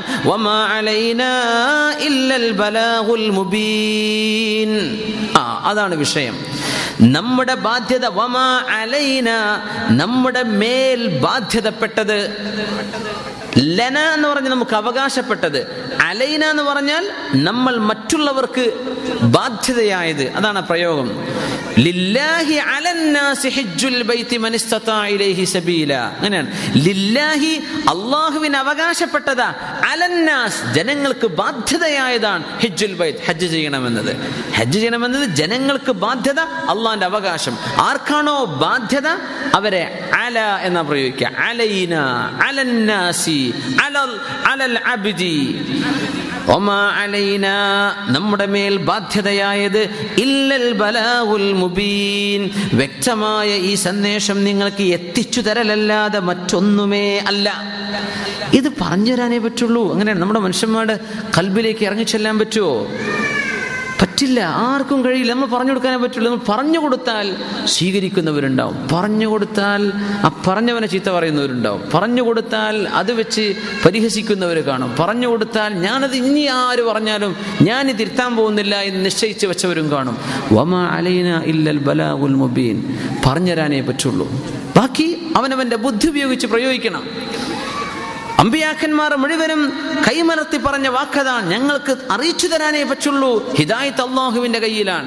ആ അതാണ് വിഷയം നമ്മുടെ ബാധ്യത വമാ അലൈന നമ്മുടെ മേൽ ബാധ്യതപ്പെട്ടത് ലന എന്ന് പറഞ്ഞ് നമുക്ക് അവകാശപ്പെട്ടത് അലൈന എന്ന് പറഞ്ഞാൽ നമ്മൾ മറ്റുള്ളവർക്ക് ബാധ്യതയായത് അതാണ് പ്രയോഗം ലില്ലാഹി അലന്നാസി ഹിജ്ജുൽ ബൈത്തി മൻ ഇസ്തതാ ഇലൈഹി സബീല അങ്ങനെയാണ് ലില്ലാഹി അല്ലാഹുവിന് അവകാശപ്പെട്ടതാ അലന്നാസ് ജനങ്ങൾക്ക് ബാധ്യതയായതാണ് ഹിജ്ജുൽ ബൈത്ത് ഹജ്ജ് ചെയ്യണമെന്നത് ഹജ്ജ് ചെയ്യണമെന്നത് ജനങ്ങൾക്ക് ബാധ്യത അള്ളാന്റെ അവകാശം ആർക്കാണോ ബാധ്യത അവരെ അല എന്ന പ്രയോഗിക്കുക അലൈന അലന്നാസി അലൽ അലൽ അബ്ദി അലൈന നമ്മുടെ മേൽ ബാധ്യതയായത് ഇല്ലൽ ബലാഉൽ മുബീൻ വ്യക്തമായ ഈ സന്ദേശം നിങ്ങൾക്ക് എത്തിച്ചു തരലല്ലാതെ മറ്റൊന്നുമേ അല്ല ഇത് പറഞ്ഞു തരാനേ പറ്റുള്ളൂ അങ്ങനെ നമ്മുടെ മനുഷ്യന്മാരുടെ കൽബിലേക്ക് ഇറങ്ങിച്ചെല്ലാൻ പറ്റുമോ പറ്റില്ല ആർക്കും കഴിയില്ല നമ്മൾ പറഞ്ഞു കൊടുക്കാനേ പറ്റുള്ളൂ നമ്മൾ പറഞ്ഞു കൊടുത്താൽ സ്വീകരിക്കുന്നവരുണ്ടാവും പറഞ്ഞു കൊടുത്താൽ ആ പറഞ്ഞവനെ ചീത്ത പറയുന്നവരുണ്ടാവും പറഞ്ഞു കൊടുത്താൽ അത് വെച്ച് പരിഹസിക്കുന്നവർ കാണും പറഞ്ഞു കൊടുത്താൽ ഞാനത് ഇനി ആര് പറഞ്ഞാലും ഞാൻ തിരുത്താൻ പോകുന്നില്ല എന്ന് നിശ്ചയിച്ച് വെച്ചവരും കാണും വമ അലൈന ഇല്ലൽ ബലാഉൽ മുബീൻ പറഞ്ഞുതരാനേ പറ്റുള്ളൂ ബാക്കി അവനവന്റെ ബുദ്ധി ഉപയോഗിച്ച് പ്രയോഗിക്കണം അമ്പിയാക്കന്മാർ മുഴുവനും കൈമലർത്തി പറഞ്ഞ വാക്കതാണ് ഞങ്ങൾക്ക് അറിയിച്ചു തരാനേ പറ്റുള്ളൂ ഹിദായത്ത് അള്ളാഹുവിന്റെ കയ്യിലാണ്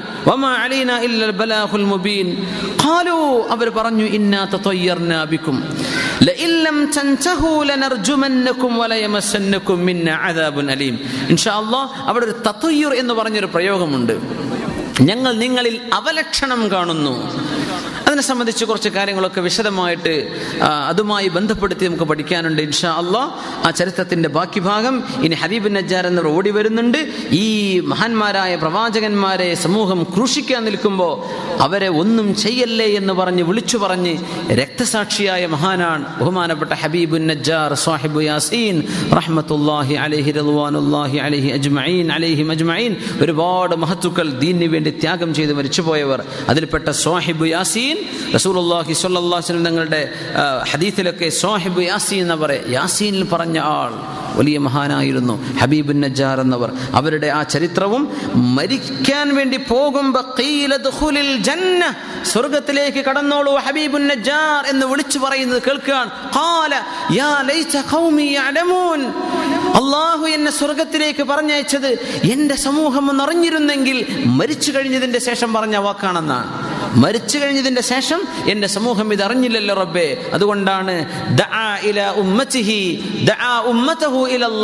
അവർ പറഞ്ഞു ഇന്നാ തത്വയ്യർനാ ബിക്കും لئن لم تنتهوا لنرجمنكم وليمسنكم منا عذاب أليم إن شاء الله അവിടെ ഒരു തത്വയ്യുർ എന്ന് പറഞ്ഞൊരു പ്രയോഗമുണ്ട് ഞങ്ങൾ നിങ്ങളിൽ അവലക്ഷണം കാണുന്നു അതിനെ സംബന്ധിച്ച് കുറച്ച് കാര്യങ്ങളൊക്കെ വിശദമായിട്ട് അതുമായി ബന്ധപ്പെടുത്തി നമുക്ക് പഠിക്കാനുണ്ട് ഇൻഷാ അള്ളാ ആ ചരിത്രത്തിന്റെ ബാക്കി ഭാഗം ഇനി ഹബീബ് നജ്ജാർ എന്നിവർ ഓടി വരുന്നുണ്ട് ഈ മഹാന്മാരായ പ്രവാചകന്മാരെ സമൂഹം ക്രൂശിക്കാൻ നിൽക്കുമ്പോൾ അവരെ ഒന്നും ചെയ്യല്ലേ എന്ന് പറഞ്ഞ് വിളിച്ചു പറഞ്ഞ് രക്തസാക്ഷിയായ മഹാനാണ് ബഹുമാനപ്പെട്ട ഹബീബുൻ നജ്ജാർ സാഹിബ് യാസീൻ റഹ്മത്തുല്ലാഹി അലൈഹി റദ്വാനുല്ലാഹി അലൈഹി അജ്മഈൻ അലൈഹി അജ്മഈൻ ഒരുപാട് മഹത്തുക്കൾ ദീനിന് വേണ്ടി ത്യാഗം ചെയ്ത് മരിച്ചുപോയവർ അതിൽപ്പെട്ട സാഹിബ് യാസീൻ റസൂലുള്ളാഹി സ്വല്ലല്ലാഹു അലൈഹി വസല്ലം തങ്ങളുടെ ഹദീസിലൊക്കെ സാഹിബ് യാസീൻ എന്ന് പറയും യാസീനിൽ പറഞ്ഞ ആൾ വലിയ മഹാനായിരുന്നു ഹബീബുൻ നജ്ജാർ എന്നവർ അവരുടെ ആ ചരിത്രവും മരിക്കാൻ വേണ്ടി പോകുമ്പോ ജന്ന സ്വർഗത്തിലേക്ക് കടന്നോളൂ ഹബീബുൻ നജ്ജാർ എന്ന് വിളിച്ചു പറയുന്നത് കേൾക്കുകയാണ് ഖാല യാ ലൈത ഖൗമി യഅലമൂൻ അള്ളാഹു എന്നെ സ്വർഗത്തിലേക്ക് പറഞ്ഞയച്ചത് എന്റെ സമൂഹം ഒന്ന് അറിഞ്ഞിരുന്നെങ്കിൽ മരിച്ചു കഴിഞ്ഞതിന്റെ ശേഷം പറഞ്ഞ വാക്കാണെന്നാണ് മരിച്ചു കഴിഞ്ഞതിന്റെ ശേഷം എന്റെ സമൂഹം ഇത് അറിഞ്ഞില്ലല്ലോ റബ്ബേ അതുകൊണ്ടാണ്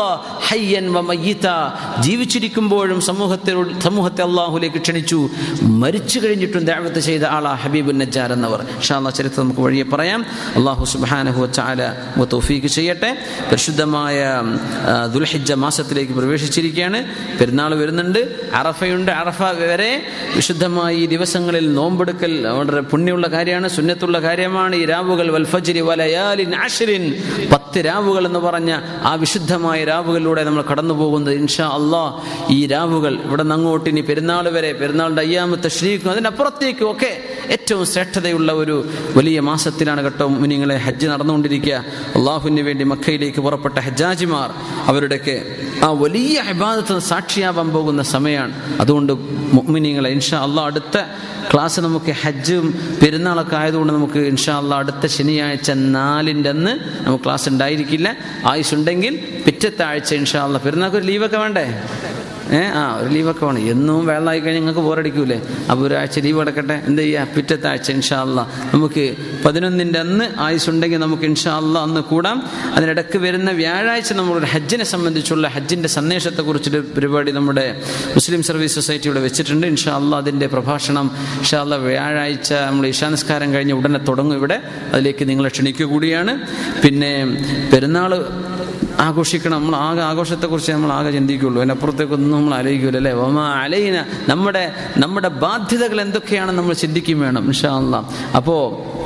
ഹയ്യൻ വ മയ്യിത ജീവിച്ചിരിക്കുമ്പോഴും സമൂഹത്തിനോട് സമൂഹത്തെ അള്ളാഹുലേക്ക് ക്ഷണിച്ചു മരിച്ചു കഴിഞ്ഞിട്ടും ദാവത്ത് ചെയ്ത ആളാ ഹബീബുൻ നജ്ജാർ എന്നവർ ഷാള്ള ചരിത്രം നമുക്ക് വഴിയെ പറയാം അള്ളാഹു സുബാനഹു ചാല തൗഫീക്ക് ചെയ്യട്ടെ പരിശുദ്ധമായ ആ, ദുൽഹിജ്ജ മാസത്തിലേക്ക് പ്രവേശിച്ചിരിക്കുകയാണ് പെരുന്നാൾ വരുന്നുണ്ട് അറഫയുണ്ട് അറഫ വരെ വിശുദ്ധമായ ഈ ദിവസങ്ങളിൽ നോമ്പെടുക്കൽ വളരെ പുണ്യമുള്ള കാര്യമാണ് സുന്നത്തുള്ള കാര്യമാണ് ഈ രാവുകൾ വൽഫജിരി വലയാലിൻ ആഷിരിൻ പത്ത് രാവുകൾ എന്ന് പറഞ്ഞ ആ വിശുദ്ധമായ രാവുകളിലൂടെ നമ്മൾ കടന്നു പോകുന്നത് ഇൻഷാ അള്ളാഹ് ഈ രാവുകൾ ഇവിടെ നിന്ന് അങ്ങോട്ട് ഇനി പെരുന്നാൾ വരെ പെരുന്നാളിൻ്റെ അയ്യാമത്തെ ശ്രീക്കും അതിനപ്പുറത്തേക്കും ഒക്കെ ഏറ്റവും ശ്രേഷ്ഠതയുള്ള ഒരു വലിയ മാസത്തിലാണ് കേട്ടോ മുനിങ്ങളെ ഹജ്ജ് നടന്നുകൊണ്ടിരിക്കുക അള്ളാഹുവിന് വേണ്ടി മക്കയിലേക്ക് പുറപ്പെട്ട ഹജ്ജാജിമാർ അവരുടെയൊക്കെ ആ വലിയ അബാദത്ത് സാക്ഷിയാവാൻ പോകുന്ന സമയമാണ് അതുകൊണ്ട് മുഅ്മിനീങ്ങളെ ഇൻഷാ അള്ളാഹ് അടുത്ത ക്ലാസ് നമുക്ക് ഹജ്ജും പെരുന്നാളൊക്കെ ആയതുകൊണ്ട് നമുക്ക് ഇൻഷാ അള്ളാഹ് അടുത്ത ശനിയാഴ്ച നാലിൻ്റെ അന്ന് നമുക്ക് ക്ലാസ് ഉണ്ടായിരിക്കില്ല ആയുസുണ്ടെങ്കിൽ പിറ്റത്തെ ആഴ്ച ഇൻഷാ അള്ളാഹ് പെരുന്നാൾക്ക് ഒരു ലീവൊക്കെ വേണ്ടേ ഏ ആ ഒരു ലീവൊക്കെ വേണം എന്നും വെള്ളമായി കഴിഞ്ഞാൽ നിങ്ങൾക്ക് ബോറടിക്കൂലേ അപ്പോൾ ഒരാഴ്ച ലീവ് കിടക്കട്ടെ എന്ത് ചെയ്യുക പിറ്റത്തെ ആഴ്ച ഇൻഷാ അല്ല നമുക്ക് പതിനൊന്നിൻ്റെ അന്ന് ആയുസുണ്ടെങ്കിൽ നമുക്ക് ഇൻഷാ അല്ല അന്ന് കൂടാം അതിനിടയ്ക്ക് വരുന്ന വ്യാഴാഴ്ച നമ്മളൊരു ഹജ്ജിനെ സംബന്ധിച്ചുള്ള ഹജ്ജിൻ്റെ സന്ദേശത്തെക്കുറിച്ചൊരു പരിപാടി നമ്മുടെ മുസ്ലിം സർവീസ് സൊസൈറ്റിയുടെ വെച്ചിട്ടുണ്ട് ഇൻഷാ അല്ല അതിൻ്റെ പ്രഭാഷണം ഇൻഷാ അല്ല വ്യാഴാഴ്ച നമ്മൾ ഇഷാനസ്കാരം കഴിഞ്ഞ് ഉടനെ തുടങ്ങും ഇവിടെ അതിലേക്ക് നിങ്ങളെ ക്ഷണിക്കുക കൂടിയാണ് പിന്നെ പെരുന്നാൾ ആഘോഷിക്കണം നമ്മൾ ആകെ ആഘോഷത്തെക്കുറിച്ച് നമ്മൾ ആകെ ചിന്തിക്കുള്ളൂ അതിനപ്പുറത്തേക്കൊന്നും നമ്മൾ ആലോചിക്കൂല അല്ലേ ഒമ അലയിന നമ്മുടെ നമ്മുടെ ബാധ്യതകൾ എന്തൊക്കെയാണെന്ന് നമ്മൾ ചിന്തിക്കും വേണം ഇൻഷാ അല്ലാ അപ്പോൾ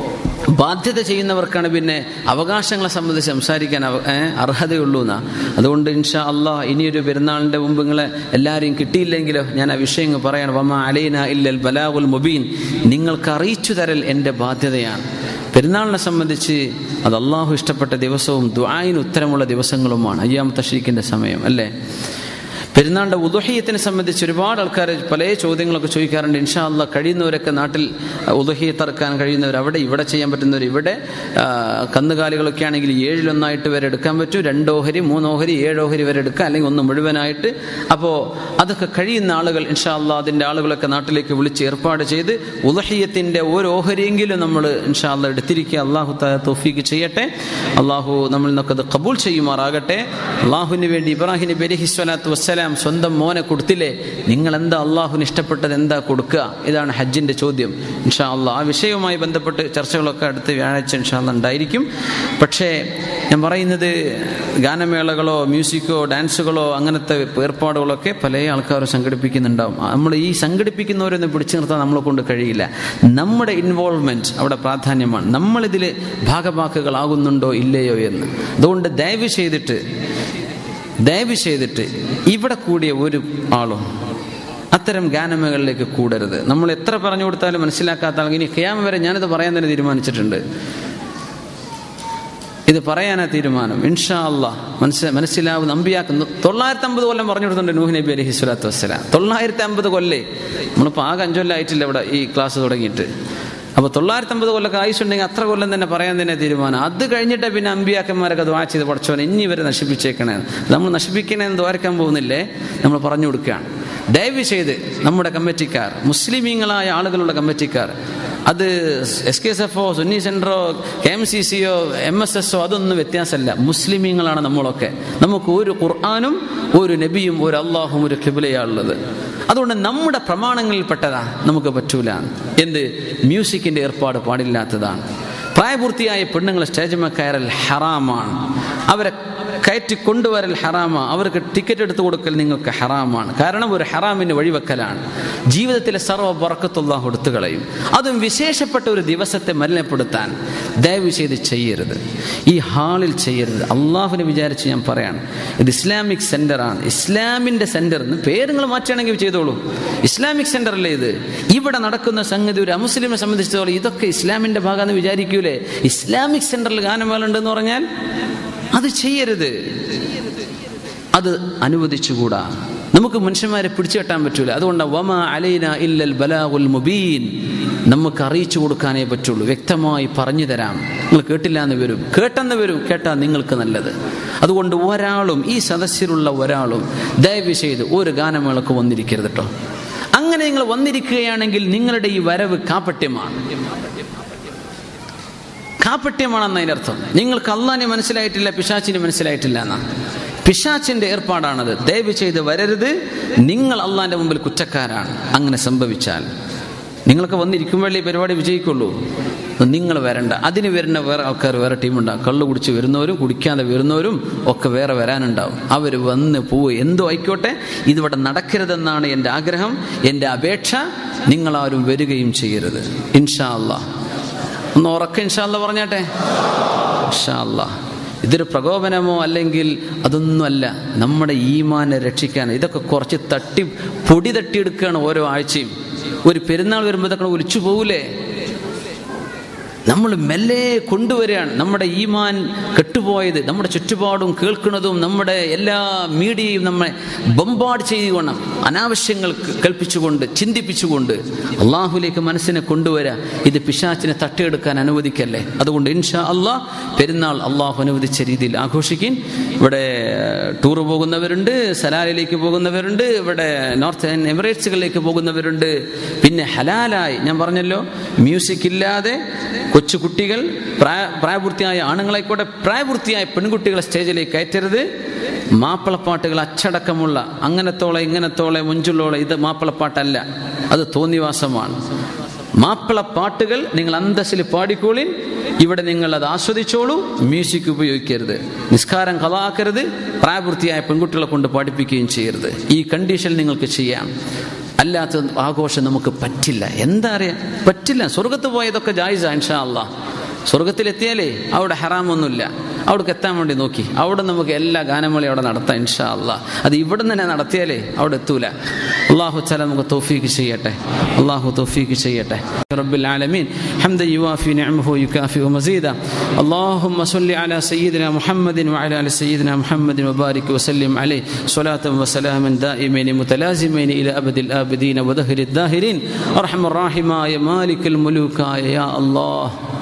ബാധ്യത ചെയ്യുന്നവർക്കാണ് പിന്നെ അവകാശങ്ങളെ സംബന്ധിച്ച് സംസാരിക്കാൻ അവ- ഏ, അർഹതയുള്ളൂ എന്നാ അതുകൊണ്ട് ഇൻഷാ അള്ളാ ഇനിയൊരു പെരുന്നാളിൻ്റെ മുമ്പ് നിങ്ങളെ എല്ലാവരെയും കിട്ടിയില്ലെങ്കിലോ ഞാൻ ആ വിഷയം ഇങ്ങ് പറയണം വമ അലൈന ഇല്ലൽ ബലാഗുൽ മുബീൻ നിങ്ങൾക്ക് അറിയിച്ചു തരൽ എൻ്റെ ബാധ്യതയാണ് പെരുന്നാളിനെ സംബന്ധിച്ച് അത് അള്ളാഹു ഇഷ്ടപ്പെട്ട ദിവസവും ദുആയിന് ഉത്തരമുള്ള ദിവസങ്ങളുമാണ് അയ്യാമത്തെ ഷീക്കിൻ്റെ സമയം അല്ലേ പെരുന്നാളിൻ്റെ ഉദുഹീയത്തിനെ സംബന്ധിച്ച് ഒരുപാട് ആൾക്കാർ പല ചോദ്യങ്ങളൊക്കെ ചോദിക്കാറുണ്ട് ഇൻഷാ അല്ല കഴിയുന്നവരൊക്കെ നാട്ടിൽ ഉദുഹീയത്ത് ഇറക്കാൻ കഴിയുന്നവർ അവിടെ ഇവിടെ ചെയ്യാൻ പറ്റുന്നവർ ഇവിടെ ആ, കന്നുകാലികളൊക്കെ ആണെങ്കിൽ ഏഴിലൊന്നായിട്ട് വരെ എടുക്കാൻ പറ്റും രണ്ട് ഓഹരി മൂന്ന് ഓഹരി ഏഴ് ഓഹരി വരെ എടുക്കാം അല്ലെങ്കിൽ ഒന്ന് മുഴുവനായിട്ട് അപ്പോൾ അതൊക്കെ കഴിയുന്ന ആളുകൾ ഇൻഷാ അല്ല അതിൻ്റെ ആളുകളൊക്കെ നാട്ടിലേക്ക് വിളിച്ച് ഏർപ്പാട് ചെയ്ത് ഉദഹീയത്തിൻ്റെ ഒരു ഓഹരിയെങ്കിലും നമ്മൾ ഇൻഷാ അല്ല എടുത്തിരിക്കുക അള്ളാഹു തോഫീക്ക് ചെയ്യട്ടെ അള്ളാഹു നമ്മളിൽ നിന്നൊക്കെ അത് കബൂൽ ചെയ്യുമാറാകട്ടെ അള്ളാഹുവിന് വേണ്ടി ഇബ്രാഹിം നബി അലൈഹി സ്വലാത്തു വസ്സലാം സ്വന്തം മോനെ കൊടുത്തില്ലേ നിങ്ങൾ എന്താ അള്ളാഹുവിന് ഇഷ്ടപ്പെട്ടത് എന്താ കൊടുക്കുക ഇതാണ് ഹജ്ജിന്റെ ചോദ്യം ഇൻഷാ അള്ളാഹ് ആ വിഷയവുമായി ബന്ധപ്പെട്ട് ചർച്ചകളൊക്കെ അടുത്ത വ്യാഴാഴ്ച ഇൻഷാ അള്ളാഹ് ഉണ്ടായിരിക്കും പക്ഷേ ഞാൻ പറയുന്നത് ഗാനമേളകളോ മ്യൂസിക്കോ ഡാൻസുകളോ അങ്ങനത്തെ ഏർപ്പാടുകളൊക്കെ പല ആൾക്കാരും സംഘടിപ്പിക്കുന്നുണ്ടാവും നമ്മൾ ഈ സംഘടിപ്പിക്കുന്നവരൊന്നും പിടിച്ചു നിർത്താൻ നമ്മളെ കൊണ്ട് കഴിയില്ല നമ്മുടെ ഇൻവോൾവ്മെന്റ് അവിടെ പ്രാധാന്യമാണ് നമ്മളിതിൽ ഭാഗവാക്കുകളാകുന്നുണ്ടോ ഇല്ലയോ എന്ന് അതുകൊണ്ട് ദയവ് ചെയ്തിട്ട് ദയവ് ചെയ്തിട്ട് ഇവിടെ കൂടിയ ഒരു ആളും അത്തരം ഗാനമേളകളിലേക്ക് കൂടരുത് നമ്മൾ എത്ര പറഞ്ഞു കൊടുത്താലും മനസ്സിലാക്കാത്ത ആൾ ഇനി ഖിയാമ വരെ ഞാനിത് പറയാൻ തന്നെ തീരുമാനിച്ചിട്ടുണ്ട് ഇത് പറയാനാ തീരുമാനം ഇൻഷാ അല്ലാ മനസ്സി മനസ്സിലാവുന്ന അമ്പിയാക്കുന്നു തൊള്ളായിരത്തി അമ്പത് കൊല്ലം പറഞ്ഞു കൊടുത്തിട്ടുണ്ട് നൂഹ് നബി അലൈഹി സ്വലാത്തു വസ്സലാം തൊള്ളായിരത്തി അമ്പത് കൊല്ലേ നമ്മളിപ്പോൾ ആകെ അഞ്ചൊല്ലായിട്ടില്ല ഇവിടെ ഈ ക്ലാസ് തുടങ്ങിയിട്ട് അപ്പോൾ തൊള്ളായിരത്തി അമ്പത് കൊല്ലൊക്കെ ആയുസുണ്ടെങ്കിൽ അത്ര കൊല്ലം തന്നെ പറയാൻ തന്നെ തീരുമാനം അത് കഴിഞ്ഞിട്ട് പിന്നെ അമ്പിയാക്കന്മാരൊക്കെ ദ്വാ ചെയ്ത് പഠിച്ചവനെ ഇനി ഇവരെ നശിപ്പിച്ചേക്കണേ നമ്മൾ നശിപ്പിക്കണേന്ന് ദ്വാരക്കാൻ പോകുന്നില്ലേ നമ്മൾ പറഞ്ഞു കൊടുക്കുകയാണ് ദയവ് ചെയ്ത് നമ്മുടെ കമ്മിറ്റിക്കാർ മുസ്ലിമീങ്ങളായ ആളുകളുള്ള കമ്മിറ്റിക്കാർ അത് എസ് കെ എസ് എഫോ സുന്നി സെൻറ്ററോ കെ എം സി സിയോ എം എസ് എസോ അതൊന്നും വ്യത്യാസമല്ല മുസ്ലിമീങ്ങളാണ് നമ്മളൊക്കെ നമുക്ക് ഒരു ഖുർആാനും ഒരു നബിയും ഒരു അള്ളാഹും ഒരു ഖിബിലയാണുള്ളത് അതുകൊണ്ട് നമ്മുടെ പ്രമാണങ്ങളിൽപ്പെട്ടതാ നമുക്ക് പറ്റൂല എന്ത് മ്യൂസിക്കിന്റെ ഏർപ്പാട് പാടില്ലാത്തതാണ് പ്രായപൂർത്തിയായ പെണ്ണുങ്ങൾ സ്റ്റേജുമ കയറൽ ഹറാമാണ് അവരെ കയറ്റി കൊണ്ടുവരൽ ഹറാമാ അവർക്ക് ടിക്കറ്റ് എടുത്തു കൊടുക്കൽ നിങ്ങൾക്ക് ഹറാമാണ് കാരണം ഒരു ഹറാമിന് വഴിവെക്കലാണ് ജീവിതത്തിലെ സർവ്വ ബറക്കത്തുള്ള കൊടുത്തു കളയും അതും വിശേഷപ്പെട്ട ഒരു ദിവസത്തെ മലിനപ്പെടുത്താൻ ദയവ് ചെയ്ത് ചെയ്യരുത് ഈ ഹാളിൽ ചെയ്യരുത് അള്ളാഹുവിനെ വിചാരിച്ച് ഞാൻ പറയാണ് ഇത് ഇസ്ലാമിക് സെന്ററാണ് ഇസ്ലാമിന്റെ സെന്റർ എന്ന് പേരുകൾ മാറ്റുകയാണെങ്കിൽ ചെയ്തോളൂ ഇസ്ലാമിക് സെന്റർ അല്ലേ ഇത് ഇവിടെ നടക്കുന്ന സംഗതി ഒരു അമുസ്ലിമിനെ സംബന്ധിച്ചിടത്തോളം ഇതൊക്കെ ഇസ്ലാമിന്റെ ഭാഗമെന്ന് വിചാരിക്കൂലേ ഇസ്ലാമിക് സെന്ററിൽ ഗാനമേള ഉണ്ടെന്ന് പറഞ്ഞാൽ അത് ചെയ്യരുത് അത് അനുവദിച്ചുകൂടാ നമുക്ക് മനുഷ്യന്മാരെ പിടിച്ചു കെട്ടാൻ പറ്റൂല അതുകൊണ്ട് വമ അലൈന ഇല്ലൽ ബലാഗുൽ മുബീൻ നമുക്ക് അറിയിച്ചു കൊടുക്കാനേ പറ്റുള്ളൂ വ്യക്തമായി പറഞ്ഞു തരാം നിങ്ങൾ കേട്ടില്ല എന്ന് വരും കേട്ടെന്ന് വരും കേട്ടാ നിങ്ങൾക്ക് നല്ലത് അതുകൊണ്ട് ഒരാളും ഈ സദസ്സിലുള്ള ഒരാളും ദയവ് ചെയ്ത് ഒരു ഗാനമേളക്ക് വന്നിരിക്കരുത് കേട്ടോ അങ്ങനെ നിങ്ങൾ വന്നിരിക്കുകയാണെങ്കിൽ നിങ്ങളുടെ ഈ വരവ് കാപ്പട്യമാണ് കാപ്പട്യമാണെന്ന് അതിനർത്ഥം നിങ്ങൾക്ക് അള്ളാനെ മനസ്സിലായിട്ടില്ല പിശാച്ചിനെ മനസ്സിലായിട്ടില്ല എന്നാ പിശാച്ചിന്റെ ഏർപ്പാടാണത് ദയവ് ചെയ്ത് വരരുത് നിങ്ങൾ അള്ളാന്റെ മുമ്പിൽ കുറ്റക്കാരാണ് അങ്ങനെ സംഭവിച്ചാൽ നിങ്ങളൊക്കെ വന്നിരിക്കുമ്പോഴേ ഈ പരിപാടി വിജയിക്കുള്ളൂ നിങ്ങൾ വരണ്ട അതിന് വരുന്ന വേറെ ആൾക്കാർ വേറെ ടീമുണ്ടാവും കള്ളു കുടിച്ച് വരുന്നവരും കുടിക്കാതെ വരുന്നവരും ഒക്കെ വേറെ വരാനുണ്ടാവും അവർ വന്ന് പോവുക എന്തോ ആയിക്കോട്ടെ ഇതിവിടെ നടക്കരുതെന്നാണ് എൻ്റെ ആഗ്രഹം എൻ്റെ അപേക്ഷ നിങ്ങളാരും വരികയും ചെയ്യരുത് ഇൻഷാ അല്ലാ ഒന്ന് ഉറക്കം ഇൻഷാ അല്ലാ പറഞ്ഞാട്ടെ ഇൻഷാ അല്ലാ ഇതൊരു പ്രകോപനമോ അല്ലെങ്കിൽ അതൊന്നുമല്ല നമ്മുടെ ഈമാനെ രക്ഷിക്കാൻ ഇതൊക്കെ കുറച്ച് തട്ടി പൊടി തട്ടിയെടുക്കുകയാണ് ഓരോ ആഴ്ചയും ഒരു പെരുന്നാൾ വരുമ്പോൾ ഇതൊക്കെ ഒലിച്ചു പോകൂലേ നമ്മൾ മെല്ലെ കൊണ്ടുവരികയാണ് നമ്മുടെ ഈമാൻ കെട്ടുപോയത് നമ്മുടെ ചുറ്റുപാടും കേൾക്കുന്നതും നമ്മുടെ എല്ലാ മീഡിയയും നമ്മെ ബൊമ്പാട് ചെയ്തുകൊണ്ട് അനാവശ്യങ്ങൾ കൽപ്പിച്ചുകൊണ്ട് ചിന്തിപ്പിച്ചുകൊണ്ട് അള്ളാഹുലേക്ക് മനസ്സിനെ കൊണ്ടുവരാ ഇത് പിശാച്ചിനെ തട്ടിയെടുക്കാൻ അനുവദിക്കല്ലേ അതുകൊണ്ട് ഇൻഷാ അള്ളാഹ് പെരുന്നാൾ അള്ളാഹു അനുവദിച്ച രീതിയിൽ ആഘോഷിക്കും ഇവിടെ ടൂർ പോകുന്നവരുണ്ട് സലാലിലേക്ക് പോകുന്നവരുണ്ട് ഇവിടെ നോർത്ത് എമിറേറ്റ്സുകളിലേക്ക് പോകുന്നവരുണ്ട് പിന്നെ ഹലാലായി ഞാൻ പറഞ്ഞല്ലോ മ്യൂസിക് ഇല്ലാതെ കൊച്ചു കുട്ടികൾ പ്രായ പ്രായപൂർത്തിയായ ആണുങ്ങളായിക്കോട്ടെ പ്രായപൂർത്തിയായ പെൺകുട്ടികളെ സ്റ്റേജിലേക്ക് കയറ്റരുത് മാപ്പിളപ്പാട്ടുകൾ അച്ചടക്കമുള്ള അങ്ങനത്തോളെ ഇങ്ങനത്തോളെ മുഞ്ചുള്ളോളെ ഇത് മാപ്പിളപ്പാട്ടല്ല അത് തോന്നിവാസമാണ് മാപ്പിളപ്പാട്ടുകൾ നിങ്ങൾ അന്തസ്സിൽ പാടിക്കോളിൻ ഇവിടെ നിങ്ങൾ അത് ആസ്വദിച്ചോളൂ മ്യൂസിക് ഉപയോഗിക്കരുത് നിസ്കാരം കഥാക്കരുത് പ്രായപൂർത്തിയായ പെൺകുട്ടികളെ കൊണ്ട് പഠിപ്പിക്കുകയും ചെയ്യരുത് ഈ കണ്ടീഷൻ നിങ്ങൾക്ക് ചെയ്യാം അല്ലാത്ത ആഘോഷം നമുക്ക് പറ്റില്ല എന്താ അറിയാം പറ്റില്ല സ്വർഗത്ത് പോയതൊക്കെ ജായിസ ഇൻഷാ അല്ലാ സ്വർഗത്തിലെത്തിയാലേ അവിടെ ഹറാമൊന്നുമില്ല അവിടേക്ക് എത്താൻ വേണ്ടി നോക്കി അവിടെ നമുക്ക് എല്ലാ ഗാനമേളയും അവിടെ നടത്താം ഇൻഷാ അല്ലാ അത് ഇവിടെ തന്നെ നടത്തിയാലേ അവിടെ എത്തൂല അള്ളാഹു ചല നമുക്ക് തോഫീക്ക് ചെയ്യട്ടെ അള്ളാഹു തോഫീക്ക് ചെയ്യട്ടെ رب العالمين حمدا يوافي نعمه ويكافئ مزيدا اللهم صل على سيدنا محمد وعلى ال سيدنا محمد وبارك وسلم عليه صلاة وسلاما دائمين متلازمين الى ابد الابدين ودهر الداهرين ارحم الراحمة يا مالك الملوك يا الله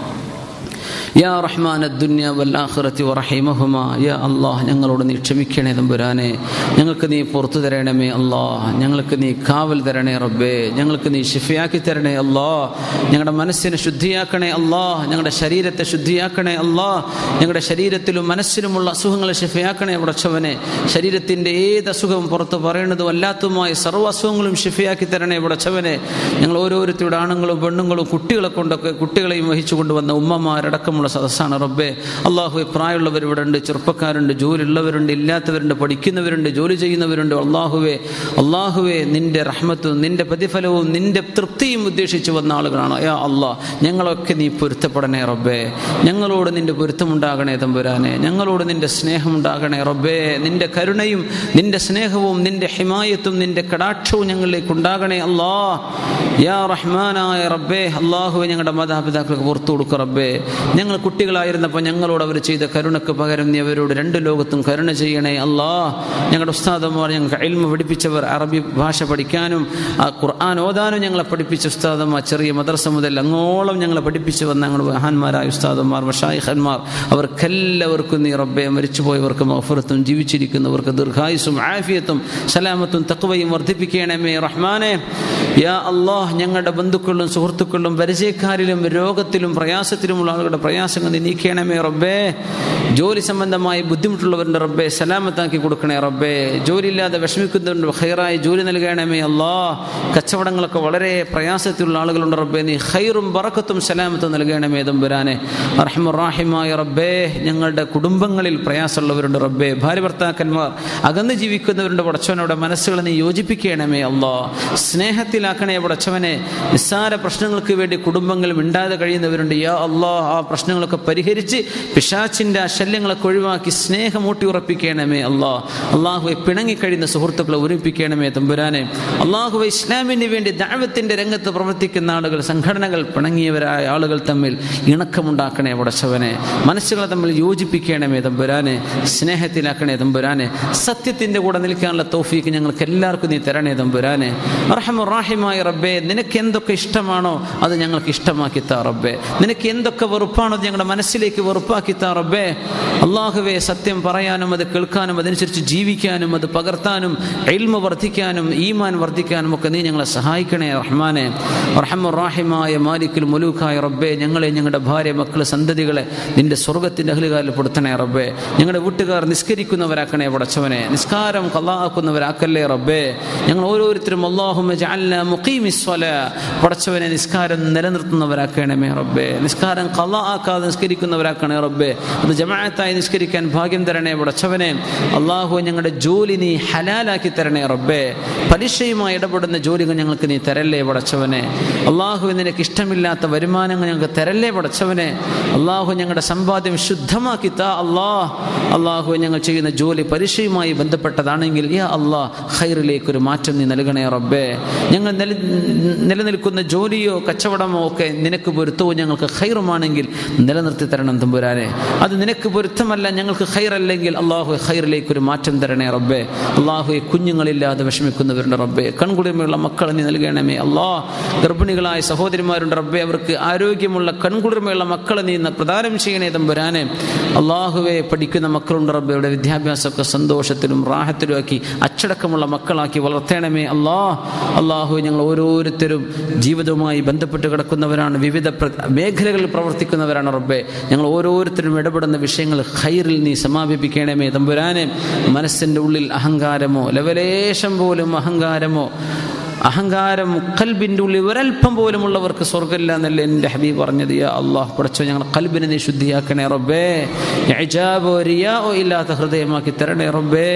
യാ റഹ്മാൻ ദുന്യ വല്ലാഖിറത്തി വറഹിമഹുമ യാ അള്ളാഹ് ഞങ്ങളോട് നീ ക്ഷമിക്കണേ തമ്പുരാനെ ഞങ്ങൾക്ക് നീ പുറത്തു തരണമേ അള്ളാഹ് ഞങ്ങൾക്ക് നീ കാവൽ തരണേ റബ്ബേ ഞങ്ങൾക്ക് നീ ഷിഫയാക്കി തരണേ അള്ളാഹ് ഞങ്ങളുടെ മനസ്സിനെ ശുദ്ധിയാക്കണേ അള്ളാഹ് ഞങ്ങളുടെ ശരീരത്തെ ശുദ്ധിയാക്കണേ അള്ളാഹ് ഞങ്ങളുടെ ശരീരത്തിലും മനസ്സിലുമുള്ള അസുഖങ്ങളെ ഷിഫയാക്കണേ ഉടച്ചവനെ ശരീരത്തിൻ്റെ ഏത് അസുഖവും പുറത്ത് പറയണതും അല്ലാത്തതുമായ സർവ്വ അസുഖങ്ങളും ഷിഫയാക്കി തരണേ ഉടച്ചവനെ ഞങ്ങൾ ഓരോരുത്തരുടെ ആണുങ്ങളും പെണ്ണുങ്ങളും കുട്ടികളെ കൊണ്ടൊക്കെ കുട്ടികളെയും വഹിച്ചു കൊണ്ടുവന്ന ഉമ്മമാരടക്കമുള്ള സദസ്സാണ് റബ്ബേ അള്ളാഹു പ്രായമുള്ളവർ ഇവിടെ ഉണ്ട് ചെറുപ്പക്കാരുണ്ട് ജോലി ഉള്ളവരുണ്ട് ഇല്ലാത്തവരുണ്ട് പഠിക്കുന്നവരുണ്ട് ജോലി ചെയ്യുന്നവരുണ്ട് അള്ളാഹുവെ അള്ളാഹുവെ നിന്റെ റഹ്മത്തും നിന്റെ പ്രതിഫലവും നിന്റെ തൃപ്തിയും ഉദ്ദേശിച്ച് വന്ന ആളുകളാണ് യാ അള്ളാഹ് ഞങ്ങളൊക്കെ നീ പൊരുത്തപ്പെടണേ റബ്ബേ ഞങ്ങളോട് നിന്റെ പൊരുത്തമുണ്ടാകണേ തമ്പുരാനെ ഞങ്ങളോട് നിന്റെ സ്നേഹമുണ്ടാകണേ റബ്ബേ നിന്റെ കരുണയും നിന്റെ സ്നേഹവും നിന്റെ ഹിമായത്തും നിന്റെ കടാക്ഷവും ഞങ്ങളിലേക്ക് ഉണ്ടാകണേ അല്ലാ യാ റഹ്മാനായ റബ്ബേ അള്ളാഹുവെ ഞങ്ങളുടെ മാതാപിതാക്കൾക്ക് പുറത്തു കൊടുക്കുക റബ്ബേ ഞങ്ങൾ കുട്ടികളായിരുന്നപ്പോൾ ഞങ്ങളോട് അവർ ചെയ്ത കരുണക്ക് പകരം നീ അവരോട് രണ്ട് ലോകത്തും കരുണ ചെയ്യണേ അല്ലാ ഞങ്ങളുടെ ഉസ്താദന്മാർ ഞങ്ങൾക്ക് അയൽമ പഠിപ്പിച്ചവർ അറബി ഭാഷ പഠിക്കാനും ആ ഖുർആൻ ഓതാനും ഞങ്ങളെ പഠിപ്പിച്ച ഉസ്താദന്മാർ ചെറിയ മദ്രസ മുതൽ അങ്ങോളം ഞങ്ങളെ പഠിപ്പിച്ചു വന്ന ഞങ്ങളുടെ മഹാന്മാരായ ഉസ്താദന്മാർ മഷായിഖന്മാർ അവർക്കെല്ലാവർക്കും നീ റബ്ബെ മരിച്ചുപോയവർക്ക് മഫറത്തും ജീവിച്ചിരിക്കുന്നവർക്ക് ദീർഘായുസും ആഫിയത്തും സലാമത്തും തക്വയും വർദ്ധിപ്പിക്കണമേ റഹ്മാനെ യാ അള്ളാഹ് ഞങ്ങളുടെ ബന്ധുക്കളിലും സുഹൃത്തുക്കളിലും പരിചയക്കാരിലും രോഗത്തിലും പ്രയാസത്തിലുമുള്ള ആളുകളുടെ പ്രയാസങ്ങൾ നീ നീക്കണമേ റബ്ബേ ജോലി സംബന്ധമായി ബുദ്ധിമുട്ടുള്ളവരുടെ റബ്ബെ സലാമത്താക്കി കൊടുക്കണേ റബ്ബേ ജോലിയില്ലാതെ വിഷമിക്കുന്നവരുടെ ഹൈറായി ജോലി നൽകണമേ അല്ലാ കച്ചവടങ്ങളൊക്കെ വളരെ പ്രയാസത്തിലുള്ള ആളുകളുണ്ട് റബ്ബെ നീ ഹൈറും ബറക്കത്തും സലാമത്തും നൽകണമേ തമ്പുരാനെ അർഹമുറാഹിമായ റബ്ബേ ഞങ്ങളുടെ കുടുംബങ്ങളിൽ പ്രയാസമുള്ളവരുണ്ട് റബ്ബേ ഭാര്യ ഭർത്താക്കന്മാർ അകന്ന് ജീവിക്കുന്നവരുടെ പടച്ചവനോടെ മനസ്സുകളെ നീ യോജിപ്പിക്കണമേ അല്ലാ സ്നേഹത്തിലാക്കണേ പടച്ചവനെ നിസ്സാര പ്രശ്നങ്ങൾക്ക് വേണ്ടി കുടുംബങ്ങൾ മിണ്ടാതെ കഴിയുന്നവരുണ്ട് യാ അല്ലാ ആ പ്രശ്നങ്ങളൊക്കെ പരിഹരിച്ച് പിശാച്ചിൻ്റെ ആ ശല്യങ്ങളൊക്കെ ഒഴിവാക്കി സ്നേഹം ഊട്ടി ഉറപ്പിക്കണമേ അല്ലാ അള്ളാഹുവെ പിണങ്ങിക്കഴിയുന്ന സുഹൃത്തുക്കളെ ഒരുപ്പിക്കണമേ തമ്പുരാനെ അള്ളാഹുവെ ഇസ്ലാമിന് വേണ്ടി ദാവത്തിൻ്റെ രംഗത്ത് പ്രവർത്തിക്കുന്ന ആളുകൾ സംഘടനകൾ പിണങ്ങിയവരായ ആളുകൾ തമ്മിൽ ഇണക്കമുണ്ടാക്കണേ പടച്ചവനെ മനസ്സുകളെ തമ്മിൽ യോജിപ്പിക്കണമേ തമ്പുരാനെ സ്നേഹത്തിലാക്കണേ തമ്പുരാനെ സത്യത്തിൻ്റെ കൂടെ നിൽക്കാനുള്ള തോഫീക്ക് ഞങ്ങൾക്ക് എല്ലാവർക്കും നീ തരണേ തമ്പുരാനെ റഹമുറാഹിമായ റബ്ബേ നിനക്ക് എന്തൊക്കെ ഇഷ്ടമാണോ അത് ഞങ്ങൾക്ക് ഇഷ്ടമാക്കി താ റബ്ബേ നിനക്ക് എന്തൊക്കെ വെറുപ്പാണോ അത് ഞങ്ങളുടെ മനസ്സിലേക്ക് വെറുപ്പാക്കി താ റബ്ബേ അള്ളാഹുവെ സത്യം പറയാനും അത് കേൾക്കാനും അതനുസരിച്ച് ജീവിക്കാനും അത് പകർത്താനും എൽമ വർദ്ധിക്കാനും ഈമാൻ വർദ്ധിക്കാനും ഒക്കെ നീ ഞങ്ങളെ സഹായിക്കണേ റഹ്മാനെ റഹമുറാഹിമായ മാലിക്കുൽ മുലൂഖായ റബ്ബേ ഞങ്ങളെ ഞങ്ങളുടെ ഭാര്യ മക്കൾ സന്തതികളെ നിന്റെ സ്വർഗത്തിൻ്റെ അഹലുകാരിൽ പെടുത്തണേ റബ്ബേ ഞങ്ങളുടെ വീട്ടുകാർ നിസ്കരിക്കുന്നവരാക്കണേ പടച്ചവനെ നിസ്കാരം കള്ളാക്കുന്നവരാക്കല്ലേ റബ്ബേ ഞങ്ങൾ ഓരോരുത്തരും അള്ളാഹുമ പടച്ചവനെ നിസ്കാരം നിലനിർത്തുന്നവരാക്കണമേ റബ്ബേ നിസ്കാരം കള്ളാ ആക്കാതെ നിസ്കരിക്കുന്നവരാക്കണേ റബ്ബേ അത് ജമാഅത്തായി നിസ്കരിക്കാൻ ഭാഗ്യം തരണേ പടച്ചവനെ അള്ളാഹു ഞങ്ങളുടെ ജോലി നീ ഹലാലാക്കി തരണേ റബ്ബേ പലിശയുമായി ഇടപെടുന്ന ജോലികൾ ഞങ്ങൾക്ക് നീ തരല്ലേ പടച്ചവനെ അള്ളാഹു നിനക്ക് ഇഷ്ടമില്ലാത്ത വരുമാനങ്ങൾ ഞങ്ങൾക്ക് തരല്ലേ പടച്ചവനെ അള്ളാഹു ഞങ്ങളുടെ സമ്പാദ്യം ശുദ്ധമാക്കി താ അള്ളാഹ് അള്ളാഹു ഞങ്ങൾ ചെയ്യുന്ന ജോലി പലിശയുമായി ബന്ധപ്പെട്ടതാണെങ്കിൽ യാ അള്ളാഹ് ഖൈറിലേക്ക് ഒരു മാറ്റം നീ നൽകണേ റബ്ബേ ഞങ്ങൾ നില നിലനിൽക്കുന്ന ജോലിയോ കച്ചവടമോ ഒക്കെ നിനക്ക് പൊരുത്തവും ഞങ്ങൾക്ക് ഖൈറുമാണെങ്കിൽ നിലനിർത്തി തരണം തമ്പുരാനെ അത് നിനക്ക് പൊരുത്തമല്ല ഞങ്ങൾക്ക് ഖൈറല്ലെങ്കിൽ അള്ളാഹു ഖൈറിലേക്ക് ഒരു മാറ്റം തരണേ റബ്ബേ അള്ളാഹുയെ കുഞ്ഞുങ്ങളില്ലാതെ വിഷമിക്കുന്നവരുടെ റബ്ബേ കൺകുളിർമയുള്ള മക്കളെ നീ നൽകണമേ അള്ളാഹ് ഗർഭിണികളായ സഹോദരിമാരുണ്ട് റബ്ബേ അവർക്ക് ആരോഗ്യമുള്ള കൺകുളിർമയുള്ള മക്കളെ നീ പ്രദാനം ചെയ്യണേ തമ്പുരാനെ അള്ളാഹുവെ പഠിക്കുന്ന മക്കളുണ്ട് റബ്ബയുടെ വിദ്യാഭ്യാസമൊക്കെ സന്തോഷത്തിലും റാഹത്തിലും ആക്കി അച്ചടക്കമുള്ള മക്കളാക്കി വളർത്തണമേ അള്ളാഹ് അള്ളാഹു ഞങ്ങൾ ഓരോരുത്തരും ജീവിതവുമായി ബന്ധപ്പെട്ട് കിടക്കുന്നവരാണ് വിവിധ മേഖലകളിൽ പ്രവർത്തിക്കുന്നവരാണ് റബ്ബെ ഞങ്ങൾ ഓരോരുത്തരും ഇടപെടുന്ന വിഷയങ്ങൾ ഹൈറിൽ നീ സമാപിപ്പിക്കണമേ തമ്പുരാനെ മനസ്സിൻ്റെ ഉള്ളിൽ അഹങ്കാരമോ ലവലേശം പോലും അഹങ്കാരമോ അഹങ്കാരം കൽബിൻ്റെ ഉള്ളിൽ ഒരൽപ്പം പോലും ഉള്ളവർക്ക് സ്വർഗ്ഗമില്ല എന്നല്ലേ എൻ്റെ ഹബീബ് പറഞ്ഞത് യാ അള്ളാഹ് പഠിച്ചോ ഞങ്ങൾ കൽബിനെ നീ ശുദ്ധിയാക്കണേ റബ്ബേ ഇജാബോ റിയാവോ ഇല്ലാത്ത ഹൃദയമാക്കി തരണേ റബ്ബേ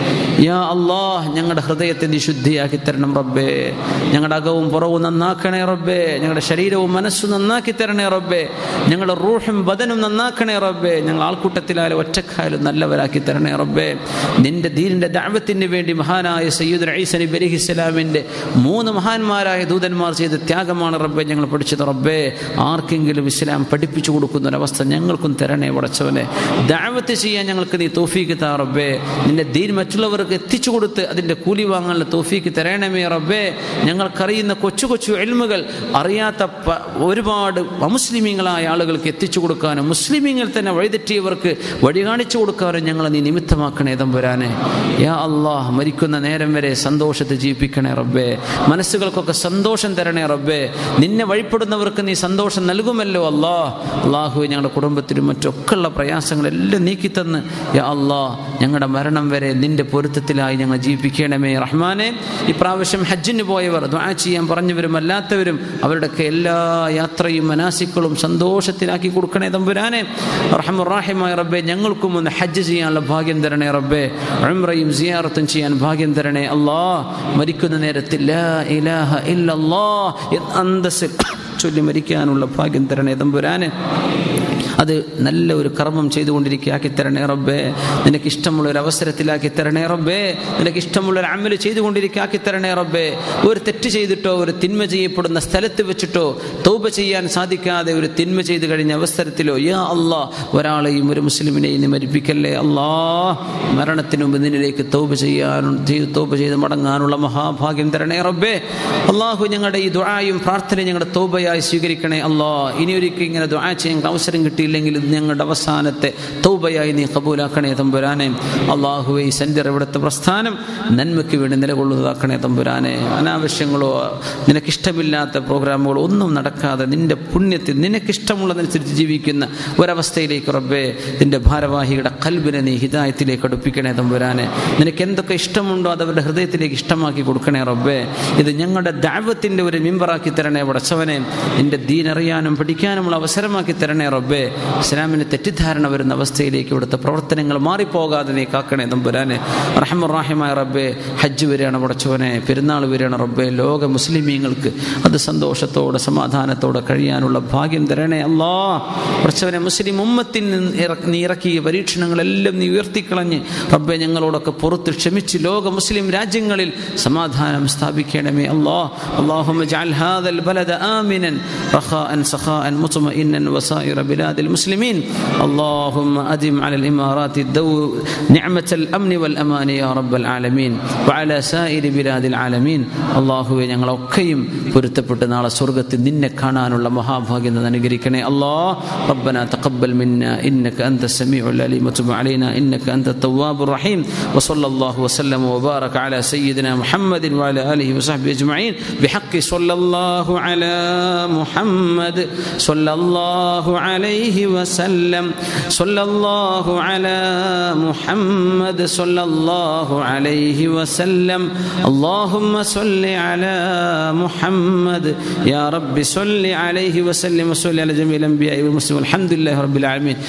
യാ അള്ളാഹ് ഞങ്ങളുടെ ഹൃദയത്തെ നീ ശുദ്ധിയാക്കി തരണം റബ്ബേ ഞങ്ങളുടെ അകവും പുറവും നന്നാക്കണേ റബ്ബേ ഞങ്ങളുടെ ശരീരവും മനസ്സും നന്നാക്കി തരണേ റബ്ബേ ഞങ്ങളുടെ റൂഹും ബദനും നന്നാക്കണേ റബ്ബേ ഞങ്ങൾ ആൾക്കൂട്ടത്തിലായാലും ഒറ്റക്കായാലും നല്ലവരാക്കി തരണേ റബ്ബേ നിന്റെ ദീനിന്റെ ദാവത്തിന് വേണ്ടി മഹാനായ സയ്യിദ് ഐസ നബി അലൈഹി സ്വലാമിൻ്റെ മൂന്ന് മഹാന്മാരായ ദൂതന്മാർ ചെയ്ത ത്യാഗമാണ് റബ്ബെ ഞങ്ങൾ പഠിച്ചത് റബ്ബേ ആർക്കെങ്കിലും ഇസ്ലാം പഠിപ്പിച്ചു കൊടുക്കുന്ന ഒരവസ്ഥ ഞങ്ങൾക്കും തരണേ പടച്ചവനെ ദാവത്ത് ചെയ്യാൻ ഞങ്ങൾക്ക് നീ തോഫീക്ക് താ റബ്ബേ നിന്റെ ദീൻ മറ്റുള്ളവർക്ക് എത്തിച്ചു കൊടുത്ത് അതിൻ്റെ കൂലി വാങ്ങാനുള്ള തോഫീക്ക് തരണമേ റബ്ബേ ഞങ്ങൾക്കറിയുന്ന കൊച്ചു കൊച്ചു എൽമുകൾ അറിയാത്ത ഒരുപാട് അമുസ്ലിമീങ്ങളായ ആളുകൾക്ക് എത്തിച്ചു കൊടുക്കാനും മുസ്ലിമീങ്ങൾ തന്നെ വഴിതെറ്റിയവർക്ക് വഴി കാണിച്ചു കൊടുക്കാനും ഞങ്ങളെ നീ നിമിത്തമാക്കണേ തമ്പുരാനെ യാ അള്ളാഹ് മരിക്കുന്ന നേരം വരെ സന്തോഷത്തെ ജീവിപ്പിക്കണേ റബ്ബേ മനസ്സുകൾക്കൊക്കെ സന്തോഷം തരണേ റബ്ബേ നിന്നെ വഴിപ്പെടുന്നവർക്ക് നീ സന്തോഷം നൽകുമല്ലോ അല്ലാ അള്ളാഹു ഞങ്ങളുടെ കുടുംബത്തിലും മറ്റൊക്കെയുള്ള പ്രയാസങ്ങളെല്ലാം നീക്കിത്തന്ന് യാ അല്ലാ ഞങ്ങളുടെ മരണം വരെ നിന്റെ പൊരുത്തത്തിലായി ഞങ്ങൾ ജീവിപ്പിക്കണമേ റഹ്മാനെ ഇപ്രാവശ്യം ഹജ്ജിന് പോയവർ ദ്വാ ചെയ്യാൻ പറഞ്ഞവരും അല്ലാത്തവരും അവരുടെയൊക്കെ എല്ലാ യാത്രയും മനാസിക്കളും സന്തോഷത്തിലാക്കി കൊടുക്കണേ തമ്പുരാനെ റഹമുറാഹിമായ റബ്ബെ ഞങ്ങൾക്കും ഒന്ന് ഹജ്ജ് ചെയ്യാനുള്ള ഭാഗ്യം തരണേ റബ്ബെ ഉംറയും സിയാറത്തും ചെയ്യാൻ ഭാഗ്യം തരണേ അല്ലാ മരിക്കുന്ന നേരത്തിൽ ലാ ഇലാഹ ഇല്ലല്ലാ എന്ന് അന്തസ്സിൽ ചൊല്ലി മരിക്കാനുള്ള ഭാഗ്യം തരണേ തമ്പുരാനെ അത് നല്ല ഒരു കർമ്മം ചെയ്തുകൊണ്ടിരിക്കുക ആക്കി തരണേ റബ്ബേ നിനക്ക് ഇഷ്ടമുള്ള ഒരു അവസരത്തിലാക്കി തരണേ റബ്ബേ നിനക്ക് ഇഷ്ടമുള്ള ഒരു അമല് ചെയ്തുകൊണ്ടിരിക്കുക ആക്കി തരണേ റബ്ബേ ഒരു തെറ്റ് ചെയ്തിട്ടോ ഒരു തിന്മ ചെയ്യപ്പെടുന്ന സ്ഥലത്ത് വെച്ചിട്ടോ തൗബ ചെയ്യാൻ സാധിക്കാതെ ഒരു തിന്മ ചെയ്തു കഴിഞ്ഞ അവസരത്തിലോ യാ അള്ളാ ഒരാളെയും ഒരു മുസ്ലിമിനെയും നീ മരിപ്പിക്കല്ലേ അല്ലാ മരണത്തിന് മുമ്പ് നിന്നിലേക്ക് തൗബ ചെയ്യാനും തൗബ ചെയ്ത് മടങ്ങാനുള്ള മഹാഭാഗ്യം തരണേ റബ്ബേ അള്ളാഹു ഞങ്ങളുടെ ഈ ദുആയും പ്രാർത്ഥനയും ഞങ്ങളുടെ തൗബയായി സ്വീകരിക്കണേ അല്ലാ ഇനി ഒരിക്കൽ ഇങ്ങനെ ദുആ ചെയ്യാൻ അവസരം കിട്ടി കിട്ടിയില്ലെങ്കിൽ ഇത് ഞങ്ങളുടെ അവസാനത്തെ തൗബയായി നീ കബൂലാക്കണേ തമ്പുരാനെ അള്ളാഹുവെ ഈ സെൻറ്റർ ഇവിടുത്തെ പ്രസ്ഥാനം നന്മയ്ക്ക് വേണ്ടി നിലകൊള്ളുന്നതാക്കണേ തമ്പുരാനെ അനാവശ്യങ്ങളോ നിനക്കിഷ്ടമില്ലാത്ത പ്രോഗ്രാമുകളോ ഒന്നും നടക്കാതെ നിന്റെ പുണ്യത്തിൽ നിനക്കിഷ്ടമുള്ളതനുസരിച്ച് ജീവിക്കുന്ന ഒരവസ്ഥയിലേക്ക് റബ്ബേ നിന്റെ ഭാരവാഹിയുടെ കൽബിനെ നീ ഹിതായത്തിലേക്ക് അടുപ്പിക്കണേ തമ്പുരാനെ നിനക്ക് എന്തൊക്കെ ഇഷ്ടമുണ്ടോ അത് അവരുടെ ഹൃദയത്തിലേക്ക് ഇഷ്ടമാക്കി കൊടുക്കണേ റബ്ബേ ഇത് ഞങ്ങളുടെ ദാവത്തിൻ്റെ ഒരു മിമ്പറാക്കി തരണേ പടച്ചവനെ നിന്റെ ദീനറിയാനും പഠിക്കാനുമുള്ള അവസരമാക്കി തരണേ റബ്ബേ ഇസ്ലാമിന് തെറ്റിദ്ധാരണ വരുന്ന അവസ്ഥയിലേക്ക് ഇവിടുത്തെ പ്രവർത്തനങ്ങൾ മാറിപ്പോകാതെ നീ കാക്കണേ തമ്പുരാനെ റഹമുറാഹിമായ റബ്ബേ ഹജ്ജ് വരികയാണ് പടച്ചവനെ പെരുന്നാൾ വരികയാണ് റബ്ബേ ലോക മുസ്ലിമീങ്ങൾക്ക് അത് സന്തോഷത്തോടെ സമാധാനത്തോടെ കഴിയാനുള്ള ഭാഗ്യം തരണേ അല്ലാ പടച്ചവനെ മുസ്ലിം ഉമ്മത്തിൽ നീ ഇറക്കിയ പരീക്ഷണങ്ങളെല്ലാം നീ ഉയർത്തിക്കളഞ്ഞ് റബ്ബെ ഞങ്ങളോടൊക്കെ പുറത്ത് ക്ഷമിച്ച് ലോക മുസ്ലിം രാജ്യങ്ങളിൽ സമാധാനം സ്ഥാപിക്കണമേ അല്ലാ اللهم اجعل هذا البلد آمنا رخاء سخاء مطمئنا وسائر بلاد المسلمين اللهم أدم على الإمارات الدو نعمة الأمن والأمان يا رب العالمين وعلى سائر بلاد العالمين അള്ളാഹുവെ ഞങ്ങളൊക്കെയും പൊരുത്തപ്പെട്ട് നാളെ സ്വർഗത്തിൽ നിന്നെ കാണാനുള്ള മഹാഭാഗ്യം തന്നെ അനുകരിക്കണേ അല്ലാ ربنا تقبل منا إنك أنت السميع العليم وتب علينا إنك أنت التواب الرحيم وصلى الله وسلم وبارك على سيدنا محمد وعلى آله وصحبه أجمعين بحق صلى الله على محمد صلى الله عليه وسلم صلى الله على محمد صلى الله عليه وسلم اللهم صل على محمد يا رب صل عليه وسلم وصل على جميع الأنبياء والمسلمين والحمد لله رب العالمين